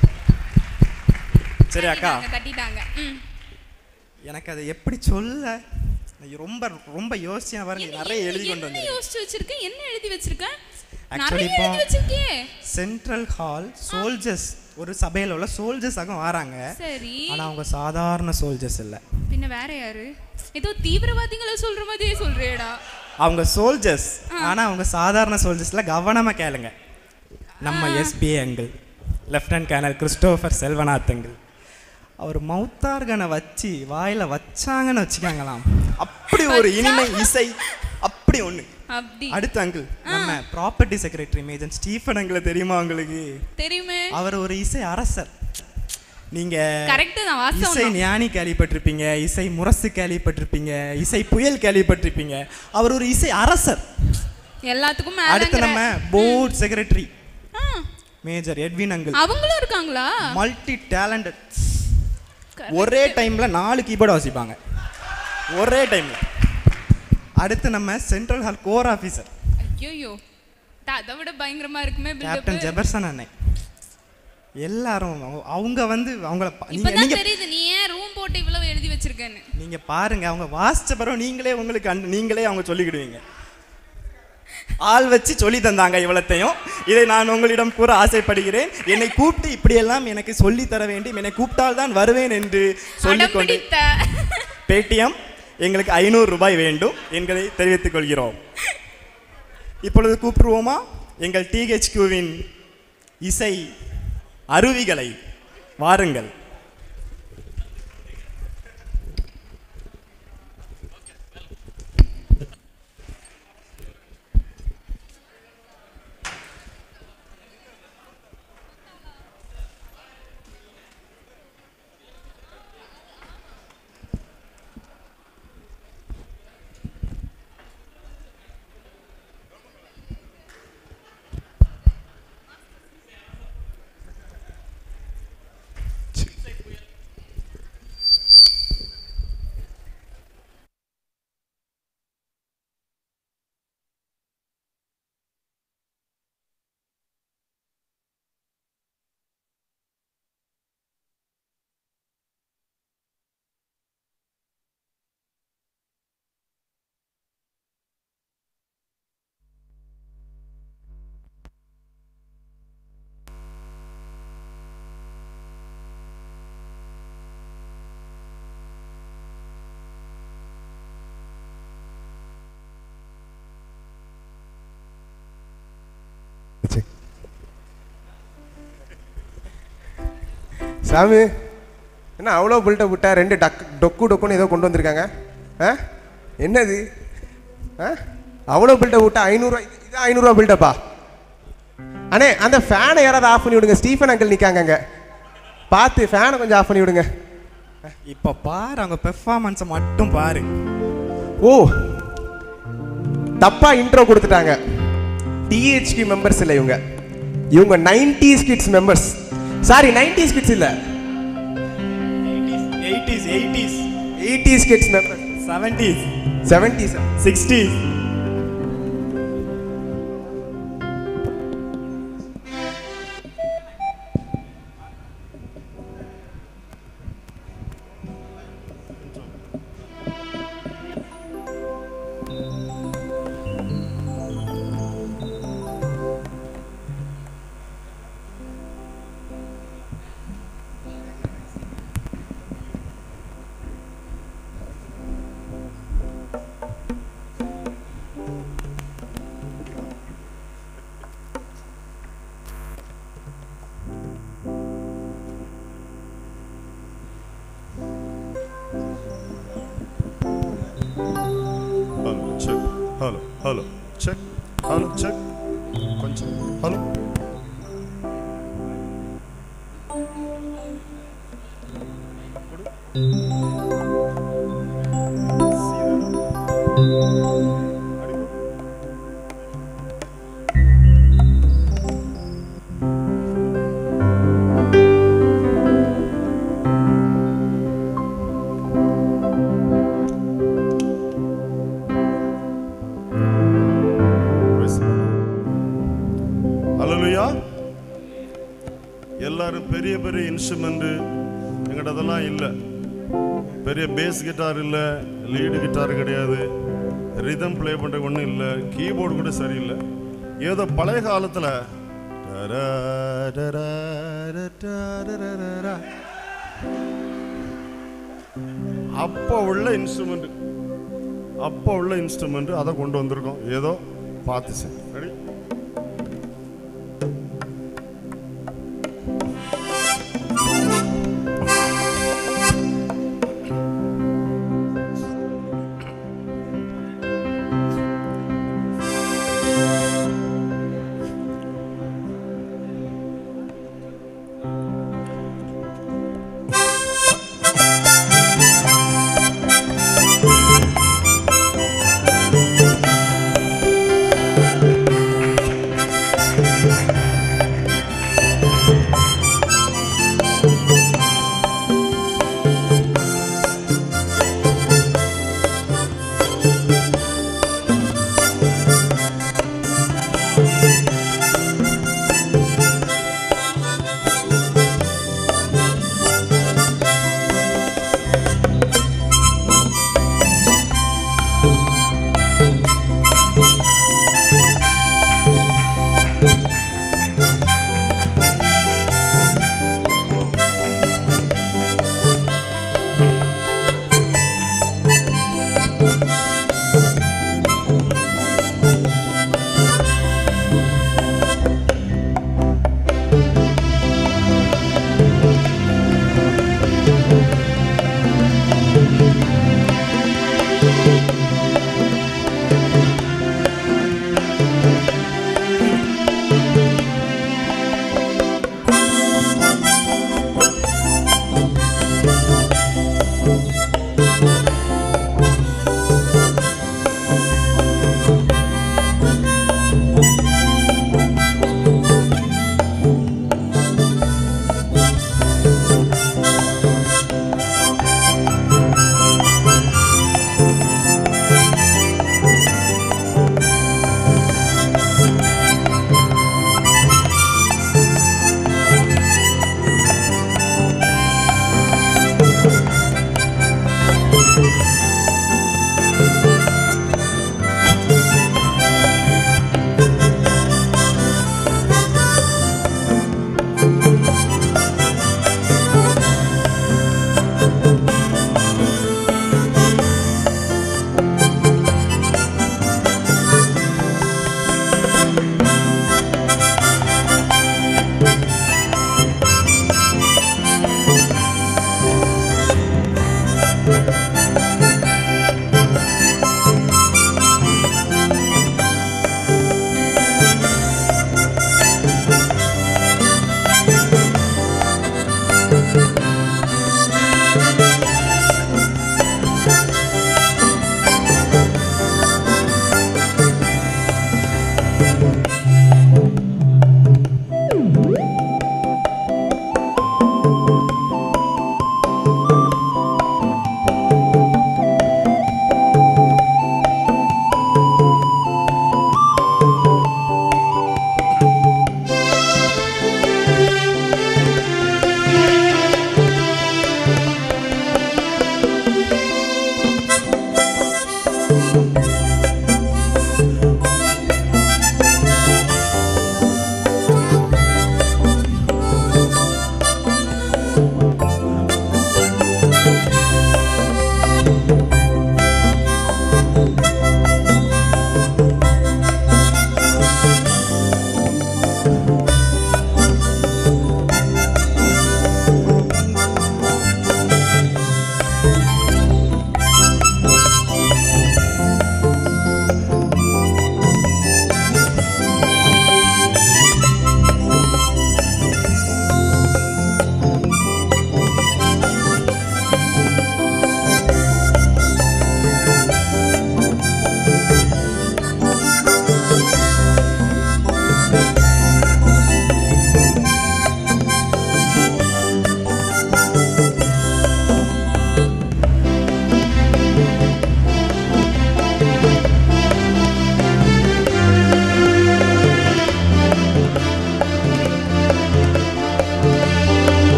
சரி அக்கா தட்டிட்டாங்க ம் எனக்கு அதை எப்படி சொல்ல நான் ரொம்ப ரொம்ப யோசிச்சேன் பாருங்க நிறைய எழுதி கொண்டு என்ன வந்தேன் யோசிச்சு வச்சிருக்க என்ன எழுதி வச்சிருக்க ஆக்சுவலி நிறைய இப்போ எழுதி வச்சிருக்கியே சென்ட்ரல் ஹால் சோல்ஜர்ஸ் ஒரு சபையில் உள்ள சோல்ஜர்ஸ் அங்கே வராங்க சரி ஆனால் அவங்க சாதாரண சோல்ஜர்ஸ் இல்லை பின்ன வேற யாரு ஏதோ தீவிரவாதிகளை சொல்ற மாதிரியே சொல்றியேடா அவங்க சோல்ஜர்ஸ் ஆனால் அவங்க சாதாரண சோல்ஜர்ஸில் கவனமாக கேளுங்க நம்ம SP uncle lieutenant colonel Christopher Selvanath uncle அவர் மௌத்தார்கனை வச்சு வாயில் வச்சாங்கன்னு வச்சுக்காங்களாம் அப்படி ஒரு இனிமை இசை அப்படி ஒன்று அப்படி அடுத்து அங்கிள் நம்ம ப்ராப்பர்ட்டி செக்ரட்டரி மேஜன் ஸ்டீஃபன் அங்கிளை தெரியுமா உங்களுக்கு தெரியுமே அவர் ஒரு இசை அரசர் நீங்க Correct தான், வாஸ்தவம் இசை தான். ஞானி கேள்விப்பட்டிருப்பீங்க இசை முரசு கேள்விப்பட்டிருப்பீங்க இசை புயல் கேள்விப்பட்டிருப்பீங்க அவர் ஒரு இசை அரசர் எல்லாத்துக்கும் அடுத்து மேலங்கிற நம்ம board secretary major Edwin uncle அவங்களும் இருக்காங்களா மல்டி டேலண்டட் ஒரே டைம்ல நாலு கீபோர்டு வாசிப்பாங்க ஒரே டைம்ல அடுத்து நம்ம சென்ட்ரல் ஹால் கோர் ஆஃபீஸர் ஐயோ அதை விட பயங்கரமா இருக்குமே கேப்டன் பில்டப் ஜெபர்சன் அண்ணன் எல்லாரும் அவங்க- அவங்க வந்து அவங்கள பா- நீங்க இப்பதான் நீங்க தெரியுது நீ ஏன் ரூம் போட்டு இவ்வளவு எழுதி வச்சிருக்கேன்னு நீங்க பாருங்க அவங்க வாசிச்ச பிறகு நீங்களே உங்களுக்கு அண்டு- நீங்களே அவங்க சொல்லிக்கிடுவீங்க ஆள் வச்சு சொல்லி தந்தாங்க இவ்வளத்தையும் இதை நான் உங்களிடம் கூற ஆசைப்படுகிறேன் என்னை கூப்பிட்டு இப்படியெல்லாம் எனக்கு சொல்லி தர வேண்டும் என்னை கூப்பிட்டால் தான் வருவேன் என்று சொல்லிக்கொண்டு அடம்பிடித்த பேடிஎம் எங்களுக்கு ஐநூறு ரூபாய் வேண்டும் என்களை தெரிவித்துக் கொள்கிறோம் இப்பொழுது கூப்பிடுவோமா எங்கள் டிஹெச்கியூவின் இசை அருவிகளை வாருங்கள் சாமி என்ன அவ்வளோ பில்டப் விட்டா ரெண்டு டக் டொக்கு டொக்குன்னு ஏதோ கொண்டு வந்திருக்காங்க ஆ என்னது ஆ அவ்வளோ பில்டப் விட்டா ஐநூறுரூவா இது ஐநூறுரூவா பில்டப்பா அண்ணே அந்த ஃபேனை யாராவது ஆஃப் பண்ணி விடுங்க ஸ்டீஃபன் அங்கிள் நிற்காங்க அங்கே பார்த்து ஃபேனை கொஞ்சம் ஆஃப் பண்ணி விடுங்க இப்போ பாரு அவங்க பெர்ஃபார்மன்ஸை மட்டும் பாரு ஓ தப்பா இன்ட்ரோ கொடுத்துட்டாங்க டிஹெச்கி மெம்பர்ஸ் இல்லை இவங்க இவங்க nineties kids members sorry nineties kids இல்லை eighties eighties eighties kids members seventies seventies sixties hello check hello hello check hello check கொஞ்சம் ஹலோ இன்ஸ்ட்ருமெண்ட்டு எங்கிட்ட அதெல்லாம் இல்லை பெரிய பேஸ் கிட்டார் இல்லை லீடு கிட்டார் கிடையாது ரிதம் ப்ளே பண்ணுற ஒன்றும் இல்லை கீபோர்டு கூட சரியில்லை ஏதோ பழைய காலத்தில் அப்போ உள்ள இன்ஸ்ட்ருமெண்ட் அப்போ உள்ள இன்ஸ்ட்ருமெண்ட் அதை கொண்டு வந்திருக்கோம் ஏதோ பார்த்து சரி ரெடி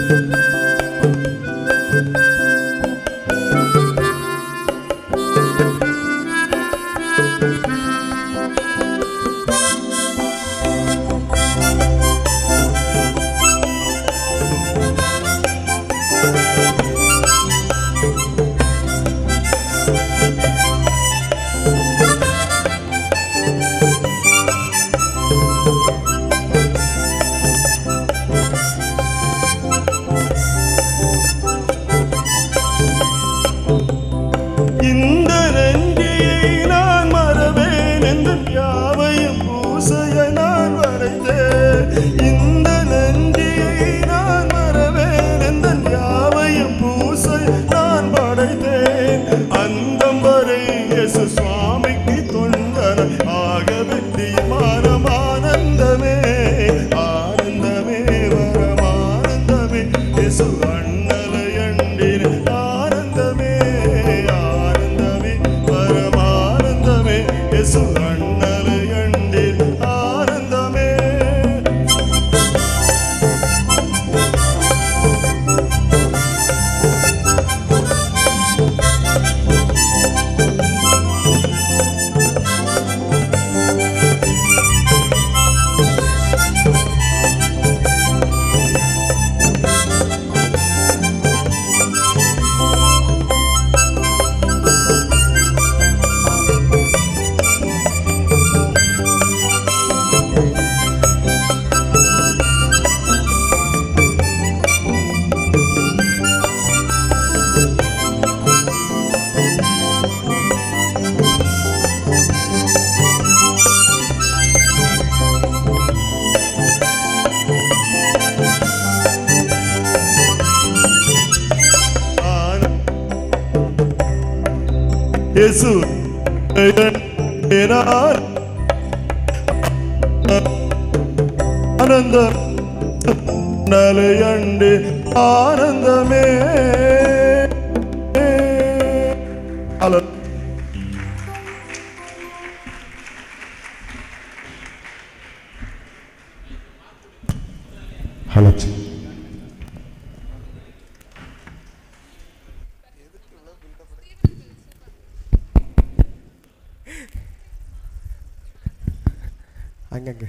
இந்த நன்றியை நான் மறவேன் எந்த யாவையும் பூசைய நான் வரைந்தேன் இந்த நன்றியை நான் மறவேன் எந்த யாவையும் பூசை நான் படைத்தேன் அந்தம் வரை இயேசு சுவாமிக்கு தொண்டன ஆகவே தீர்மானம் ஆனந்தமே ஆனந்தமே வரமானந்தமே இயேசு அண்ணலை அண்டின ஆனந்தமே ஆனந்தமே பரமானந்தமே இயேசு அண்ணலை அண்டின ஆனந்தமே இயேசு நான் ஆனந்தம் நலையண்டு ஆனந்தமே ஹலோ ஹலோ அங்கங்க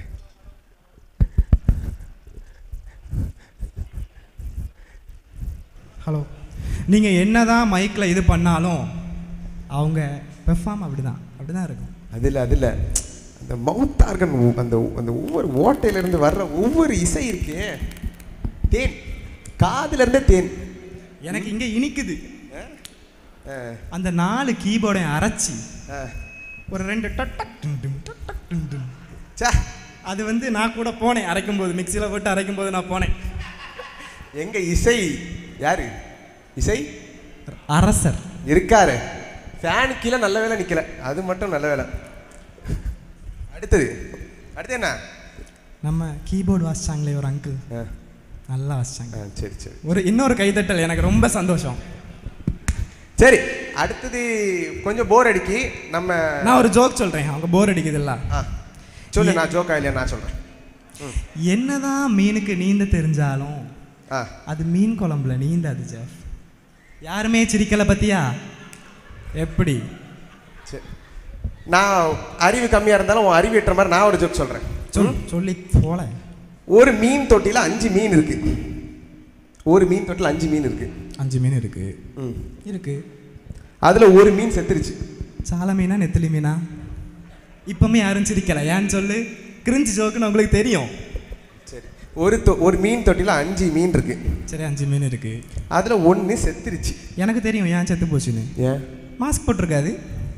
ஹலோ நீங்கள் என்னதான் மைக்கில் இது பண்ணாலும் அவங்க பெர்ஃபார்ம் அப்படி தான் அப்படி தான் இருக்கும் அதில் அதில் அந்த மவுத் ஆர்கன் அந்த அந்த ஒவ்வொரு ஓட்டையிலேருந்து வர்ற ஒவ்வொரு இசை இருக்கே தேன் காதுல இருந்தே தேன் எனக்கு இங்கே இனிக்குது அந்த நாலு கீபோர்டையும் அரைச்சி ஒரு ரெண்டு டக் டக் டும் டும் டக் டக் டும் டும். அது வந்து நான் கூட போனேன் அரைக்கும் போது மிக்சியில் போட்டு அரைக்கும் போது நான் போனேன் எங்க இசை யாரு இசை அரசர் இருக்காரு ஃபேனு கீழே நல்ல வேலை நிக்கல அது மட்டும் நல்ல வேலை அடுத்தது அடுத்து என்ன நம்ம கீபோர்டு வாசிச்சாங்களே ஒரு அங்கிள் நல்லா வாசிச்சாங்க சரி சரி ஒரு இன்னொரு கைதட்டல் எனக்கு ரொம்ப சந்தோஷம் சரி அடுத்தது கொஞ்சம் போர் அடிக்கி நம்ம நான் ஒரு ஜோக் சொல்றேன் அவங்க போர் அடிக்குதுல்ல சொல்லு நான் ஜோக்கா இல்லையா நான் சொல்றேன் என்னதான் மீனுக்கு நீந்த தெரிஞ்சாலும் அது மீன் குழம்புல நீந்தாது ஜெஃப் யாருமே சிரிக்கல பத்தியா எப்படி சரி நான் அறிவு கம்மியா இருந்தாலும் உன் அறிவு ஏற்ற மாதிரி நான் ஒரு ஜோக் சொல்றேன் சொல் சொல்லி போல ஒரு மீன் தொட்டியில் அஞ்சு மீன் இருக்கு ஒரு மீன் தொட்டியில் அஞ்சு மீன் இருக்கு அஞ்சு மீன் இருக்கு இருக்கு அதுல ஒரு மீன் செத்துருச்சு சால மீனா நெத்திலி மீனா இப்பவுமே யாரும் சிரிக்கல ஏன்னு சொல்லு கிரிஞ்சு ஜோக்குன்னு உங்களுக்கு தெரியும் சரி ஒரு தொ- ஒரு மீன் தொட்டியில் அஞ்சு மீன் இருக்கு சரி அஞ்சு மீன் இருக்கு அதுல ஒன்று செத்துருச்சு எனக்கு தெரியும் ஏன் செத்து போச்சுன்னு ஏன் மாஸ்க் போட்டிருக்காது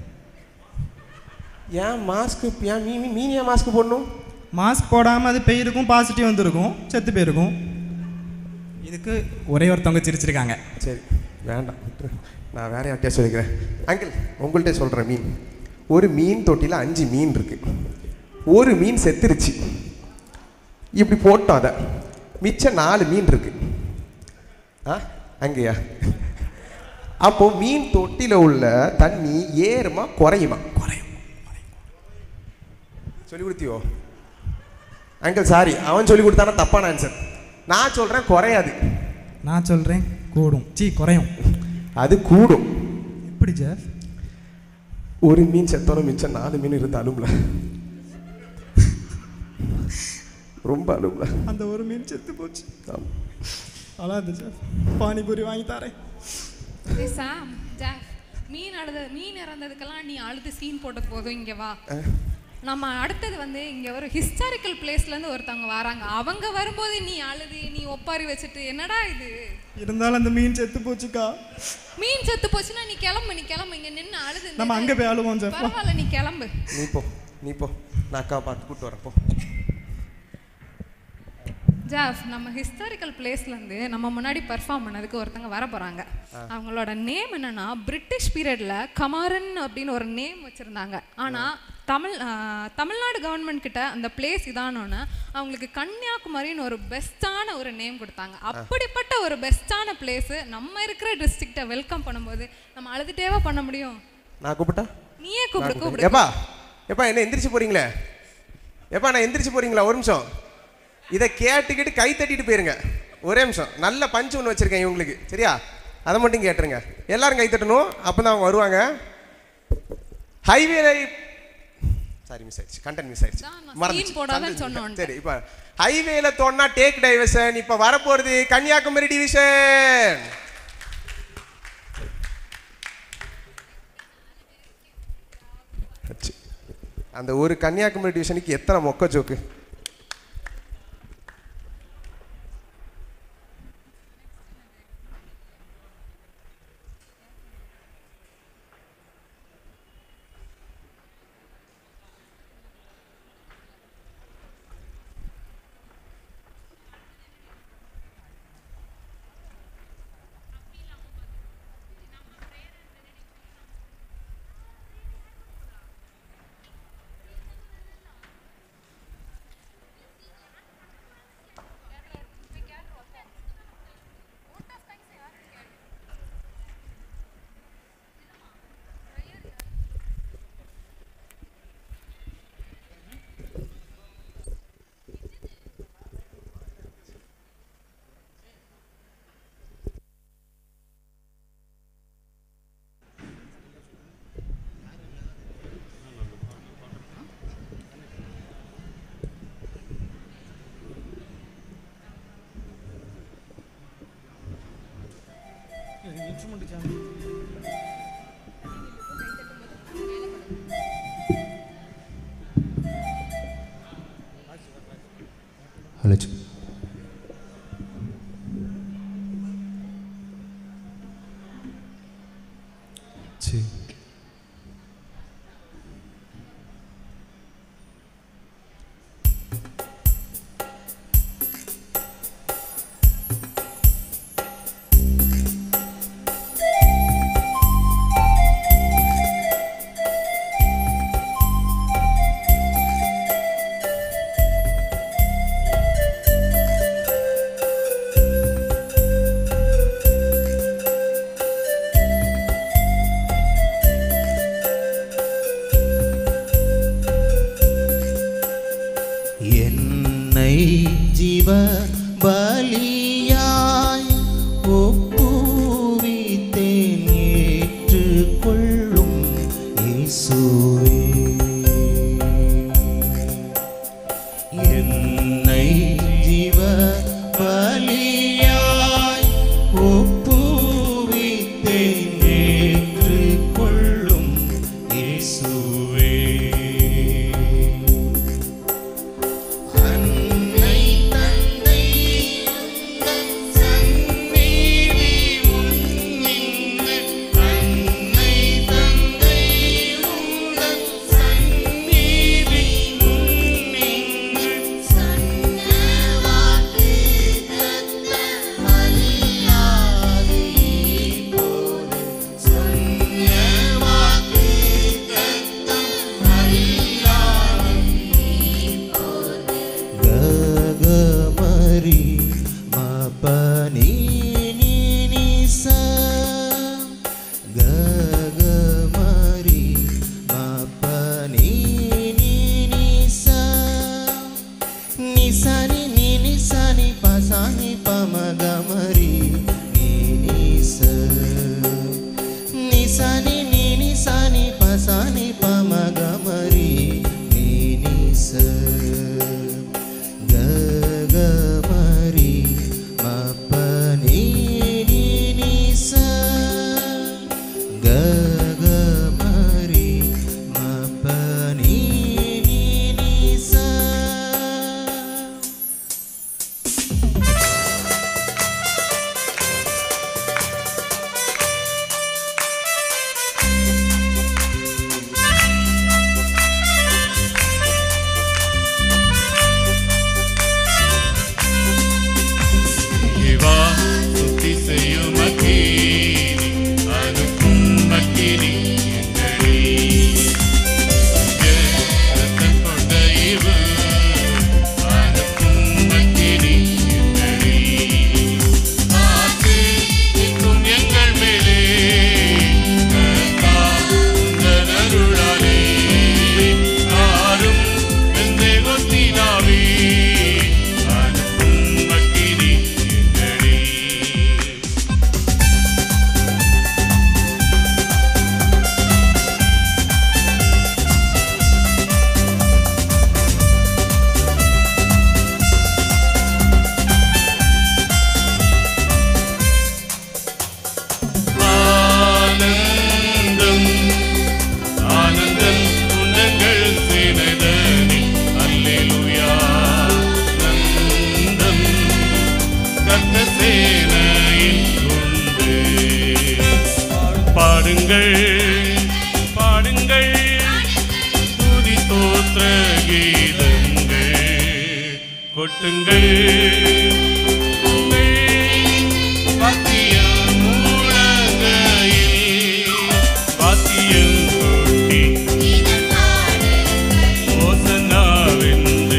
ஏன் மாஸ்க் ஏன் மீன் மீன் ஏன் மாஸ்க் போடணும் மாஸ்க் போடாமல் அது போயிருக்கும் பாசிட்டிவ் வந்திருக்கும் செத்து போயிருக்கும் இதுக்கு ஒரே ஒருத்தவங்க சிரிச்சிருக்காங்க சரி வேண்டாம் விட்டுரு. நான் வேற யார்கிட்டயா சொல்லிக்கிறேன் அங்கிள் உங்கள்கிட்ட சொல்கிறேன் மீன் ஒரு மீன் தொட்டியில் அஞ்சு மீன் இருக்கு ஒரு மீன் செத்துருச்சு இப்படி போட்டோம் அதை மிச்சம் நாலு மீன் இருக்கு ஆ அங்கேயா அப்போ மீன் தொட்டியில் உள்ள தண்ணி ஏறுமா குறையுமா குறையும் சொல்லி கொடுத்தியோ அங்கிள் சாரி அவன் சொல்லி கொடுத்தானா தப்பான ஆன்சர் நான் சொல்கிறேன் குறையாது நான் சொல்கிறேன் கூடும் சீ குறையும் அது கூடும் எப்படி ஜெஃப் ஒரு மீன் செத்தாலும் மிச்சம் நாலு மீன் இருந்து அழும்ல ரொம்ப அழும்ல அந்த ஒரு மீன் செத்து போச்சு அழாது ஜெஃப் பானிபூரி வாங்கி தரேன் ஏய் சாம் ஜாக் மீன் அழுது மீன் இறந்ததுக்கெல்லாம் நீ அழுது சீன் போட்டது போதும் இங்க வா நம்ம அடுத்தது வந்து இங்க ஒரு ஹிஸ்டாரிக்கல் பிளேஸ்ல இருந்து ஒருத்தவங்க வராங்க அவங்க வரும்போது நீ அழுது நீ ஒப்பாரி வச்சுட்டு என்னடா இது இருந்தாலும் அந்த மீன் செத்து போச்சுக்கா மீன் செத்து போச்சுன்னா நீ கிளம்பு நீ கிளம்பு இங்க நின்னு அழுது நம்ம அங்க போய் அழுவோம் ஜெஃப் பரவாயில்ல நீ கிளம்பு நீ போ நீ போ நான் அக்கா பார்த்து கூட்டு வரேன் போ ஜாஃப் நம்ம ஹிஸ்டாரிக்கல் பிளேஸ்லேருந்து நம்ம முன்னாடி பெர்ஃபார்ம் பண்ணதுக்கு ஒருத்தங்க வர போகிறாங்க அவங்களோட நேம் என்னன்னா பிரிட்டிஷ் பீரியடில் கமாரன் அப்படின்னு ஒரு நேம் வச்சுருந்தாங்க ஆனால் தமிழ் ஆ, தமிழ்நாடு கவர்மெண்ட் கிட்ட அந்த பிளேஸ் இதானோன்னு அவங்களுக்கு கன்னியாகுமரின்னு ஒரு பெஸ்ட்டான ஒரு நேம் கொடுத்தாங்க அப்படிப்பட்ட ஒரு பெஸ்ட்டான பிளேஸு நம்ம இருக்கிற டிஸ்ட்ரிக்டை வெல்கம் பண்ணும்போது நம்ம அழுதுட்டேவா பண்ண முடியும் நான் கூப்பிட்டா நீயே நான் கூப்பிடு கூப்பிடுறேன். கூப்பிடு எப்பா எப்பா என்ன எந்திரிச்சு போறீங்களே எப்பா நான் எந்திரிச்சு போறீங்களா ஒரு நிமிஷம் இதை கேட்டுக்கிட்டு கை தட்டிட்டு போயிருங்க ஒரே நிமிஷம் நல்ல பஞ்சு ஒன்று வச்சிருக்கேன் இவங்களுக்கு சரியா அதை மட்டும் கேட்டுருங்க எல்லாரும் கை தட்டணும் அப்போ தான் அவங்க வருவாங்க ஹைவேல சாரி மிஸ் ஆயிடுச்சு கண்டென்ட் மிஸ் ஆயிடுச்சு நான் மறந்துச்சு. scene போடாதன்னு content சொன்ன இல்ல. சரி இப்போ ஹைவேல தோணுனா டேக் டைவர்ஷன் இப்போ வரப்போறது கன்னியாகுமரி டிவிஷன் அந்த ஒரு கன்னியாகுமரி டிவிஷனுக்கு எத்தனை மொக்க ஜோக்கு அழைச்சு சரி பாடுங்கள் பாடுங்கள் துதி தோற்ற கீதங்கள் கொட்டுங்கள் உங்கள் வாத்திய மூலங்கையில் வாத்தியம் கொட்டி ஓசன்னாவென்று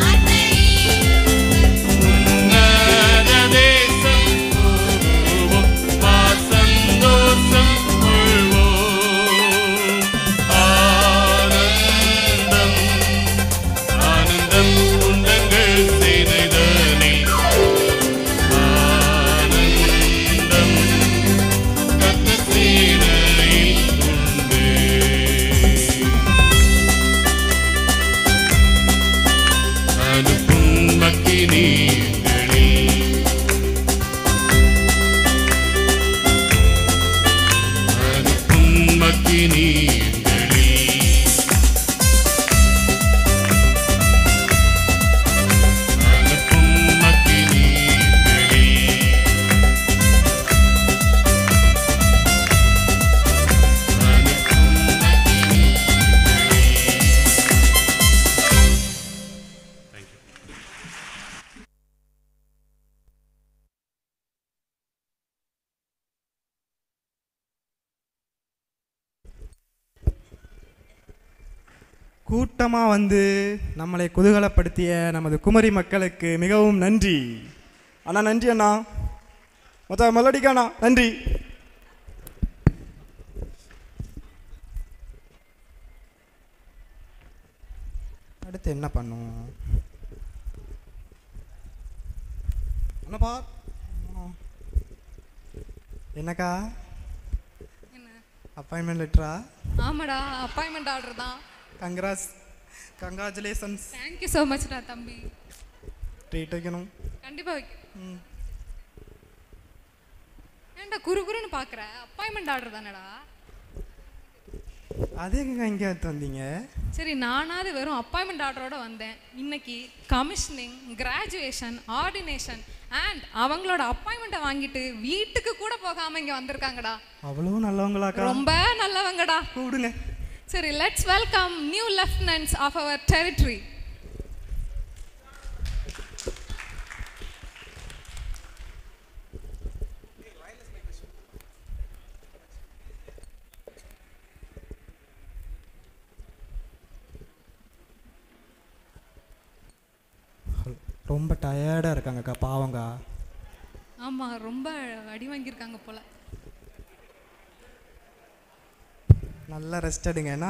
உன்னத தேசம் போவோம் வா சந்தோஷம் கொள்வோம் ஆனந்தம் ஆனந்தம் உண்டங்கள் செய்தனில் ஆனந்தம் கத்த சீனையில் உண்டு அனுப்பும் மக்கினீங்களில் அனுப்பும் மக்கினீங்களில் அனுப்பும் மக்கினீங்களில் கூட்டமாக வந்து நம்மளை குதூகலப்படுத்திய நமது குமரி மக்களுக்கு மிகவும் நன்றி அண்ணா நன்றி அண்ணா மொத்த மெலடிக்காண்ணா நன்றி அடுத்து என்ன பண்ணும் அண்ணப்பா என்னக்கா அப்பாயின்மெண்ட் லெட்டரா ஆமாடா அப்பாயின்மெண்ட் ஆர்டர் தான் கங்க்ராஸ் கங்க்ராச்சுலேஷன்ஸ் தேங்க்யூ ஸோ மச்டா தம்பி ட்ரீட் வைக்கணும் கண்டிப்பா வைக்க ஏன்டா குறு குறுன்னு பார்க்குற அப்பாயின்மெண்ட் ஆர்டர் தானடா அது எங்க இங்கே எடுத்து வந்தீங்க சரி நானாவது வெறும் அப்பாயின்மெண்ட் ஆர்டரோட வந்தேன் இன்னைக்கு கமிஷனிங் கிராஜுவேஷன் ஆர்டினேஷன் அண்ட் அவங்களோட அப்பாயின்மெண்ட்டை வாங்கிட்டு வீட்டுக்கு கூட போகாம இங்க வந்திருக்காங்கடா அவ்வளோ நல்லவங்களாக்கா ரொம்ப நல்லவங்கடா கூடுங்க சரி let's welcome new lieutenants of our territory ரொம்ப டயர்டாக இருக்காங்கக்கா பாவங்கா ஆமா ரொம்ப அடி வாங்கியிருக்காங்க போல நல்லா ரெஸ்ட் எடுங்கண்ணா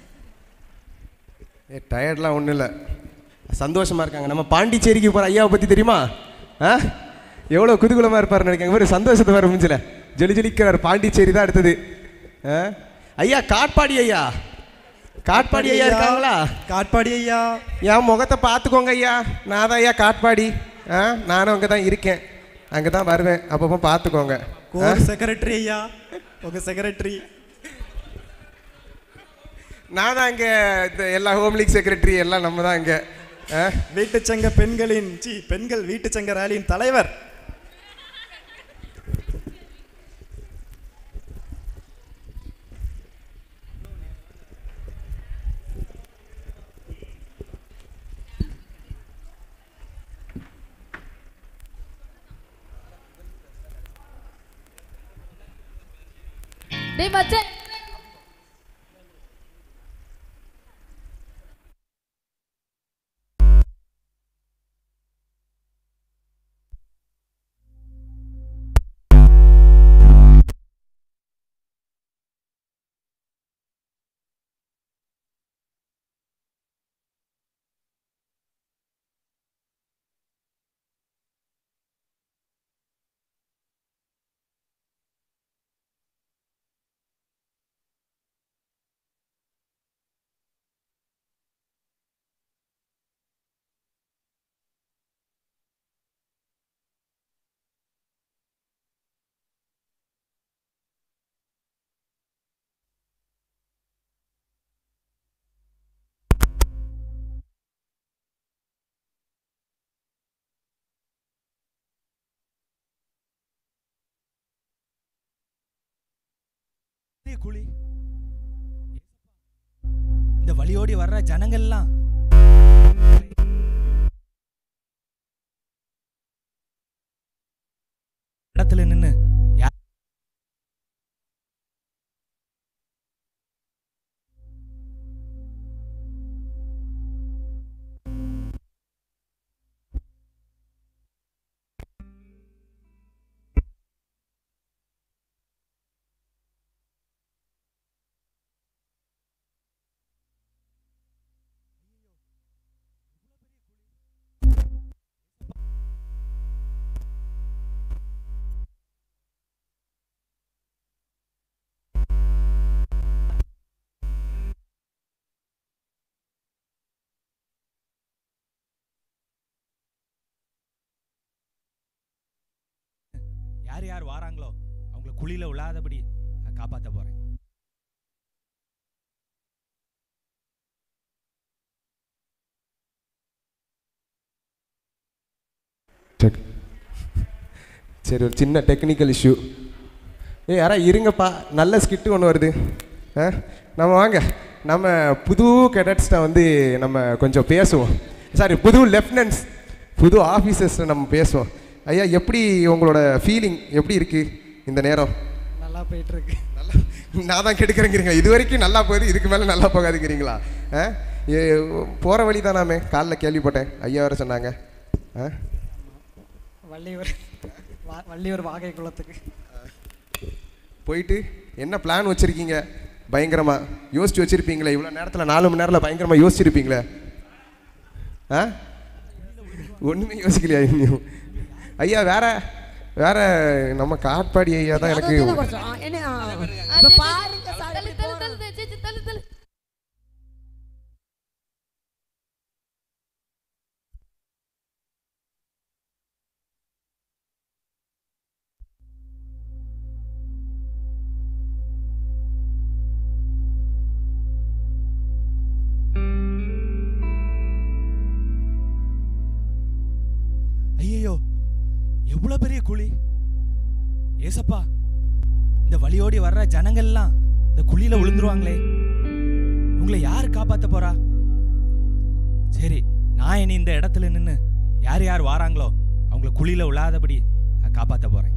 ஏ டயர்ட்லாம் ஒன்றும் இல்லை சந்தோஷமாக இருக்காங்க நம்ம பாண்டிச்சேரிக்கு போகிற ஐயாவை பற்றி தெரியுமா ஆ எவ்வளோ குதூகலமாக இருப்பார் நினைக்காங்க ஒரு சந்தோஷத்தை வர முடிஞ்சல ஜொலி ஜொலிக்கிறார் பாண்டிச்சேரி தான் அடுத்தது ஆ ஐயா காட்பாடி ஐயா காட்பாடி ஐயா இருக்காங்களா காட்பாடி ஐயா என் முகத்தை பார்த்துக்கோங்க ஐயா நான் தான் ஐயா காட்பாடி ஆ நானும் அங்கே தான் இருக்கேன் அங்கே தான் வருவேன் அப்பப்போ பார்த்துக்கோங்க கோர் செக்ரட்டரி ஐயா உங்க செக்ரட்டரி நான் தான் இங்கே இந்த எல்லா ஹோம் லீக் செக்ரட்டரி எல்லாம் நம்ம தான் இங்கே வீட்டுச்சங்க பெண்களின் சி பெண்கள் வீட்டுச்சங்க ரேலியின் தலைவர் டேய் மச்சான் குழி இந்த வழியோடி வர்ற ஜனங்கள்லாம் இடத்துல நின்னு யா- யார் யார் வாராங்களோ அவங்கள குழியில விழாதபடி நான் காப்பாத்த போறேன் டெக் சரி ஒரு சின்ன டெக்னிக்கல் இஷ்யூ ஏய் யாரா இருங்கப்பா நல்ல ஸ்கிட்டு ஒன்று வருது ஆ நம்ம வாங்க நம்ம புது கேடட்ஸ்ட்ட வந்து நம்ம கொஞ்சம் பேசுவோம் சாரி புது லெஃப்டினன்ட்ஸ் புது ஆஃபீஸர்ஸ்ட்ட நம்ம பேசுவோம் ஐயா எப்படி உங்களோட ஃபீலிங் எப்படி இருக்கு இந்த நேரம் நல்லா போயிட்டு இருக்கு நான் தான் கெடுக்கிறேங்கிறீங்க இது வரைக்கும் நல்லா போகுது இதுக்கு மேலே நல்லா போகாதுங்கிறீங்களா ஆ போகிற வழி தானாமே காலைல கேள்விப்பட்டேன் ஐயா வேறு சொன்னாங்க ஆ வள்ளியூர் வா- வள்ளியூர் வாகை குளத்துக்கு போயிட்டு என்ன பிளான் வச்சுருக்கீங்க பயங்கரமாக யோசிச்சு வச்சுருப்பீங்களே இவ்வளோ நேரத்தில் நாலு மணி நேரத்தில் பயங்கரமாக யோசிச்சிருப்பீங்களே ஆ ஒன்றுமே யோசிக்கலையா இன்னும் ஐயா வேற வேற நம்ம காட்பாடி ஐயா தான் எனக்கு என்ன இப்ப பாருங்க சார் எப்படி போறோம். ஐயோ எவ்வளவு பெரிய குழி ஏசப்பா இந்த வழியோடி வர்ற ஜனங்கள்லாம் இந்த குழியில விழுந்துருவாங்களே உங்களை யார் காப்பாத்த போறா சரி நான் இனி இந்த இடத்துல நின்னு யார் யார் வாராங்களோ அவங்கள குழியில விழாதபடி நான் காப்பாத்த போறேன்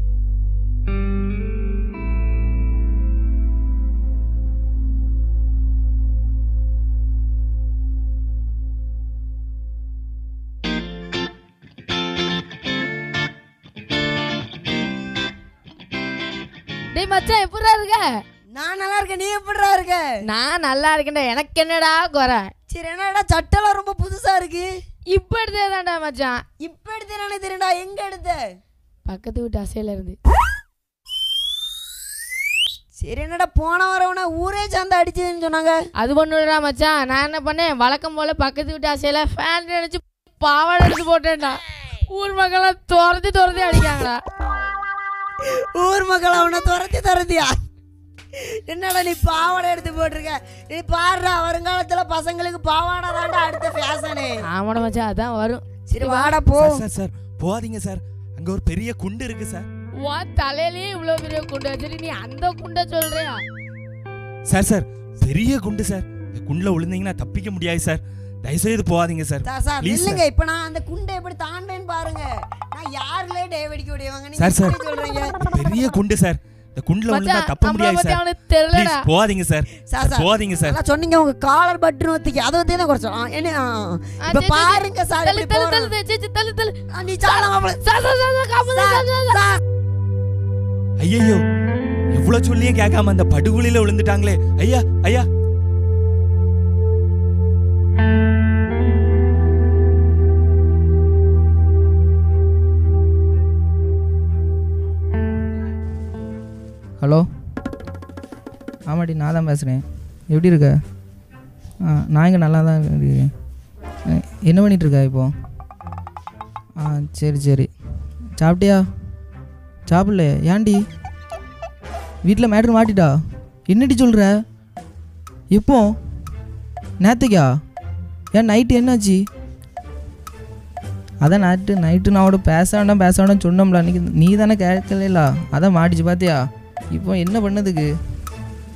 டேய் மச்சான் எப்படிடா இருக்க நான் நல்லா இருக்கேன் நீ எப்படிடா இருக்க நான் நல்லா இருக்கேன்டா எனக்கு என்னடா குறை சரி என்னடா சட்டெல்லாம் ரொம்ப புதுசா இருக்கு இப்ப எடுத்ததான்டா மச்சான் இப்ப எடுத்து நானே தெரியும்டா எங்க எடுத்த பக்கத்து வீட்டு அசையில இருந்து சரி என்னடா போன வரவன ஊரே சேர்ந்து அடிச்சதுன்னு சொன்னாங்க அது ஒண்ணும் இல்லடா மச்சான் நான் என்ன பண்ணேன் வழக்கம் போல பக்கத்து வீட்டு அசையில ஃபேன் நினைச்சு பாவாடை எடுத்து போட்டேன்டா ஊர் மக்கள்லாம் துரத்தி துரத்தி அடிக்காங்கடா ஊர் மக்கள் அவனை துரத்தி துரத்தியா என்னடா நீ பாவாடை எடுத்து போட்டிருக்க நீ பாடுறா வருங்காலத்துல பசங்களுக்கு பாவாடை தாண்டா அடுத்த ஃபேஷனு ஆமாடா மச்சான் அதான் வரும் சரி வாடா போ சார், சார் சார் போகாதீங்க சார் அங்க ஒரு பெரிய குண்டு இருக்கு சார் உன் தலையிலேயே இவ்வளவு பெரிய குண்டு வச்சிரு நீ அந்த குண்டை சொல்றியா சார் சார் பெரிய குண்டு சார் இந்த குண்டுல விழுந்தீங்கன்னா தப்பிக்க முடியாது சார் தயவுசெய்து போகாதீங்க சார் சார் சார் ப்ளீஸ் இல்லைங்க இப்ப நான் அந்த குண்டை எப்படி தாண்டேன்னு பாருங்க நான் யாருலே டே வெடிக்க முடியவங்க நீங்க சார் சார் எப்படி சொல்றீங்க பெரிய குண்டு சார் இந்த குண்டுல விழுந்தா மச்சான், தப்ப நம்மள முடியாது பத்தி சார் அவனுக்கு தெரியலடா. ப்ளீஸ் போகாதீங்க சார் சார் சார் போகாதீங்க சார் நல்லா சொன்னீங்க உங்க காலர் பட்டன் ஒத்திக்கு அதை ஒத்தி தான் குறைச்சோம் ஆ, என்ன ஆ, இப்ப பாருங்க சார் தள்ளு, இப்படி தள்ளு, போறோம். தள்ளு, தள்ளு, தள்ளு, தள்ளு. ஆ, நீ சால மாப்பிள சார், சார், சார், சார், காப்பாத்து, சார், சார், சார். ஐயோ எவ்வளவு சொல்லியும் கேட்காம அந்த படுகொலியில விழுந்துட்டாங்களே ஐயா ஐயா ஹலோ ஆமாடி நான் தான் பேசுகிறேன் எப்படி இருக்க ஆ நான் இங்கே நல்லா தான் இருக்கேன் அஹ், என்ன பண்ணிட்டு இருக்க இப்போ ஆ சரி சரி சாப்பிட்டியா சாப்பிடலையே ஏன்டி வீட்டில் மேட்ரு மாட்டிட்டா என்னடி சொல்கிற எப்போ நேற்றுக்கா ஏன் நைட்டு என்னாச்சு அதான் நைட்டு நைட்டு நான் அவட பேச வேண்டாம் பேச வேண்டாம் சொன்னோம்ல அன்றைக்கி நீ தானே கேட்கல அதான் மாட்டிச்சு பார்த்தியா இப்போ என்ன பண்ணதுக்கு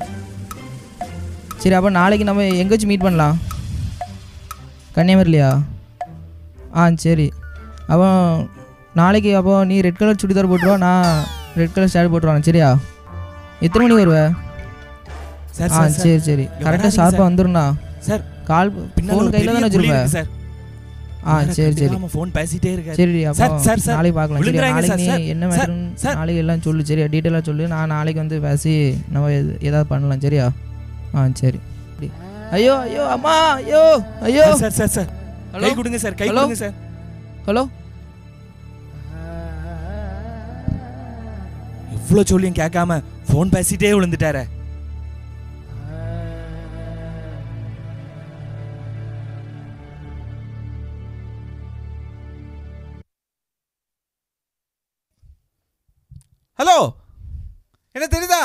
சரி அப்போ நாளைக்கு நம்ம எங்கே வச்சு மீட் பண்ணலாம் கன்னியாகுமரிலையா ஆ சரி அப்போ நாளைக்கு அப்போ நீ ரெட் கலர் சுடிதார் போட்டுருவா நான் ரெட் கலர் ஷர்ட் போட்டுருவாங்க சரியா எத்தனை மணிக்கு வருவ சார், ஆ சார், சார். சரி சரி இங்க கரெக்டாக வராதீங்க ஷார்ப்பாக சார். வந்துருண்ணா சார், கால் பின்னால ஃபோன் ஒரு கையில் தானே பெரிய குழி வச்சிருப்பேன் இருக்கு சார். ஆ யாரை சரி சரி கண்டுக்காம phone பேசிட்டே இருக்காரு. சரி அப்போ சார், சார், சார். நாளைக்கு பார்க்கலாம் சரி விழுந்துறாங்க நாளைக்கு சார், நீ சார். என்ன சார், மேட்டர்னு சார். நாளைக்கு எல்லாம் சொல்லு சரியா டீட்டெயிலாக சொல்லு நான் நாளைக்கு வந்து பேசி நம்ம எது- ஏதாவது பண்ணலாம் சரியா ஆ சரி ஐயோ ஐயோ அம்மா ஐயோ ஐயோ சார், சார், சார். கை கொடுங்க சார், கை ஹலோ? கொடுங்க சார். ஹலோ இவ்வளோ சொல்லியும் கேட்காம ஃபோன் பேசிட்டே விழுந்துட்டாரே ஹலோ என்ன தெரியுதா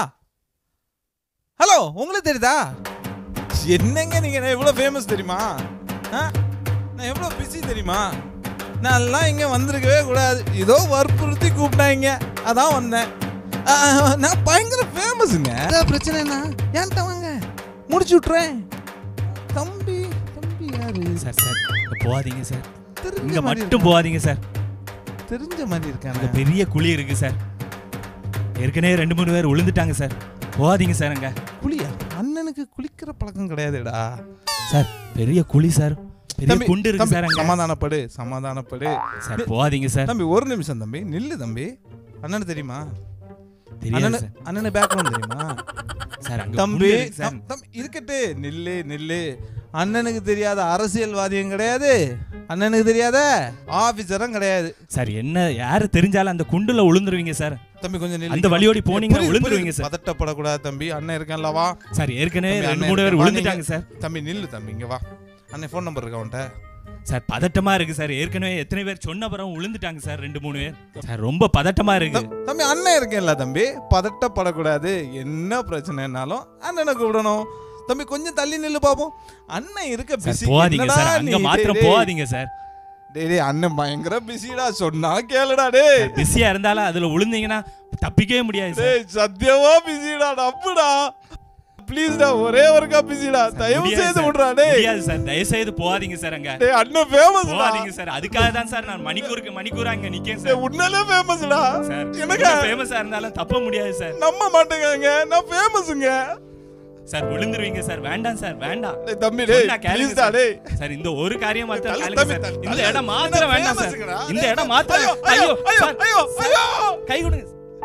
ஹலோ உங்களுக்கு தெரியுதா என்னங்க நீங்க நான் எவ்வளோ ஃபேமஸ் தெரியுமா ஆ நான் எவ்வளோ பிஸி தெரியுமா நான் எல்லாம் இங்கே வந்திருக்கவே கூடாது ஏதோ வற்புறுத்தி கூப்பிட்டாங்க அதான் வந்தேன் ஆ, நான் பயங்கர ஃபேமஸுங்க அதான் பிரச்சனை என்ன ஏன்ட்ட வாங்க முடிச்சு விட்றேன் தம்பி தம்பி யாரு சார் சார் இங்க போகாதீங்க சார் தெரிஞ்ச இங்க மாதிரி மட்டும் போகாதீங்க சார் தெரிஞ்ச மாதிரி இருக்காங்க அங்க பெரிய குழி இருக்கு சார் ஏற்கனவே ரெண்டு மூணு பேர் விழுந்துட்டாங்க சார் போகாதீங்க சார் அங்க குளியா அண்ணனுக்கு குளிக்கிற பழக்கம் கிடையாதுடா சார் பெரிய குழி சார் பெரிய தம்பி, குண்டு இருக்கு தம்பி, சார் அங்க சமாதானப்படு சமாதானப்படு சார், போகாதீங்க சார். தம்பி ஒரு நிமிஷம் தம்பி நில்லு தம்பி அண்ணனுக்கு தெரியுமா தெரியாது அண்ணனு சார். அண்ணனு பேக்ரவுண்ட் தெரியுமா சார், அங்க தம்பி குண்டு இருக்கு சார். தம்- தம்பி இருக்கட்டு நில்லு நில்லு அண்ணனுக்கு தெரியாத அரசியல்வாதியும் கிடையாது அண்ணனுக்கு தெரியாத ஆபீசரும் கிடையாது சார் என்ன யாரு தெரிஞ்சாலும் அந்த குண்டுல விழுந்துருவீங்க சார் தம்பி கொஞ்சம் நில்லு. அந்த வழியோடி போனீங்கன்னா புரியுது, விழுந்துருவீங்க புரியுது. சார் பதட்டப்படக்கூடாது தம்பி அண்ணன் இருக்கேன்ல வா சார், ஏற்கனவே தம்பி, ரெண்டு அண்ணன் மூணு பேர் இருக்கேன். வா, விழுந்துட்டாங்க நீங்க- சார். தம்பி நில்லு தம்பி இங்க வா அண்ணன் ஃபோன் நம்பர் இருக்கா உன்ட்ட சார் பதட்டமா இருக்கு சார் ஏற்கனவே எத்தனை பேர் சொன்ன பிறகு விழுந்துட்டாங்க சார் ரெண்டு மூணு பேர் சார் ரொம்ப பதட்டமா இருக்கு தம்பி அண்ணன் இருக்கேன்ல தம்பி பதட்டப்படக்கூடாது என்ன பிரச்சனைனாலும் அண்ணனை கூப்பிடணும் தம்பி கொஞ்சம் தள்ளி நில்லு பாப்போம் அண்ணன் இருக்க சார், பிஸி போகாதீங்க சார், அங்க மாத்திரம் போகாதீங்க சார். டேய் டேய், அண்ணன் பயங்கர பிஸிடா சொன்னா கேளுடா டேய் பிஸியா இருந்தாலும் அதுல விழுந்தீங்கன்னா தப்பிக்கவே முடியாது சார் டேய் சத்தியமா பிஸிடா நம்புடா ப்ளீஸ்டா ஒரே ஒருக்கா பிஸிடா தயவு முடியாது செய்து சார். விடுறா டேய் முடியாது சார் தயவு செய்து போகாதீங்க சார் அங்க டேய் அண்ணன் ஃபேமஸ்டா போகாதீங்க சார் அதுக்காக தான் சார் நான் மணிக்கூருக்கு மணிக்கூரா அங்க நிக்கேன் சார் டேய் உன்னால ஃபேமஸ்டா சார் எனக்கு ஃபேமஸா இருந்தாலும் தப்ப முடியாது சார் நம்ப மாட்டேங்க நான் ஃபேமஸுங்க சார் விழுந்துருவீங்க சார் வேண்டாம் சார் வேண்டாம் டேய் தம்பி, டேய், சொன்னா கேளுங்க please டா, சார். டேய். சார் இந்த ஒரு காரியம் மாத்திரம் தள்ளு, கேளுங்க தம்பி, சார் தள்ளு, இந்த தள்ளு. இடம் மாத்திரம் என்ன வேண்டாம் சார் famous-ங்கடா? இந்த டேய், இடம் மாத்திரம் ஐயோ, ஐயோ, ஐயோ, சார். ஐயோ, ஐயோ. கை கொடுங்க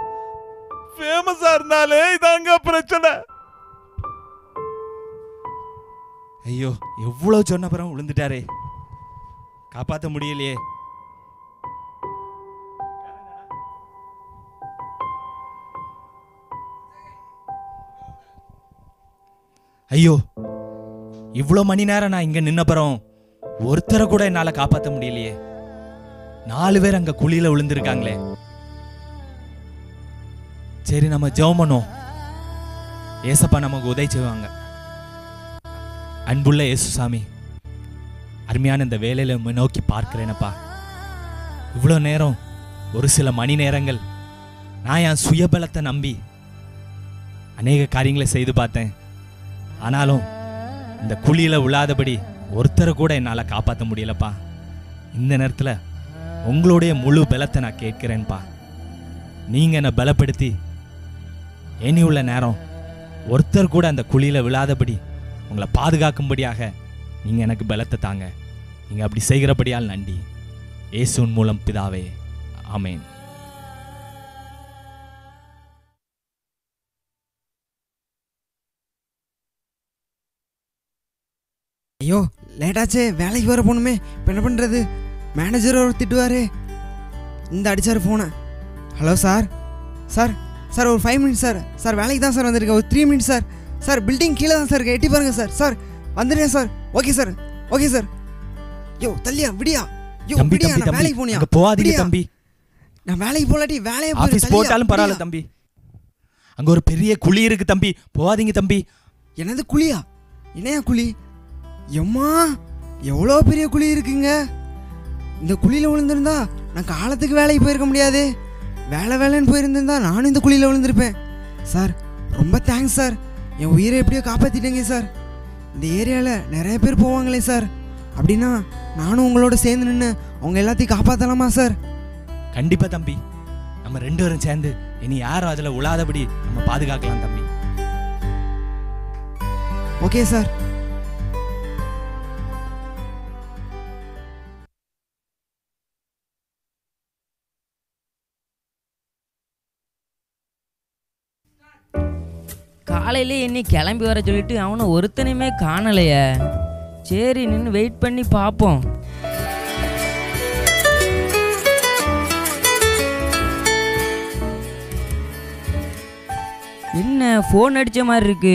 ஃபேமஸா இருந்தாலே இதாங்க பிரச்சனை ஐயோ எவ்வளவு சொன்ன பிறகு விழுந்துட்டாரே காப்பாத்த முடியலையே ஐயோ இவ்வளோ மணி நேரம் நான் இங்க நின்ன பிறகு ஒருத்தரை கூட என்னால காப்பாத்த முடியலையே நாலு பேர் அங்க குழியில விழுந்திருக்காங்களே சரி நம்ம ஜெபம் பண்ணுவோம் ஏசப்பா நமக்கு உதவி செய்வாங்க அன்புள்ள இயேசு சாமி அருமையான இந்த வேலையில உம்மை நோக்கி பார்க்கிறேனப்பா இவ்வளோ நேரம் ஒரு சில மணி நேரங்கள் நான் என் சுயபலத்தை நம்பி அநேக காரியங்களை செய்து பார்த்தேன் ஆனாலும் இந்த குழியில விழாதபடி ஒருத்தரை கூட என்னால் காப்பாற்ற முடியலப்பா இந்த நேரத்தில் உங்களுடைய முழு பலத்தை நான் கேட்கிறேன்ப்பா நீங்கள் என்னை பலப்படுத்தி இனி உள்ள நேரம் ஒருத்தர் கூட அந்த குழியில விழாதபடி உங்களை பாதுகாக்கும்படியாக நீங்கள் எனக்கு பலத்தை தாங்க நீங்கள் அப்படி செய்கிறபடியால் நன்றி இயேசுவின் மூலம் பிதாவே ஆமென் ஐயோ லேட்டாச்சே வேலைக்கு வர போகணுமே இப்போ என்ன பண்ணுறது மேனேஜர் ஒரு திட்டுவாரு இந்த அடிச்சார் ஃபோனை ஹலோ சார் சார் சார் ஒரு ஃபைவ் மினிட்ஸ் சார் சார் வேலைக்கு தான் சார் வந்திருக்கேன் ஒரு three minutes sir sir building கீழே தான் சார் இருக்கு எட்டி பாருங்க சார் சார் வந்துடுறேன் sir okay sir okay sir யோ தள்ளியா விடியா யோ தம்பி விடியா தம்பி நான் தம்பி வேலைக்கு போனியா அங்க போகாதீங்க விடியா? தம்பி நான் வேலைக்கு போலாட்டி வேலையை போயிரு, ஆபீஸ் தள்ளியா, போட்டாலும் பரவாயில்ல விடியா? தம்பி அங்க ஒரு பெரிய குழி இருக்கு தம்பி போகாதீங்க தம்பி என்னது குழியா என்னையா குழி எம்மா எவ்வளோ பெரிய குழி இருக்குங்க இந்த குழியில் விழுந்திருந்தா நான் காலத்துக்கு வேலைக்கு போயிருக்க முடியாது வேலை வேலைன்னு போயிருந்திருந்தா நானும் இந்த குழியில் விழுந்திருப்பேன் சார் ரொம்ப தேங்க்ஸ் சார் என் உயிரை எப்படியோ காப்பாற்றிட்டீங்க சார் இந்த ஏரியாவில் நிறைய பேர் போவாங்களே சார் அப்படின்னா நானும் உங்களோட சேர்ந்து நின்று அவங்க எல்லாத்தையும் காப்பாற்றலாமா சார் கண்டிப்பா தம்பி நம்ம ரெண்டு பேரும் சேர்ந்து இனி யாரும் அதுல உழாதபடி நம்ம பாதுகாக்கலாம் தம்பி ஓகே சார் காலையிலே என்னை கிளம்பி வர சொல்லிட்டு அவனை ஒருத்தனையுமே காணலையே சரி நின்று வெயிட் பண்ணி பார்ப்போம் என்ன ஃபோன் அடிச்ச மாதிரி இருக்கு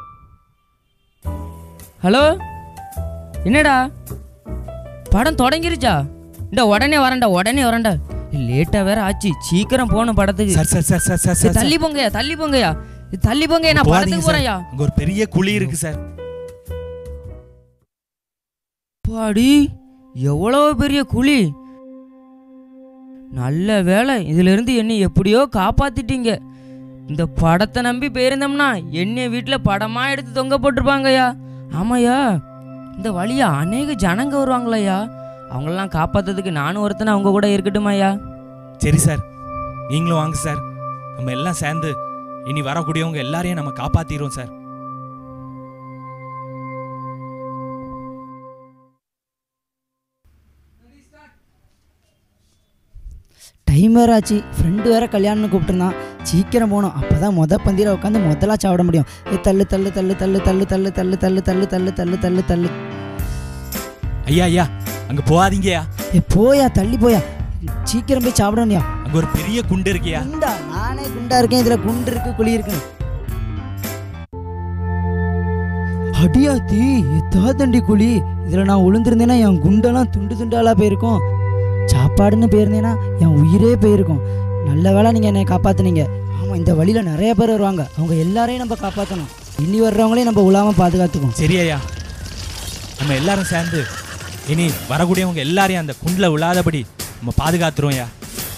ஹலோ என்னடா படம் தொடங்கிருச்சா இந்த உடனே வரேன்டா உடனே வரேன்டா லேட்டாக வேற ஆச்சு சீக்கிரம் போகணும் படத்துக்கு sir sir sir sir sir ஏய், தள்ளி போங்கயா தள்ளி போங்கயா ஏய், தள்ளி போங்கயா நான் போகாதீங்க படத்துக்கு சார். போறேன்யா அங்க ஒரு பெரிய குழி இருக்கு சார் பாடி எவ்வளோ பெரிய குழி நல்ல வேலை இதுல இருந்து என்னை எப்படியோ காப்பாத்திட்டீங்க இந்த படத்தை நம்பி போயிருந்தோம்னா என்னை வீட்டில் படமா எடுத்து தொங்க போட்டிருப்பாங்கய்யா ஆமாய்யா இந்த வழியா அநேக ஜனங்க வருவாங்களையா அவங்களெல்லாம் காப்பாத்துறதுக்கு நானும் ஒருத்தனை அவங்க கூட இருக்கட்டுமாய்யா சரி சார் நீங்களும் வாங்க சார் நம்ம எல்லாம் சேர்ந்து இனி வரக்கூடியவங்க எல்லாரையும் நம்ம காப்பாத்திடுவோம் சார் டைம் வேற ஆச்சு ஃப்ரெண்டு வேற கல்யாணம்னு கூப்பிட்டுருந்தான் சீக்கிரம் போகணும் அப்போ தான் மொத பந்தியில் உட்காந்து முதலா சாப்பிட முடியும் ஏ தள்ளு தள்ளு தள்ளு தள்ளு தள்ளு தள்ளு தள்ளு தள்ளு தள்ளு தள்ளு தள்ளு தள்ளு தள்ளு ஐயா ஐயா அங்க போகாதீங்கயா ஏ போயா தள்ளி போயா சீக்கிரம் போய் சாப்பிடணும்யா அங்க ஒரு பெரிய குண்டு இருக்கியா குண்டா நானே குண்டா இருக்கேன் இதில் குண்டு இருக்கு குழி இருக்கு அடியாத்தி எத்தாதண்டி குழி இதில் நான் உளுந்திருந்தேன்னா என் குண்டெல்லாம் துண்டு துண்டாலாம் போயிருக்கும் சாப்பாடுன்னு போயிருந்தேன்னா என் உயிரே போயிருக்கும் நல்ல வேளை நீங்கள் என்னை காப்பாத்துனீங்க ஆமாம் இந்த வழியில் நிறைய பேர் வருவாங்க அவங்க எல்லாரையும் நம்ம காப்பாற்றணும் இனி வர்றவங்களையும் நம்ம உலாமல் பாதுகாத்துக்கணும் சரி ஐயா நம்ம எல்லாரும் சேர்ந்து இனி வரக்கூடியவங்க எல்லாரையும் அந்த குண்டுல விழாதபடி நம்ம பாதுகாத்துருவோம் ஐயா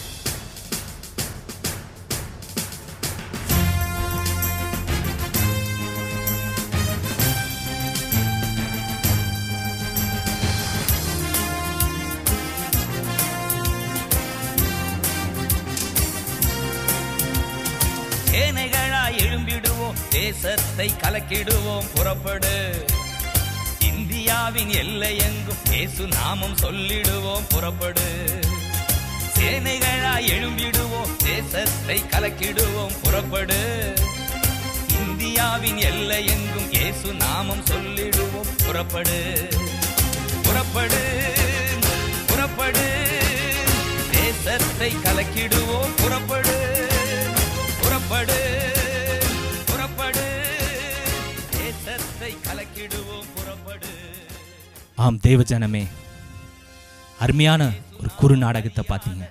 சேனைகளாய் எழும்பிடுவோம் தேசத்தை கலக்கிடுவோம் புறப்படு இந்தியாவின் எல்லை எங்கும் இயேசு நாமம் சொல்லிடுவோம் புறப்படு சேனைகளாய் எழும்பிடுவோம் தேசத்தை கலக்கிடுவோம் புறப்படு இந்தியாவின் எல்லை எங்கும் இயேசு நாமம் சொல்லிடுவோம் புறப்படு புறப்படு புறப்படு தேசத்தை கலக்கிடுவோம் புறப்படு புறப்படு புறப்படு தேசத்தை கலக்கிடுவோம் புறப்படு ஆம் தேவஜனமே அருமையான ஒரு குறு நாடகத்தை பார்த்தீங்க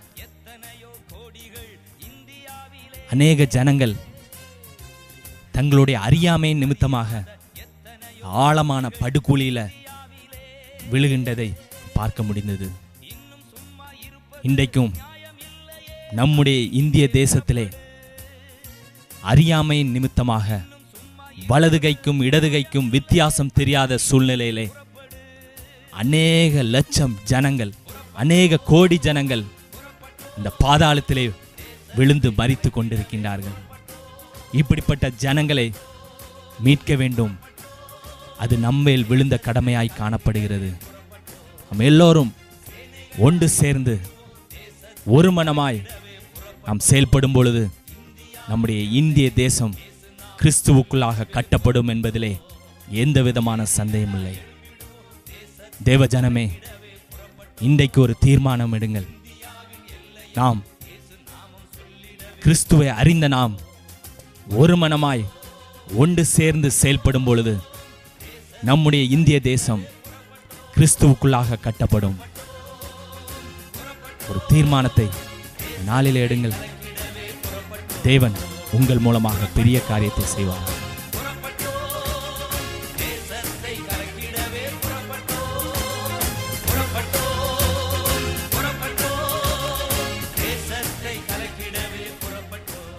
அநேக ஜனங்கள் தங்களுடைய அறியாமை நிமித்தமாக ஆழமான படுகுழியில விழுகின்றதை பார்க்க முடிந்தது இன்றைக்கும் நம்முடைய இந்திய தேசத்திலே அறியாமையின் நிமித்தமாக வலது கைக்கும் இடது கைக்கும் வித்தியாசம் தெரியாத சூழ்நிலையிலே அநேக லட்சம் ஜனங்கள் அநேக கோடி ஜனங்கள் இந்த பாதாளத்திலே விழுந்து மரித்து கொண்டிருக்கின்றார்கள் இப்படிப்பட்ட ஜனங்களை மீட்க வேண்டும் அது நம்மேல் விழுந்த கடமையாய் காணப்படுகிறது நாம் எல்லோரும் ஒன்று சேர்ந்து ஒரு மனமாய் நாம் செயல்படும் பொழுது நம்முடைய இந்திய தேசம் கிறிஸ்துவுக்குள்ளாக கட்டப்படும் என்பதிலே எந்த விதமான சந்தேகமில்லை தேவஜனமே இன்றைக்கு ஒரு தீர்மானம் எடுங்கள் நாம் கிறிஸ்துவை அறிந்த நாம் ஒரு மனமாய் ஒன்று சேர்ந்து செயல்படும் பொழுது நம்முடைய இந்திய தேசம் கிறிஸ்துவுக்குள்ளாக கட்டப்படும் ஒரு தீர்மானத்தை நாளில் எடுங்கள் தேவன் உங்கள் மூலமாக பெரிய காரியத்தை செய்வார் தேசத்தை கலக்கிடவே புறப்பட்டோம்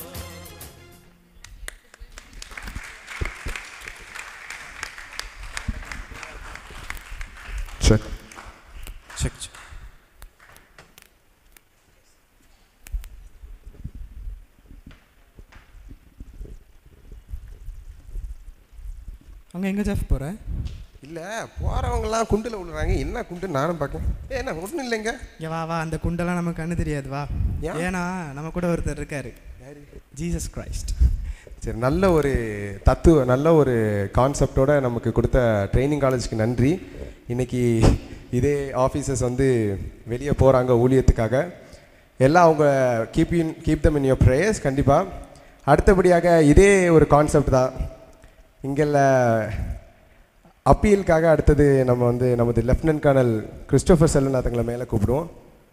அங்கே எங்கே ஜெஃப் போகிற இல்லை போகிறவங்கலாம் குண்டில் விழுறாங்க என்ன குண்டு நானும் பார்க்கேன் ஏ என்ன ஒன்றும் இல்லைங்க இங்கே வா வா அந்த குண்டெல்லாம் நமக்கு கண்ணு தெரியாது வா ஏன்? ஏன்னா நம்ம கூட ஒருத்தர் இருக்காரு ஜீசஸ் கிரைஸ்ட் சரி நல்ல ஒரு தத்துவ நல்ல ஒரு கான்செப்டோட நமக்கு கொடுத்த ட்ரைனிங் காலேஜ்க்கு நன்றி இன்னைக்கு இதே ஆஃபீஸர்ஸ் வந்து வெளியே போகிறாங்க ஊழியத்துக்காக எல்லாம் அவங்க keep in keep them in your prayers கண்டிப்பாக அடுத்தபடியாக இதே ஒரு கான்செப்ட் தான் இங்கெல்ல அப்பீலுக்காக அடுத்தது நம்ம வந்து நமது லெஃப்டினன்ட் கர்னல் கிறிஸ்டோஃபர் செல்வநாதங்களை மேலே கூப்பிடுவோம்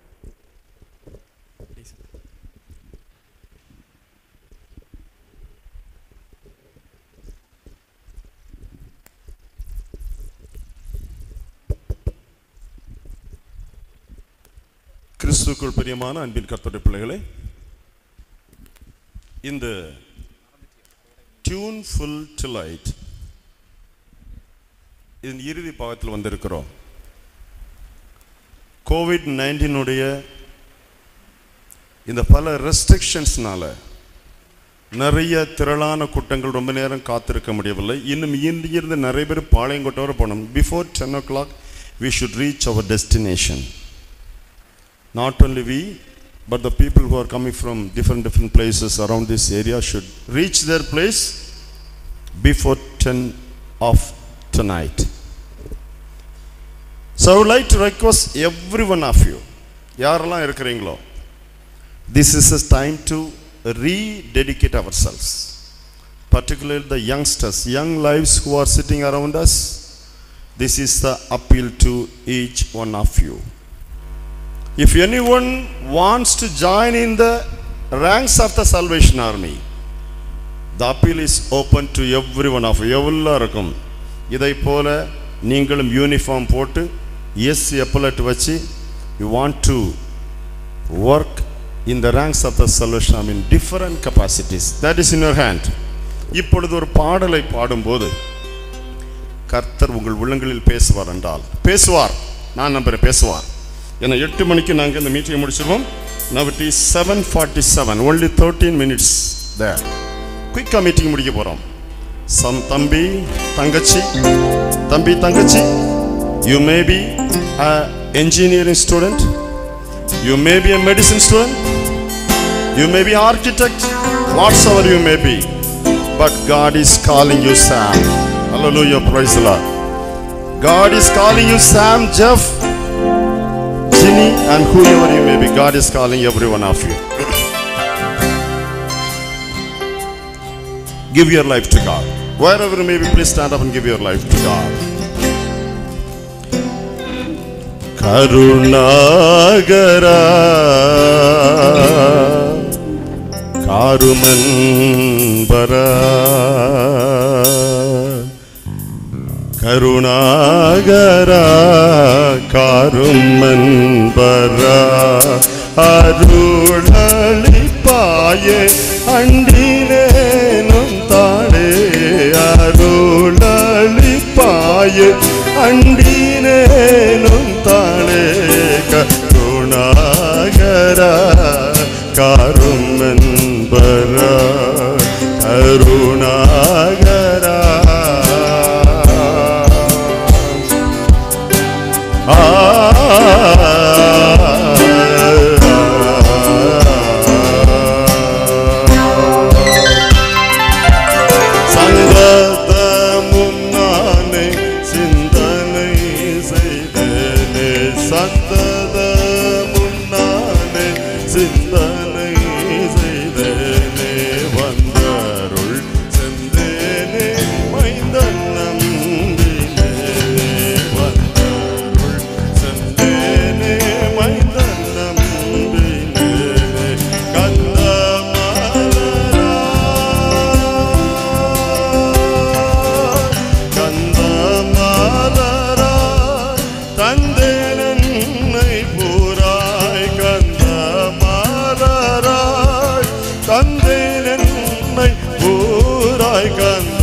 கிறிஸ்துக்குள் பிரியமான அன்பின் கர்த்தருடைய பிள்ளைகளே இந்த டியூன் ஃபுல் டிலைட் இதன் இறுதி பாகத்தில் வந்திருக்கிறோம் கோவிட் நைன்டீனுடைய இந்த பல ரெஸ்ட்ரிக்ஷன்ஸ்னால நிறைய திரளான கூட்டங்கள் ரொம்ப நேரம் காத்திருக்க முடியவில்லை இன்னும் இங்கிருந்து நிறைய பேர் பாளையங்கோட்டை வரை போனோம் before ten o'clock we should reach our destination not only we but the people who are coming from different different places around this area should reach their place before 10 of tonight so i would like to request every one of you யாரெல்லாம் இருக்கிறீங்களோ this is a time to rededicate ourselves particularly the youngsters young lives who are sitting around us this is the appeal to each one of you if anyone wants to join in the ranks of the Salvation Army, the appeal is open to every one of you. எல்லாருக்கும் இதை போல நீங்களும் uniform போட்டு S epaulette வச்சு you want to work in the ranks of the Salvation Army in different capacities that is in your hand இப்பொழுது ஒரு பாடலை பாடும்போது கர்த்தர் உங்கள் உள்ளங்களில் பேசுவார் என்றால் பேசுவார் நான் நம்புறேன் பேசுவார் ஏன்னா எட்டு மணிக்கு நாங்கள் இந்த மீட்டிங்கை முடிச்சிருவோம் now it is seven forty seven only thirteen minutes there குயிக்காக மீட்டிங் முடிக்க போகிறோம் சம் தம்பி தங்கச்சி தம்பி தங்கச்சி you may be a engineering student you may be a medicine student you may be architect whatsoever you may be but god is calling you sam hallelujah praise the lord god is calling you sam jeff Ginny and whoever you may be, God is calling every one of you. give your life to God. Wherever you may be, please stand up and give your life to God. கருணாகரா காருமன்பரா கருணாகரா காருமன்பரா அருளளிப்பாயே அண்டினேனும் தாளே அருளளிப்பாயே அண்டினேனும் தாளே கருணாகரா காருமன்பரா கருணாகரா சங்கதமும் நானே சிந்தனை செய்தேனே சந்ததமும் நானே சிந்தனை செய்தேனே வந்தருள் செந்தேனே மைந்தன் நம்பினேனே வந்தருள் செந்தேனே மைந்தன் நம்பினேனே கந்தமலரா கந்தமலராய் தந்தேனன்னை பூராய் கந்தமலராய் தந்தேனன்னை பூராய்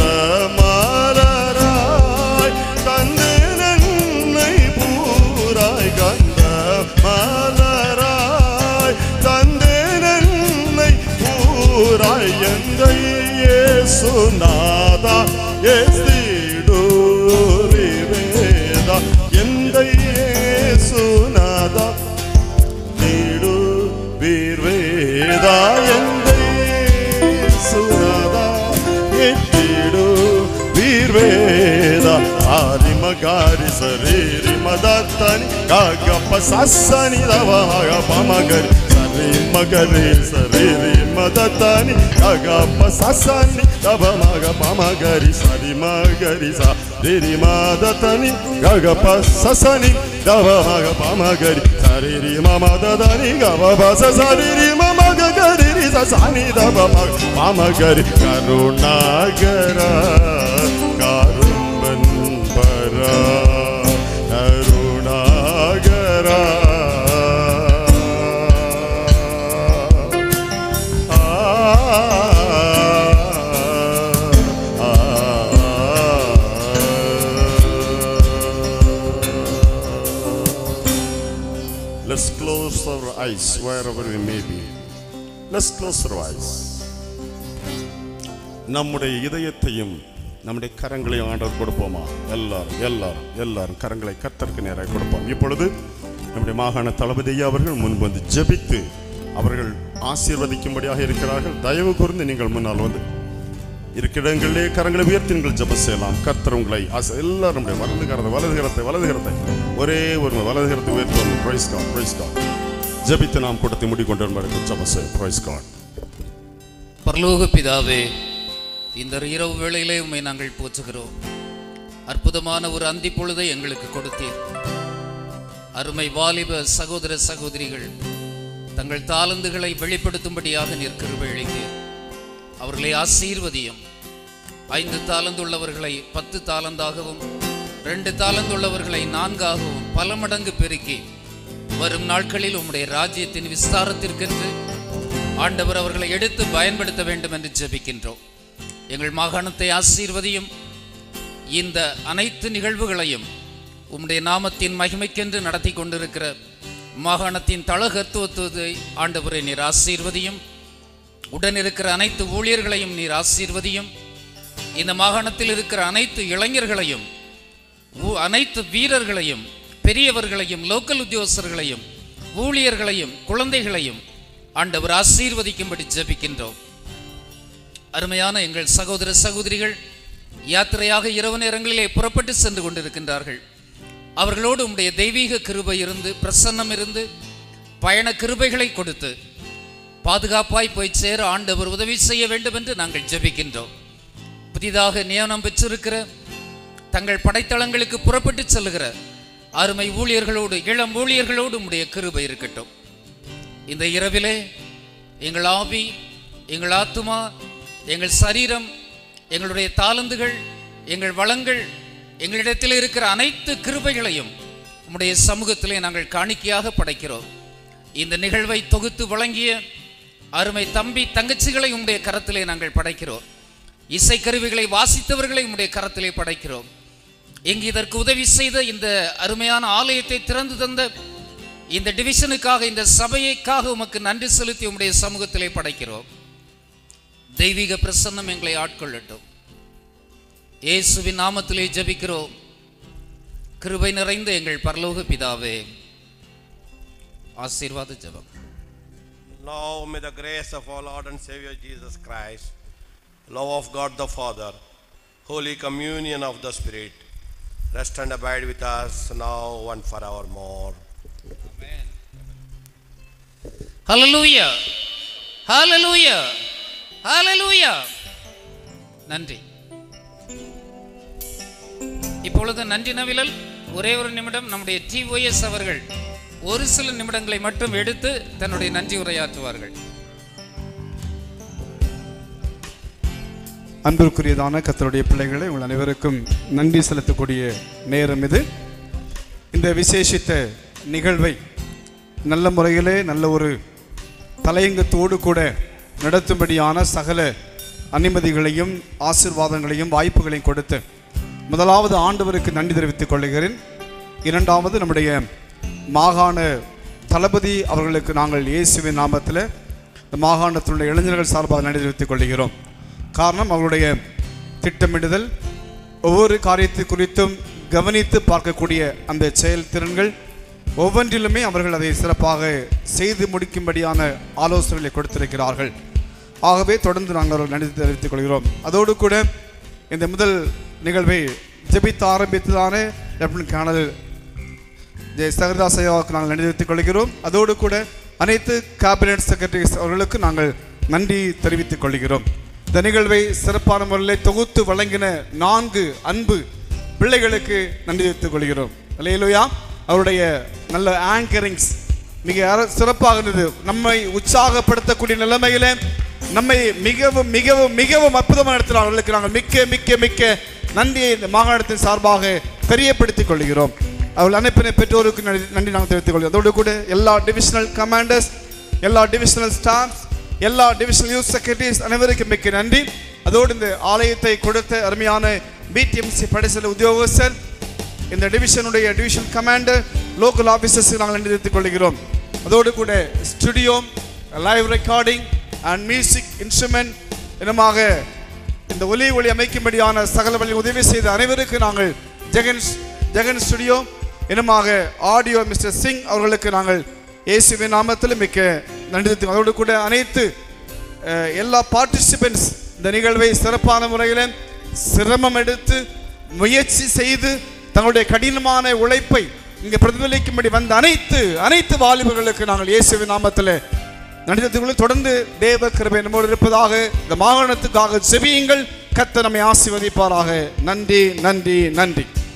கந்தமலராய் தந்தேனன்னை பூராய் கந்தமலராய் தந்தேனன்னை பூராய் எந்த இயேசுநாதா எஸ்திடு Pamagari Sariri Madatani Gagapa Sassani Davaga Pamagari Sari Magari Sariri Madatani Gagapa Sassani Davaga Pamagari Sari Magari Sariri Madatani Gagapa Sassani Davaga Pamagari Sariri Mamadadani Gagapa Sariri Mamagari Sassani Davaga Pamagari Karunagara Karumban Para Karunagara Let's close our eyes wherever we may be. Let's close our eyes. நம்முடைய இதயத்தையும் நம்முடைய கரங்களையும் ஆண்டவர் கொடுப்போமா எல்லாரும் எல்லாரும் எல்லாரும் கரங்களை கத்தருக்கு நேராக கொடுப்போம் இப்பொழுது நம்முடைய மாகாண தளபதி ஐயா அவர்கள் முன் வந்து ஜெபித்து அவர்கள் ஆசீர்வதிக்கும்படியாக இருக்கிறார்கள் தயவு கூர்ந்து நீங்கள் முன்னால் வந்து இருக்கிற இடங்களிலே கரங்களை உயர்த்தி நீங்கள் ஜெபம் செய்யலாம் கர்த்தர் உங்களை ஆசை எல்லாரும் நம்முடைய வலது கரத்தை வலது கரத்தை வலது கரத்தை ஒரே ஒரு வலது கரத்தை உயர்த்துவோம் பிரைஸ் காட் பிரைஸ் காட் ஜெபித்து நாம் கூட்டத்தை முடிக்கொண்டு வருமாறு ஜெபம் செய்ய பிரைஸ் காட் பரலோக பிதாவே இந்த இரவு வேளையிலே உம்மை நாங்கள் போற்றுகிறோம் அற்புதமான ஒரு அந்தி பொழுதை எங்களுக்கு கொடுத்தீர் அருமை வாலிப சகோதர சகோதரிகள் தங்கள் தாளந்துகளை வெளிப்படுத்தும்படியாக நிற்கிற வேளைக்கு அவர்களை ஆசீர்வதியும் ஐந்து தாளந்துள்ளவர்களை பத்து தாளந்தாகவும் ரெண்டு தாளந்துள்ளவர்களை நான்காகவும் பல மடங்கு பெருக்கி வரும் நாட்களில் உம்முடைய ராஜ்யத்தின் விஸ்தாரத்திற்கென்று ஆண்டவர் அவர்களை எடுத்து பயன்படுத்த வேண்டும் என்று ஜெபிக்கின்றோம் எங்கள் மாகாணத்தை ஆசீர்வதியும் இந்த அனைத்து நிகழ்வுகளையும் உம்முடைய நாமத்தின் மகிமைக்கென்று நடத்தி கொண்டிருக்கிற மாகாணத்தின் தளகத்துவத்தை ஆண்டவரை நீர் ஆசீர்வதியும் உடன் இருக்கிற அனைத்து ஊழியர்களையும் நீர் ஆசீர்வதியும் இந்த மாகாணத்தில் இருக்கிற அனைத்து இளைஞர்களையும் ஊ- அனைத்து வீரர்களையும் பெரியவர்களையும் லோக்கல் உத்தியோகஸ்தர்களையும் ஊழியர்களையும் குழந்தைகளையும் ஆண்டவர் ஆசீர்வதிக்கும்படி ஜெபிக்கின்றோம் அருமையான எங்கள் சகோதர சகோதரிகள் யாத்திரையாக இரவு நேரங்களிலே புறப்பட்டு சென்று கொண்டிருக்கின்றார்கள் அவர்களோடு உம்முடைய தெய்வீக கிருபை இருந்து பிரசன்னம் இருந்து பயண கிருபைகளை கொடுத்து பாதுகாப்பாய் போய் சேர ஆண்டவர் உதவி செய்ய வேண்டும் என்று நாங்கள் ஜெபிக்கின்றோம் புதிதாக நியமனம் பெற்றிருக்கிற தங்கள் படைத்தளங்களுக்கு புறப்பட்டு செல்லுகிற அருமை ஊழியர்களோடு இளம் ஊழியர்களோடு உம்முடைய கிருபை இருக்கட்டும் இந்த இரவிலே எங்கள் ஆவி எங்கள் ஆத்துமா எங்கள் சரீரம் எங்களுடைய தாளந்துகள் எங்கள் வளங்கள் எங்களிடத்தில் இருக்கிற அனைத்து கிருபைகளையும் உம்முடைய சமூகத்திலே நாங்கள் காணிக்கையாக படைக்கிறோம் இந்த நிகழ்வை தொகுத்து வழங்கிய அருமை தம்பி தங்கச்சிகளை உம்முடைய கரத்திலே நாங்கள் படைக்கிறோம் இசைக்கருவிகளை வாசித்தவர்களை உம்முடைய கரத்திலே படைக்கிறோம் இங்கு இதற்கு உதவி செய்த இந்த அருமையான ஆலயத்தை திறந்து தந்த இந்த டிவிஷனுக்காக இந்த சபையைக்காக உமக்கு நன்றி செலுத்தி உம்முடைய சமூகத்திலே படைக்கிறோம் தெய்வீக பிரசன்னம் எங்களை ஆட்கொள்ளட்டும் இயேசுவின் நாமத்திலே ஜெபிக்கிறோம் கிருபை நிறைந்த எங்கள் பரலோக பிதாவே ஆசீர்வாத ஜெபம் Now may the grace of our Lord and Savior Jesus Christ, love of God the Father, holy communion of the Spirit, rest and abide with us now and forevermore. ஹalleluya ஹalleluya ஹalleluya நன்றி இப்பொழுது நன்றி நவிழல் ஒரே ஒரு நிமிடம் நம்முடைய டிஒஎஸ் அவர்கள் ஒரு சில நிமிடங்களை மட்டும் எடுத்து தன்னுடைய நன்றி உரையாற்றுவார்கள் அன்பிற்குரியதான கத்தருடைய பிள்ளைகளை உங்கள் அனைவருக்கும் நன்றி செலுத்தக்கூடிய நேரம் இது இந்த விசேஷித்த நிகழ்வை நல்ல முறையிலே நல்ல ஒரு தலையங்கத்தோடு கூட நடத்தும்படியான சகல அனுமதிகளையும் ஆசிர்வாதங்களையும் வாய்ப்புகளையும் கொடுத்து முதலாவது ஆண்டவருக்கு நன்றி தெரிவித்துக் கொள்கிறேன் இரண்டாவது நம்முடைய மாகாண தளபதி அவர்களுக்கு நாங்கள் இயேசுவின் நாமத்தில் இந்த மாகாணத்தினுடைய இளைஞர்கள் சார்பாக நன்றி தெரிவித்துக் கொள்கிறோம் காரணம் அவர்களுடைய திட்டமிடுதல் ஒவ்வொரு காரியத்தை குறித்தும் கவனித்து பார்க்கக்கூடிய அந்த செயல்திறன்கள் ஒவ்வொன்றிலுமே அவர்கள் அதை சிறப்பாக செய்து முடிக்கும்படியான ஆலோசனைகளை கொடுத்திருக்கிறார்கள் ஆகவே தொடர்ந்து நாங்கள் அவர்கள் நன்றி தெரிவித்துக் கொள்கிறோம் அதோடு கூட இந்த முதல் நிகழ்வை ஜெபித்து ஆரம்பித்ததான லெப்டினன்ட் கர்னல் ஜெய சகர்தாஸ் ஐயாவுக்கு நாங்கள் நன்றி தெரிவித்துக் கொள்கிறோம் அதோடு கூட அனைத்து கேபினட் செக்ரட்டரிஸ் அவர்களுக்கு நாங்கள் நன்றி தெரிவித்துக் கொள்கிறோம் இந்த நிகழ்வை சிறப்பான முறையில் தொகுத்து வழங்கின நான்கு அன்பு பிள்ளைகளுக்கு நன்றி தெரிவித்துக் கொள்கிறோம் இல்லையிலோயா அவருடைய நல்ல ஆங்கரிங்ஸ் மிக அர- சிறப்பாக இருந்தது நம்மை உற்சாகப்படுத்தக்கூடிய நிலைமையில நம்மை மிகவும் மிகவும் மிகவும் அற்புதமாக நடத்தினார் அவர்களுக்கு நாங்கள் மிக்க மிக்க மிக்க நன்றியை இந்த மாகாணத்தின் சார்பாக தெரியப்படுத்திக் கொள்கிறோம் அவர்கள் அனுப்பின பெற்றோருக்கு நன்றி நன்றி நாங்கள் தெரிவித்துக் கொள்கிறோம் அதோடு கூட எல்லா டிவிஷனல் கமாண்டர்ஸ் எல்லா டிவிஷனல் ஸ்டாஃப்ஸ் எல்லா டிவிஷனல் யூத் செக்ரட்டரிஸ் அனைவருக்கும் மிக்க நன்றி அதோடு இந்த ஆலயத்தை கொடுத்த அருமையான பிடிஎம்சி படைசல் உத்தியோகஸ்தர் இந்த டிவிஷனுடைய டிவிஷன் கமாண்டர் லோக்கல் ஆஃபீஸர்ஸுக்கு நாங்கள் நன்றி தெரிவித்துக் கொள்கிறோம் அதோடு கூட studio live recording and music instrument இனமாக இந்த ஒலி ஒளி அமைக்கும்படியான சகல வழி உதவி செய்த அனைவருக்கு நாங்கள் ஜெகன் ஜெகன் ஸ்டுடியோ இனமாக ஆடியோ மிஸ்டர் சிங் அவர்களுக்கு நாங்கள் இயேசுவின் நாமத்தில் மிக்க நன்றி தெரிவித்துக் அதோடு கூட அனைத்து அஹ், எல்லா பார்ட்டிசிபென்ட்ஸ் இந்த நிகழ்வை சிறப்பான முறையில் சிரமம் எடுத்து முயற்சி செய்து தங்களுடைய கடினமான உழைப்பை இங்கே பிரதிபலிக்கும்படி வந்த அனைத்து அனைத்து வாலிபர்களுக்கு நாங்கள் இயேசுவின் நாமத்தில் நன்றி தெரிவித்துக் கொள்கிறோம். தொடர்ந்து தேவ கிருபை நம்மோடு இருப்பதாக இந்த மாகாணத்துக்காக செவியுங்கள் கத்த நம்மை ஆசீர்வதிப்பாராக நன்றி நன்றி நன்றி